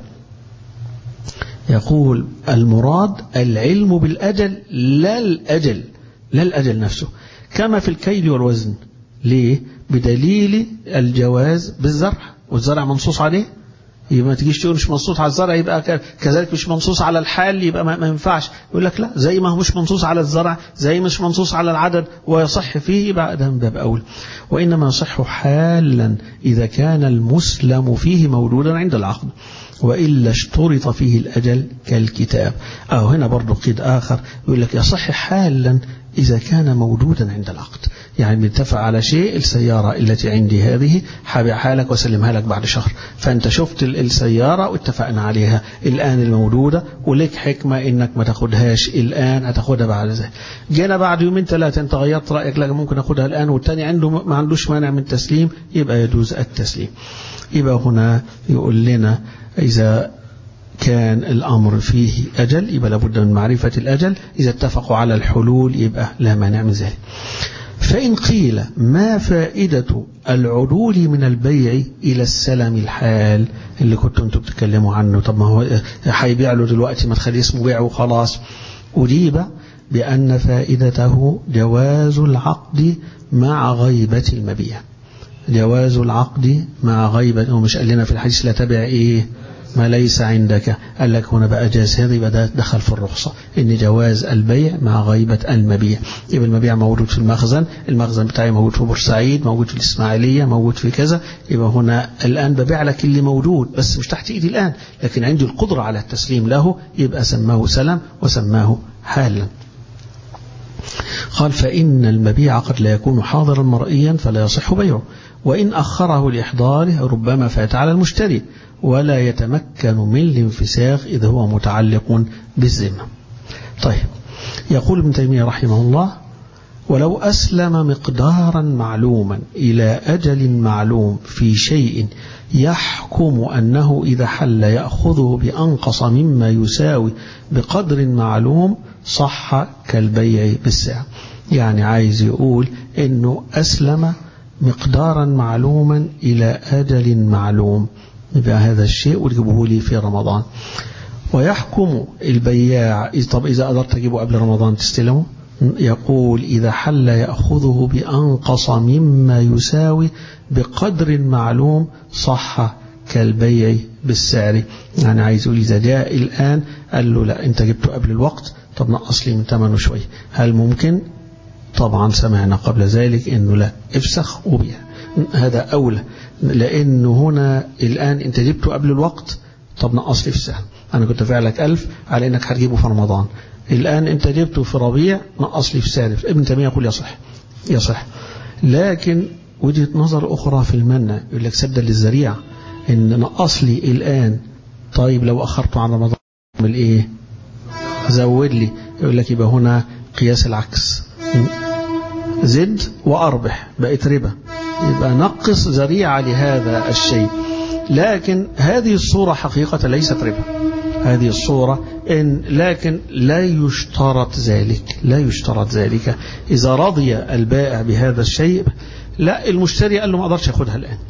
A: يقول المراد العلم بالأجل لا الأجل لا الأجل نفسه كما في الكيل والوزن ليه بدليل الجواز بالزرع والزرع منصوص عليه يبقى ما تجيش تقول مش منصوص على الزرع يبقى كذلك مش منصوص على الحال يبقى ما, ما ينفعش يقول لك لا زي ما هو مش منصوص على الزرع زي مش منصوص على العدد ويصح فيه يبقى ده من باب أول وإنما يصح حالا إذا كان المسلم فيه مولودا عند العقد وإلا اشترط فيه الأجل كالكتاب أو هنا برضو قيد آخر يقول لك يصح حالا إذا كان موجودا عند العقد يعني بنتفق على شيء السيارة التي عندي هذه حابعها لك وسلمها لك بعد شهر فأنت شفت السيارة واتفقنا عليها الآن الموجودة ولك حكمة إنك ما تاخدهاش الآن هتاخدها بعد ذلك جينا بعد يومين ثلاثة أنت غيرت رأيك لك ممكن أخدها الآن والتاني عنده ما عندوش مانع من التسليم يبقى يجوز التسليم يبقى هنا يقول لنا إذا كان الأمر فيه أجل يبقى لابد من معرفة الأجل إذا اتفقوا على الحلول يبقى لا مانع من ذلك فإن قيل ما فائدة العدول من البيع إلى السلم الحال اللي كنتوا انتم بتتكلموا عنه طب ما هو هيبيع له دلوقتي ما تخليه اسمه بيع وخلاص أجيب بأن فائدته جواز العقد مع غيبة المبيع جواز العقد مع غيبة ومش قال لنا في الحديث لا تبع إيه ما ليس عندك قال لك هنا بقى جاز هذا يبقى ده دخل في الرخصة إن جواز البيع مع غيبة المبيع يبقى المبيع موجود في المخزن المخزن بتاعي موجود في بورسعيد موجود في الإسماعيلية موجود في كذا يبقى هنا الآن ببيع لك اللي موجود بس مش تحت إيدي الآن لكن عندي القدرة على التسليم له يبقى سماه سلم وسماه حالا قال فإن المبيع قد لا يكون حاضرا مرئيا فلا يصح بيعه وإن أخره لإحضاره ربما فات على المشتري ولا يتمكن من الانفساخ إذا هو متعلق بالذمة طيب يقول ابن تيمية رحمه الله ولو أسلم مقدارا معلوما إلى أجل معلوم في شيء يحكم أنه إذا حل يأخذه بأنقص مما يساوي بقدر معلوم صح كالبيع بالسعر يعني عايز يقول أنه أسلم مقدارا معلوما إلى أجل معلوم يبقى هذا الشيء وتجيبه لي في رمضان ويحكم البياع طب إذا قدرت تجيبه قبل رمضان تستلمه يقول إذا حل يأخذه بأنقص مما يساوي بقدر معلوم صح كالبيع بالسعر يعني عايز يقول إذا جاء الآن قال له لا أنت جبته قبل الوقت طب نقص لي من ثمنه شوية هل ممكن طبعا سمعنا قبل ذلك أنه لا افسخ وبيع هذا أولى لأنه هنا الآن أنت جبته قبل الوقت طب نقص لي في السهم أنا كنت فعلك ألف على أنك هتجيبه في رمضان الآن أنت جبته في ربيع نقص لي في سالف ابن تيمية يقول يصح يصح لكن وجهة نظر أخرى في المنع يقول لك سدا للذريعة إن نقص لي الآن طيب لو أخرته عن رمضان من إيه زود لي يقول لك يبقى هنا قياس العكس زد وأربح بقت ربا يبقى نقص ذريعة لهذا الشيء لكن هذه الصورة حقيقة ليست ربا هذه الصورة إن لكن لا يشترط ذلك لا يشترط ذلك إذا رضي البائع بهذا الشيء لا المشتري قال له ما أقدرش أخدها الآن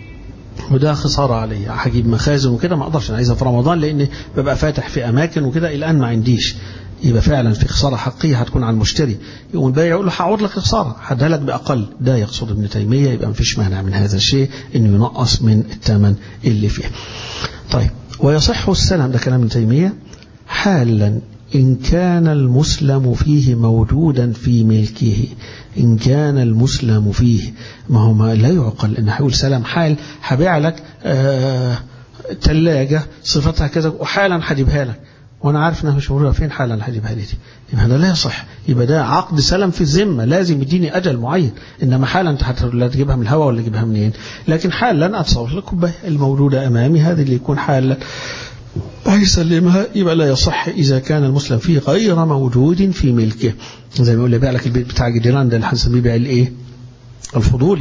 A: وده خسارة علي هجيب مخازن وكده ما أقدرش أنا عايزها في رمضان لأن ببقى فاتح في أماكن وكده الآن ما عنديش يبقى فعلا في خسارة حقيقية هتكون على المشتري يقوم البائع يقول له هعوض لك الخسارة هديها لك بأقل ده يقصد ابن تيمية يبقى مفيش مانع من هذا الشيء إنه ينقص من الثمن اللي فيه طيب ويصح السلام ده كلام ابن تيمية حالا إن كان المسلم فيه موجودا في ملكه إن كان المسلم فيه ما هو ما لا يعقل إن هيقول سلام حال هبيع لك آه تلاجة صفتها كذا وحالا هجيبها لك وانا عارف انها مش موجوده فين حالا هجيبها لي دي يبقى هذا لا يصح يبقى ده عقد سلم في الذمه لازم يديني اجل معين انما حالا انت لا تجيبها من الهواء ولا تجيبها منين لكن حالا اتصور لك الكوبايه الموجوده امامي هذه اللي يكون حالا هيسلمها يبقى لا يصح إذا كان المسلم فيه غير موجود في ملكه زي ما يقول لي بيع لك البيت بتاع جدران ده اللي هنسميه بيع الايه الفضولي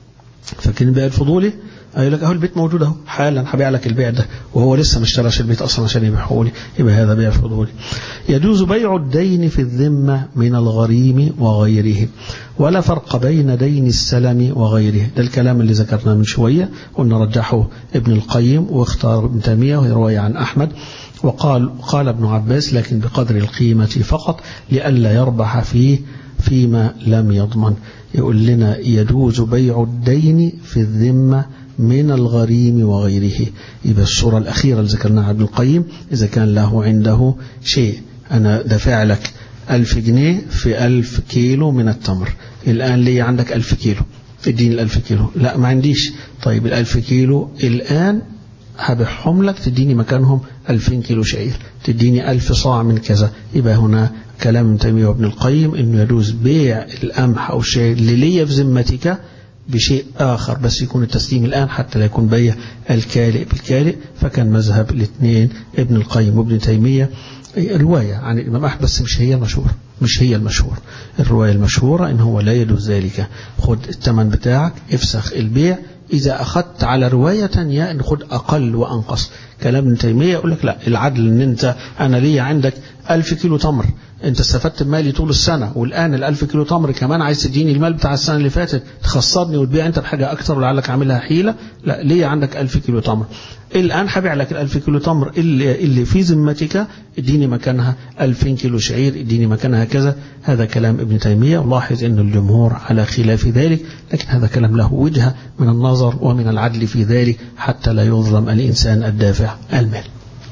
A: فاكرين بيع الفضولي يقول لك اهو البيت موجود اهو حالا هبيع لك البيع ده وهو لسه ما اشتراش البيت اصلا عشان يبيعه لي يبقى هذا بيع فضولي يجوز بيع الدين في الذمه من الغريم وغيره ولا فرق بين دين السلم وغيره ده الكلام اللي ذكرناه من شويه قلنا رجحه ابن القيم واختار ابن تيميه وهي روايه عن احمد وقال قال ابن عباس لكن بقدر القيمه فقط لئلا يربح فيه فيما لم يضمن يقول لنا يجوز بيع الدين في الذمه من الغريم وغيره يبقى الصورة الأخيرة اللي ذكرناها ابن القيم إذا كان له عنده شيء أنا دافع لك ألف جنيه في ألف كيلو من التمر الآن لي عندك ألف كيلو اديني الألف كيلو لا ما عنديش طيب الألف كيلو الآن هبيعهم لك تديني مكانهم ألفين كيلو شعير تديني ألف صاع من كذا يبقى هنا كلام ابن تيمية وابن القيم انه يجوز بيع القمح او الشيء اللي ليا في ذمتك بشيء آخر بس يكون التسليم الآن حتى لا يكون بيع الكالئ بالكالئ فكان مذهب الاثنين ابن القيم وابن تيمية رواية عن الإمام أحمد بس مش هي المشهورة مش هي المشهور الرواية المشهورة إن هو لا يجوز ذلك خد الثمن بتاعك افسخ البيع إذا أخذت على رواية تانية إن خد أقل وأنقص كلام ابن تيمية يقول لك لا العدل إن أنت أنا ليا عندك ألف كيلو تمر أنت استفدت بمالي طول السنة والآن الألف كيلو تمر كمان عايز تديني المال بتاع السنة اللي فاتت تخسرني وتبيع أنت بحاجة أكتر ولعلك عاملها حيلة لا ليا عندك ألف كيلو تمر الآن هبيع لك الألف كيلو تمر اللي, اللي في ذمتك اديني مكانها ألفين كيلو شعير اديني مكانها كذا هذا كلام ابن تيمية ولاحظ أن الجمهور على خلاف ذلك لكن هذا كلام له وجهة من النظر ومن العدل في ذلك حتى لا يظلم الإنسان الدافع المال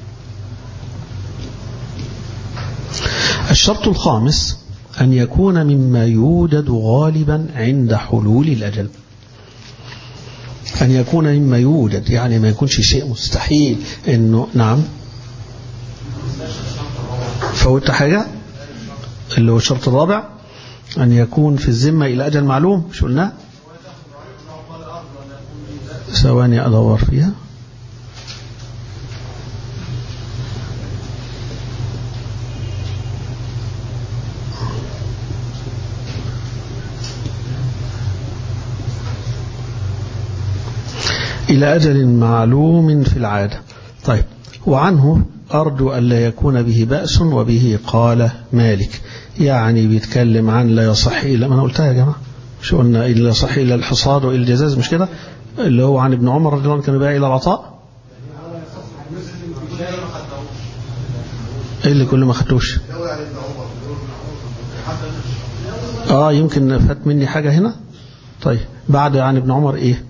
A: الشرط الخامس أن يكون مما يوجد غالبا عند حلول الأجل أن يكون مما يوجد يعني ما يكونش شيء مستحيل أنه نعم فوت حاجة اللي هو الشرط الرابع أن يكون في الذمة إلى أجل معلوم مش قلنا ثواني أدور فيها إلى أجل معلوم في العادة طيب وعنه أرجو أن لا يكون به بأس وبه قال مالك يعني بيتكلم عن لا يصح إلا ما أنا قلتها يا جماعة شو قلنا إلا يصح إلا الحصاد وإلا الجزاز مش كده اللي هو عن ابن عمر رضي الله عنه كان بقى إلى العطاء إيه اللي كل ما خدوش اه يمكن فات مني حاجة هنا طيب بعد عن ابن عمر ايه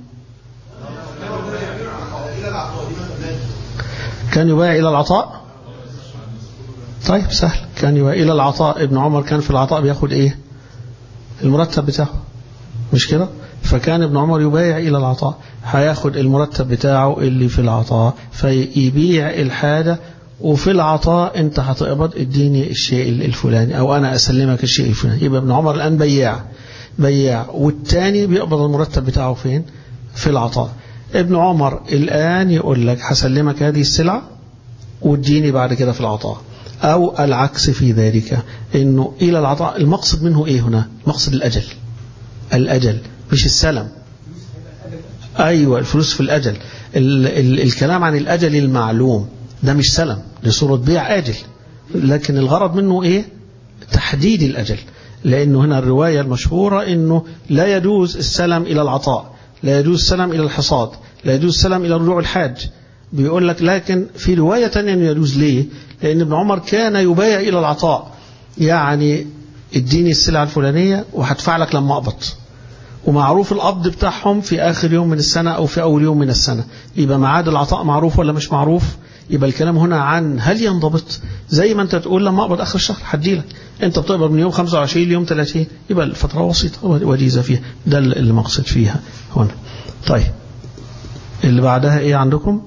A: كان يبايع إلى العطاء طيب سهل كان يبايع إلى العطاء ابن عمر كان في العطاء بياخد ايه المرتب بتاعه مش كده فكان ابن عمر يبايع إلى العطاء هياخد المرتب بتاعه اللي في العطاء فيبيع الحاجة وفي العطاء انت هتقبض اديني الشيء الفلاني او انا اسلمك الشيء الفلاني يبقى ابن عمر الان بياع بياع والتاني بيقبض المرتب بتاعه فين في العطاء ابن عمر الان يقول لك هسلمك هذه السلعة واديني بعد كده في العطاء او العكس في ذلك انه الى العطاء المقصد منه ايه هنا المقصد الاجل الاجل مش السلم ايوه الفلوس في الاجل ال ال الكلام عن الاجل المعلوم ده مش سلم دي صورة بيع آجل لكن الغرض منه إيه تحديد الأجل لأنه هنا الرواية المشهورة أنه لا يجوز السلم إلى العطاء لا يجوز السلم إلى الحصاد لا يجوز السلم إلى رجوع الحاج بيقول لك لكن في رواية تانية أنه يجوز ليه لأن ابن عمر كان يبايع إلى العطاء يعني اديني السلعة الفلانية وهدفع لك لما أقبض ومعروف القبض بتاعهم في آخر يوم من السنة أو في أول يوم من السنة يبقى معاد العطاء معروف ولا مش معروف يبقى الكلام هنا عن هل ينضبط زي ما انت تقول لما اقبض اخر الشهر هديلك انت بتقبض من يوم 25 ليوم 30 يبقى الفتره بسيطه وجيزه فيها ده اللي مقصد فيها هنا طيب اللي بعدها ايه عندكم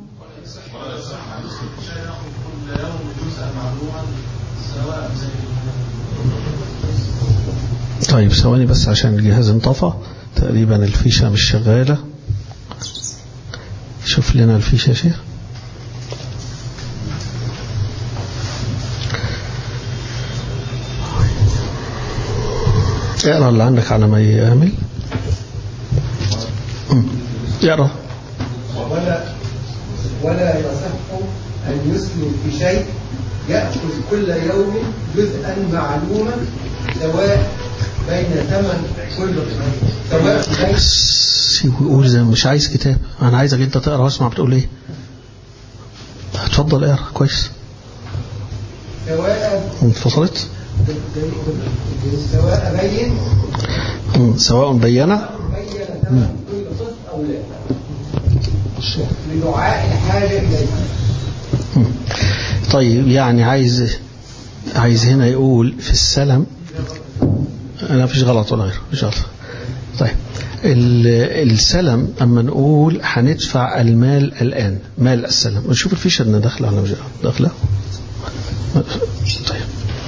A: طيب ثواني بس عشان الجهاز انطفى تقريبا الفيشه مش شغاله شوف لنا الفيشه يا شيخ اقرا اللي عندك على ما يعمل اقرا
B: ولا ولا يصح أن يسلم في شيء يأخذ كل يوم جزءا معلوما سواء بين ثمن كل سواء بين
A: يقول زي مش عايز كتاب انا عايزك انت تقرا واسمع بتقول ايه اتفضل اقرا كويس
B: سواء
A: انفصلت
B: سواء بين
A: سواء بينه
B: بين ثمن كل قسط أو لا لدعاء الحاجة إليه
A: طيب يعني عايز عايز هنا يقول في السلم لا فيش غلط ولا غيره مش غلط طيب السلم اما نقول هندفع المال الآن مال السلم نشوف الفيشة انها داخله ولا مش داخله طيب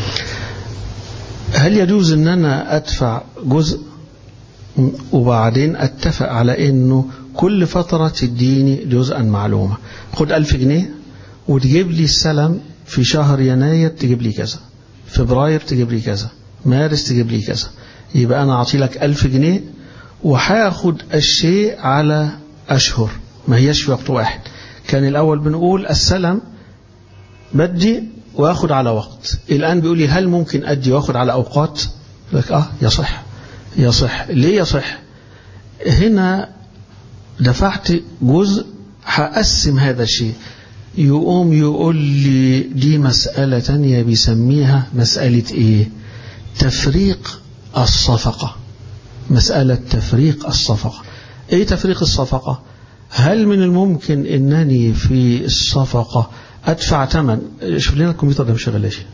A: هل يجوز ان انا ادفع جزء وبعدين اتفق على انه كل فترة تديني جزءا معلومة خد ألف جنيه وتجيب لي السلم في شهر يناير تجيب لي كذا فبراير تجيب لي كذا مارس تجيب لي كذا يبقى أنا أعطي لك ألف جنيه وهاخد الشيء على أشهر ما هيش في وقت واحد كان الأول بنقول السلم بدي واخد على وقت الآن بيقول لي هل ممكن أدي واخد على أوقات لك آه يصح يصح ليه يصح هنا دفعت جزء هقسم هذا الشيء يقوم يقول لي دي مسألة تانية بيسميها مسألة ايه تفريق الصفقة مسألة تفريق الصفقة ايه تفريق الصفقة هل من الممكن انني في الصفقة ادفع ثمن شوف لنا الكمبيوتر ده مش شغال ليش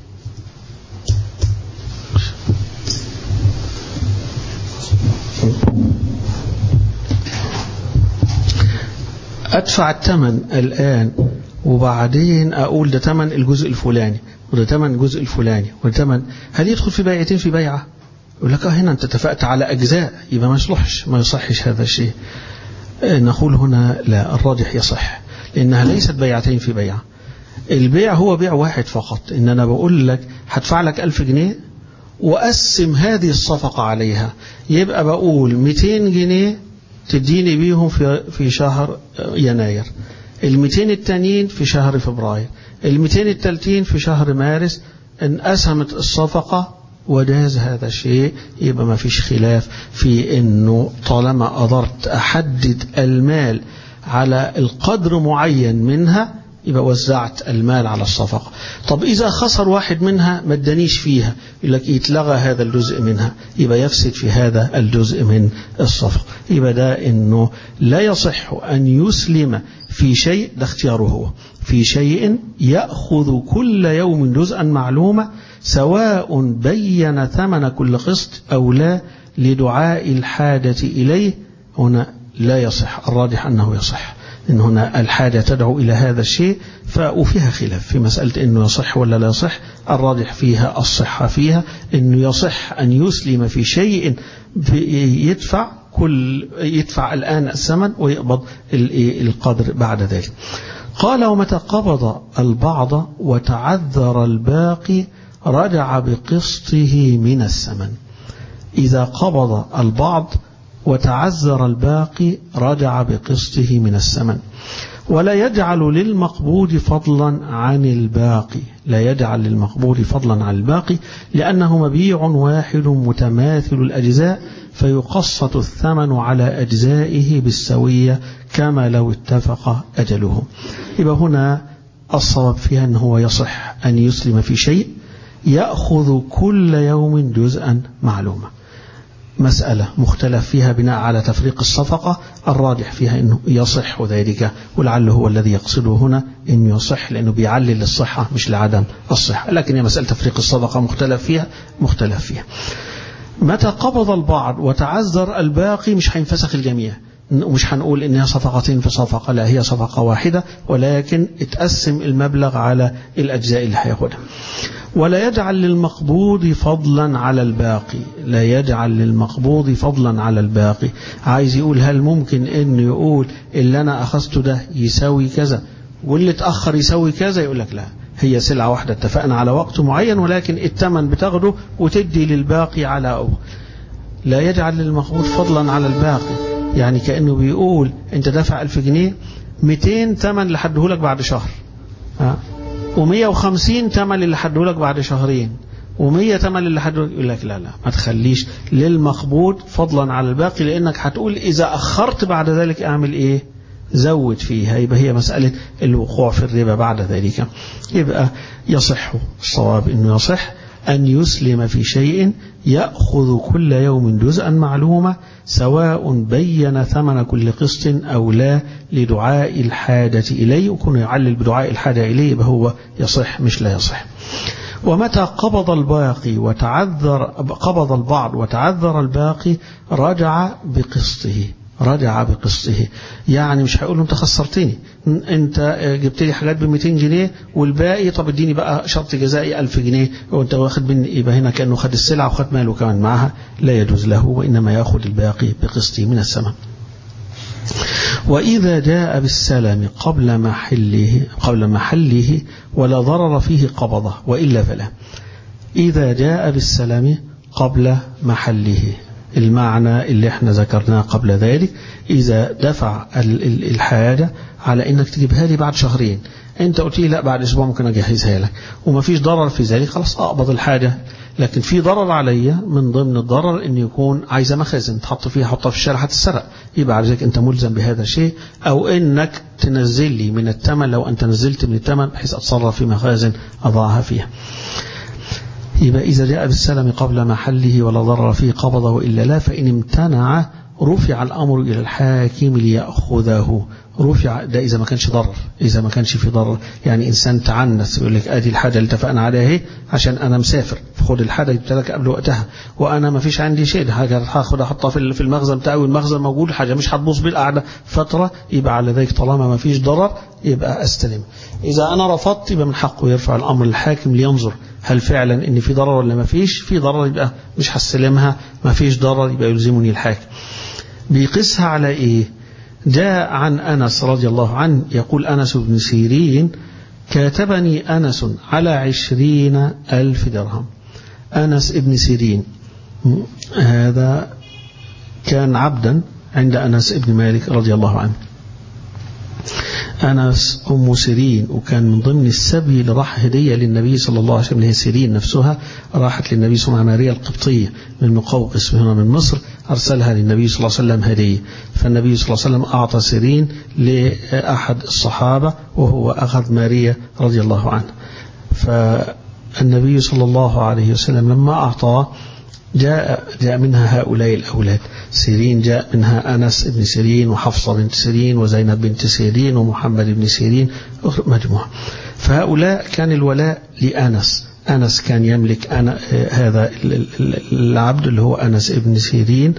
A: أدفع الثمن الآن وبعدين أقول ده ثمن الجزء الفلاني وده ثمن الجزء الفلاني وده ثمن هل يدخل في بيعتين في بيعة يقول لك هنا أنت اتفقت على أجزاء يبقى ما يصلحش ما يصحش هذا الشيء نقول هنا لا الراجح يصح لأنها ليست بيعتين في بيعة البيع هو بيع واحد فقط إن أنا بقول لك هدفع لك ألف جنيه وأقسم هذه الصفقة عليها يبقى بقول 200 جنيه تديني بيهم في في شهر يناير ال 200 التانيين في شهر فبراير ال 200 التالتين في شهر مارس انقسمت الصفقة وجاز هذا الشيء يبقى ما فيش خلاف في انه طالما قدرت احدد المال على القدر معين منها يبقى وزعت المال على الصفقة طب إذا خسر واحد منها ما ادانيش فيها يقول لك يتلغى هذا الجزء منها يبقى يفسد في هذا الجزء من الصفقة يبقى ده إنه لا يصح أن يسلم في شيء ده اختياره هو في شيء يأخذ كل يوم جزءا معلومة سواء بين ثمن كل قسط أو لا لدعاء الحاجة إليه هنا لا يصح الراجح أنه يصح إن هنا الحاجة تدعو إلى هذا الشيء وفيها خلاف في مسألة أنه يصح ولا لا يصح الراجح فيها الصحة فيها أنه يصح أن يسلم في شيء يدفع كل يدفع الآن الثمن ويقبض القدر بعد ذلك قال ومتى قبض البعض وتعذر الباقي رجع بقسطه من الثمن إذا قبض البعض وتعذر الباقي رجع بقسطه من الثمن ولا يجعل للمقبوض فضلا عن الباقي لا يجعل للمقبوض فضلا عن الباقي لأنه مبيع واحد متماثل الأجزاء فيقسط الثمن على أجزائه بالسوية كما لو اتفق أجله يبقى هنا الصواب فيها أنه يصح أن يسلم في شيء يأخذ كل يوم جزءا معلوما مسألة مختلف فيها بناء على تفريق الصفقة الراجح فيها أنه يصح ذلك ولعله هو الذي يقصده هنا أنه يصح لأنه بيعلل الصحة مش لعدم الصحة لكن هي مسألة تفريق الصفقة مختلف فيها مختلف فيها متى قبض البعض وتعذر الباقي مش هينفسخ الجميع ومش هنقول انها صفقتين في صفقة لا هي صفقة واحدة ولكن اتقسم المبلغ على الأجزاء اللي هياخدها ولا يجعل للمقبوض فضلا على الباقي لا يجعل للمقبوض فضلا على الباقي عايز يقول هل ممكن انه يقول اللي انا اخذته ده يساوي كذا واللي اتأخر يساوي كذا يقول لك لا هي سلعة واحدة اتفقنا على وقت معين ولكن الثمن بتاخده وتدي للباقي على أو لا يجعل للمقبوض فضلا على الباقي يعني كأنه بيقول انت دافع ألف جنيه 200 ثمن اللي حدهولك بعد شهر و150 ثمن اللي حدهولك بعد شهرين و100 ثمن اللي حدهولك يقول لك لا لا ما تخليش للمقبوض فضلا على الباقي لأنك هتقول إذا أخرت بعد ذلك أعمل إيه زود فيها يبقى هي مسألة الوقوع في الربا بعد ذلك يبقى يصح الصواب أنه يصح أن يسلم في شيء يأخذ كل يوم جزءا معلومة سواء بين ثمن كل قسط أو لا لدعاء الحاجة إليه وكون يعلل بدعاء الحاجة إليه يبقى هو يصح مش لا يصح ومتى قبض الباقي وتعذر قبض البعض وتعذر الباقي رجع بقسطه رجع بقسطه يعني مش هيقول له انت خسرتني انت جبت لي حاجات ب 200 جنيه والباقي طب اديني بقى شرط جزائي 1000 جنيه وانت واخد مني يبقى هنا كانه خد السلعه وخد ماله كمان معها لا يجوز له وانما ياخذ الباقي بقسطه من الثمن وإذا جاء بالسلام قبل محله قبل محله ولا ضرر فيه قبضه وإلا فلا إذا جاء بالسلام قبل محله المعنى اللي احنا ذكرناه قبل ذلك إذا دفع الحاجة على إنك تجيبها لي بعد شهرين أنت قلت لي لا بعد أسبوع ممكن أجهزها لك وما فيش ضرر في ذلك خلاص أقبض الحاجة لكن في ضرر عليا من ضمن الضرر إن يكون عايزة مخازن تحط فيها حطها في الشارع هتتسرق يبقى على ذلك أنت ملزم بهذا الشيء أو إنك تنزل لي من الثمن لو أنت نزلت من الثمن بحيث أتصرف في مخازن أضعها فيها يبقى إذا جاء بالسلم قبل محله ولا ضرر فيه قبضه إلا لا فإن امتنع رفع الأمر إلى الحاكم ليأخذه رفع ده إذا ما كانش ضرر إذا ما كانش في ضرر يعني إنسان تعنس يقول لك أدي الحاجة اللي اتفقنا عليها اهي عشان أنا مسافر خد الحاجة جبت لك قبل وقتها وأنا ما فيش عندي شيء حاجة هاخد أحطها في في المخزن بتاعي والمخزن موجود حاجة مش هتبوظ بالقعدة فترة يبقى على ذلك طالما ما فيش ضرر يبقى أستلم إذا أنا رفضت يبقى من حقه يرفع الأمر للحاكم لينظر هل فعلا إن في ضرر ولا ما فيش في ضرر يبقى مش هستلمها ما فيش ضرر يبقى يلزمني الحاكم بيقيسها على إيه جاء عن أنس رضي الله عنه يقول أنس بن سيرين كاتبني أنس على عشرين ألف درهم أنس بن سيرين هذا كان عبدا عند أنس بن مالك رضي الله عنه أنس أم سيرين وكان من ضمن السبي اللي راح هدية للنبي صلى الله عليه وسلم اللي هي سيرين نفسها راحت للنبي صلى الله عليه وسلم ماريا القبطية من مقوقس هنا من مصر أرسلها للنبي صلى الله عليه وسلم هدية فالنبي صلى الله عليه وسلم أعطى سيرين لأحد الصحابة وهو أخذ ماريا رضي الله عنها فالنبي صلى الله عليه وسلم لما أعطاه جاء جاء منها هؤلاء الأولاد سيرين جاء منها أنس بن سيرين وحفصة بنت سيرين وزينب بنت سيرين ومحمد بن سيرين مجموعة فهؤلاء كان الولاء لأنس أنس كان يملك أنا هذا العبد اللي هو أنس بن سيرين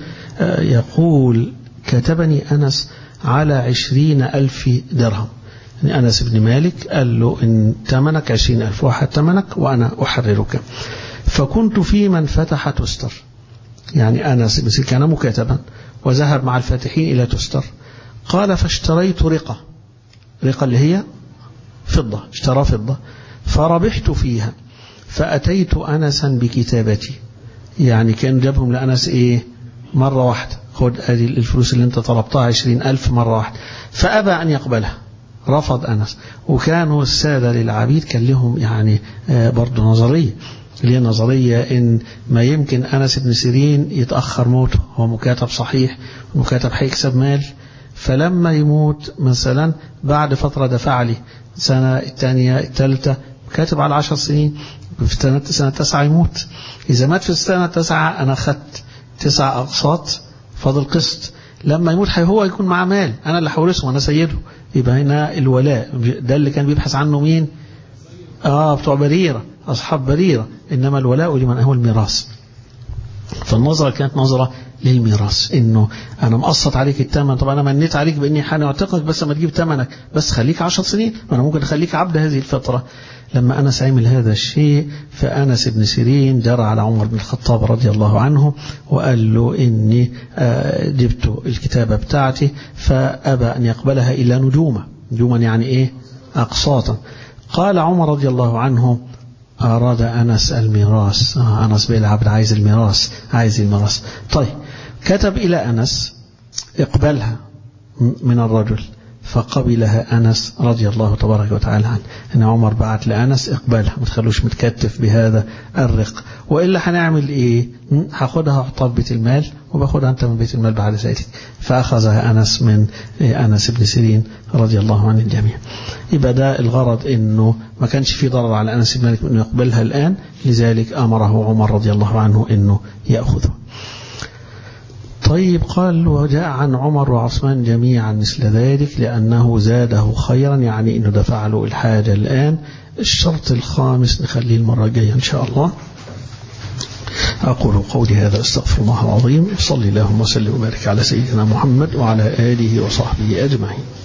A: يقول كتبني أنس على عشرين ألف درهم يعني أنس بن مالك قال له إن تمنك عشرين ألف واحد تمنك وأنا أحررك فكنت في من فتح تستر يعني أنس بن كان مكاتبا وذهب مع الفاتحين إلى تستر قال فاشتريت رقة رقة اللي هي فضة اشترى فضة فربحت فيها فأتيت أنسا بكتابتي يعني كان جابهم لأنس إيه مرة واحدة خد هذه الفلوس اللي انت طلبتها عشرين ألف مرة واحدة فأبى أن يقبلها رفض أنس وكانوا السادة للعبيد كان لهم يعني برضه نظرية اللي هي نظرية إن ما يمكن أنس بن سيرين يتأخر موته هو مكاتب صحيح مكاتب هيكسب مال فلما يموت مثلا بعد فترة دفع لي سنة الثانية الثالثة كاتب على عشر سنين في سنة, سنة تسعة يموت إذا مات في السنة التاسعة أنا أخذت تسع أقساط فاضل قسط لما يموت هو يكون معاه مال أنا اللي حورسه أنا سيده يبقى هنا الولاء ده اللي كان بيبحث عنه مين آه بتوع بريرة أصحاب بريرة إنما الولاء لمن هو الميراث فالنظرة كانت نظرة للميراث إنه أنا مقسط عليك الثمن طب أنا منيت عليك بإني هنعتقك بس ما تجيب ثمنك بس خليك عشر سنين وأنا ممكن أخليك عبد هذه الفترة لما أنس عمل هذا الشيء فأنس بن سيرين جرى على عمر بن الخطاب رضي الله عنه وقال له إني جبت الكتابة بتاعتي فأبى أن يقبلها إلا نجومة نجوما يعني إيه أقساطا قال عمر رضي الله عنه أراد أنس الميراث آه أنس بالعبد عايز الميراث عايز الميراث طيب كتب إلى أنس اقبلها من الرجل فقبلها أنس رضي الله تبارك وتعالى عنه إن عمر بعت لأنس اقبلها ما تخلوش متكتف بهذا الرق وإلا هنعمل إيه هاخدها أحطها في بيت المال وباخدها أنت من بيت المال بعد ذلك فأخذها أنس من أنس بن سيرين رضي الله عن الجميع يبقى ده الغرض إنه ما كانش في ضرر على أنس بن مالك إنه يقبلها الآن لذلك أمره عمر رضي الله عنه إنه يأخذه طيب قال وجاء عن عمر وعثمان جميعا مثل ذلك لأنه زاده خيرا يعني أنه دفع له الحاجة الآن الشرط الخامس نخليه المرة الجاية إن شاء الله أقول قولي هذا استغفر الله العظيم صلي اللهم وسلم وبارك على سيدنا محمد وعلى آله وصحبه أجمعين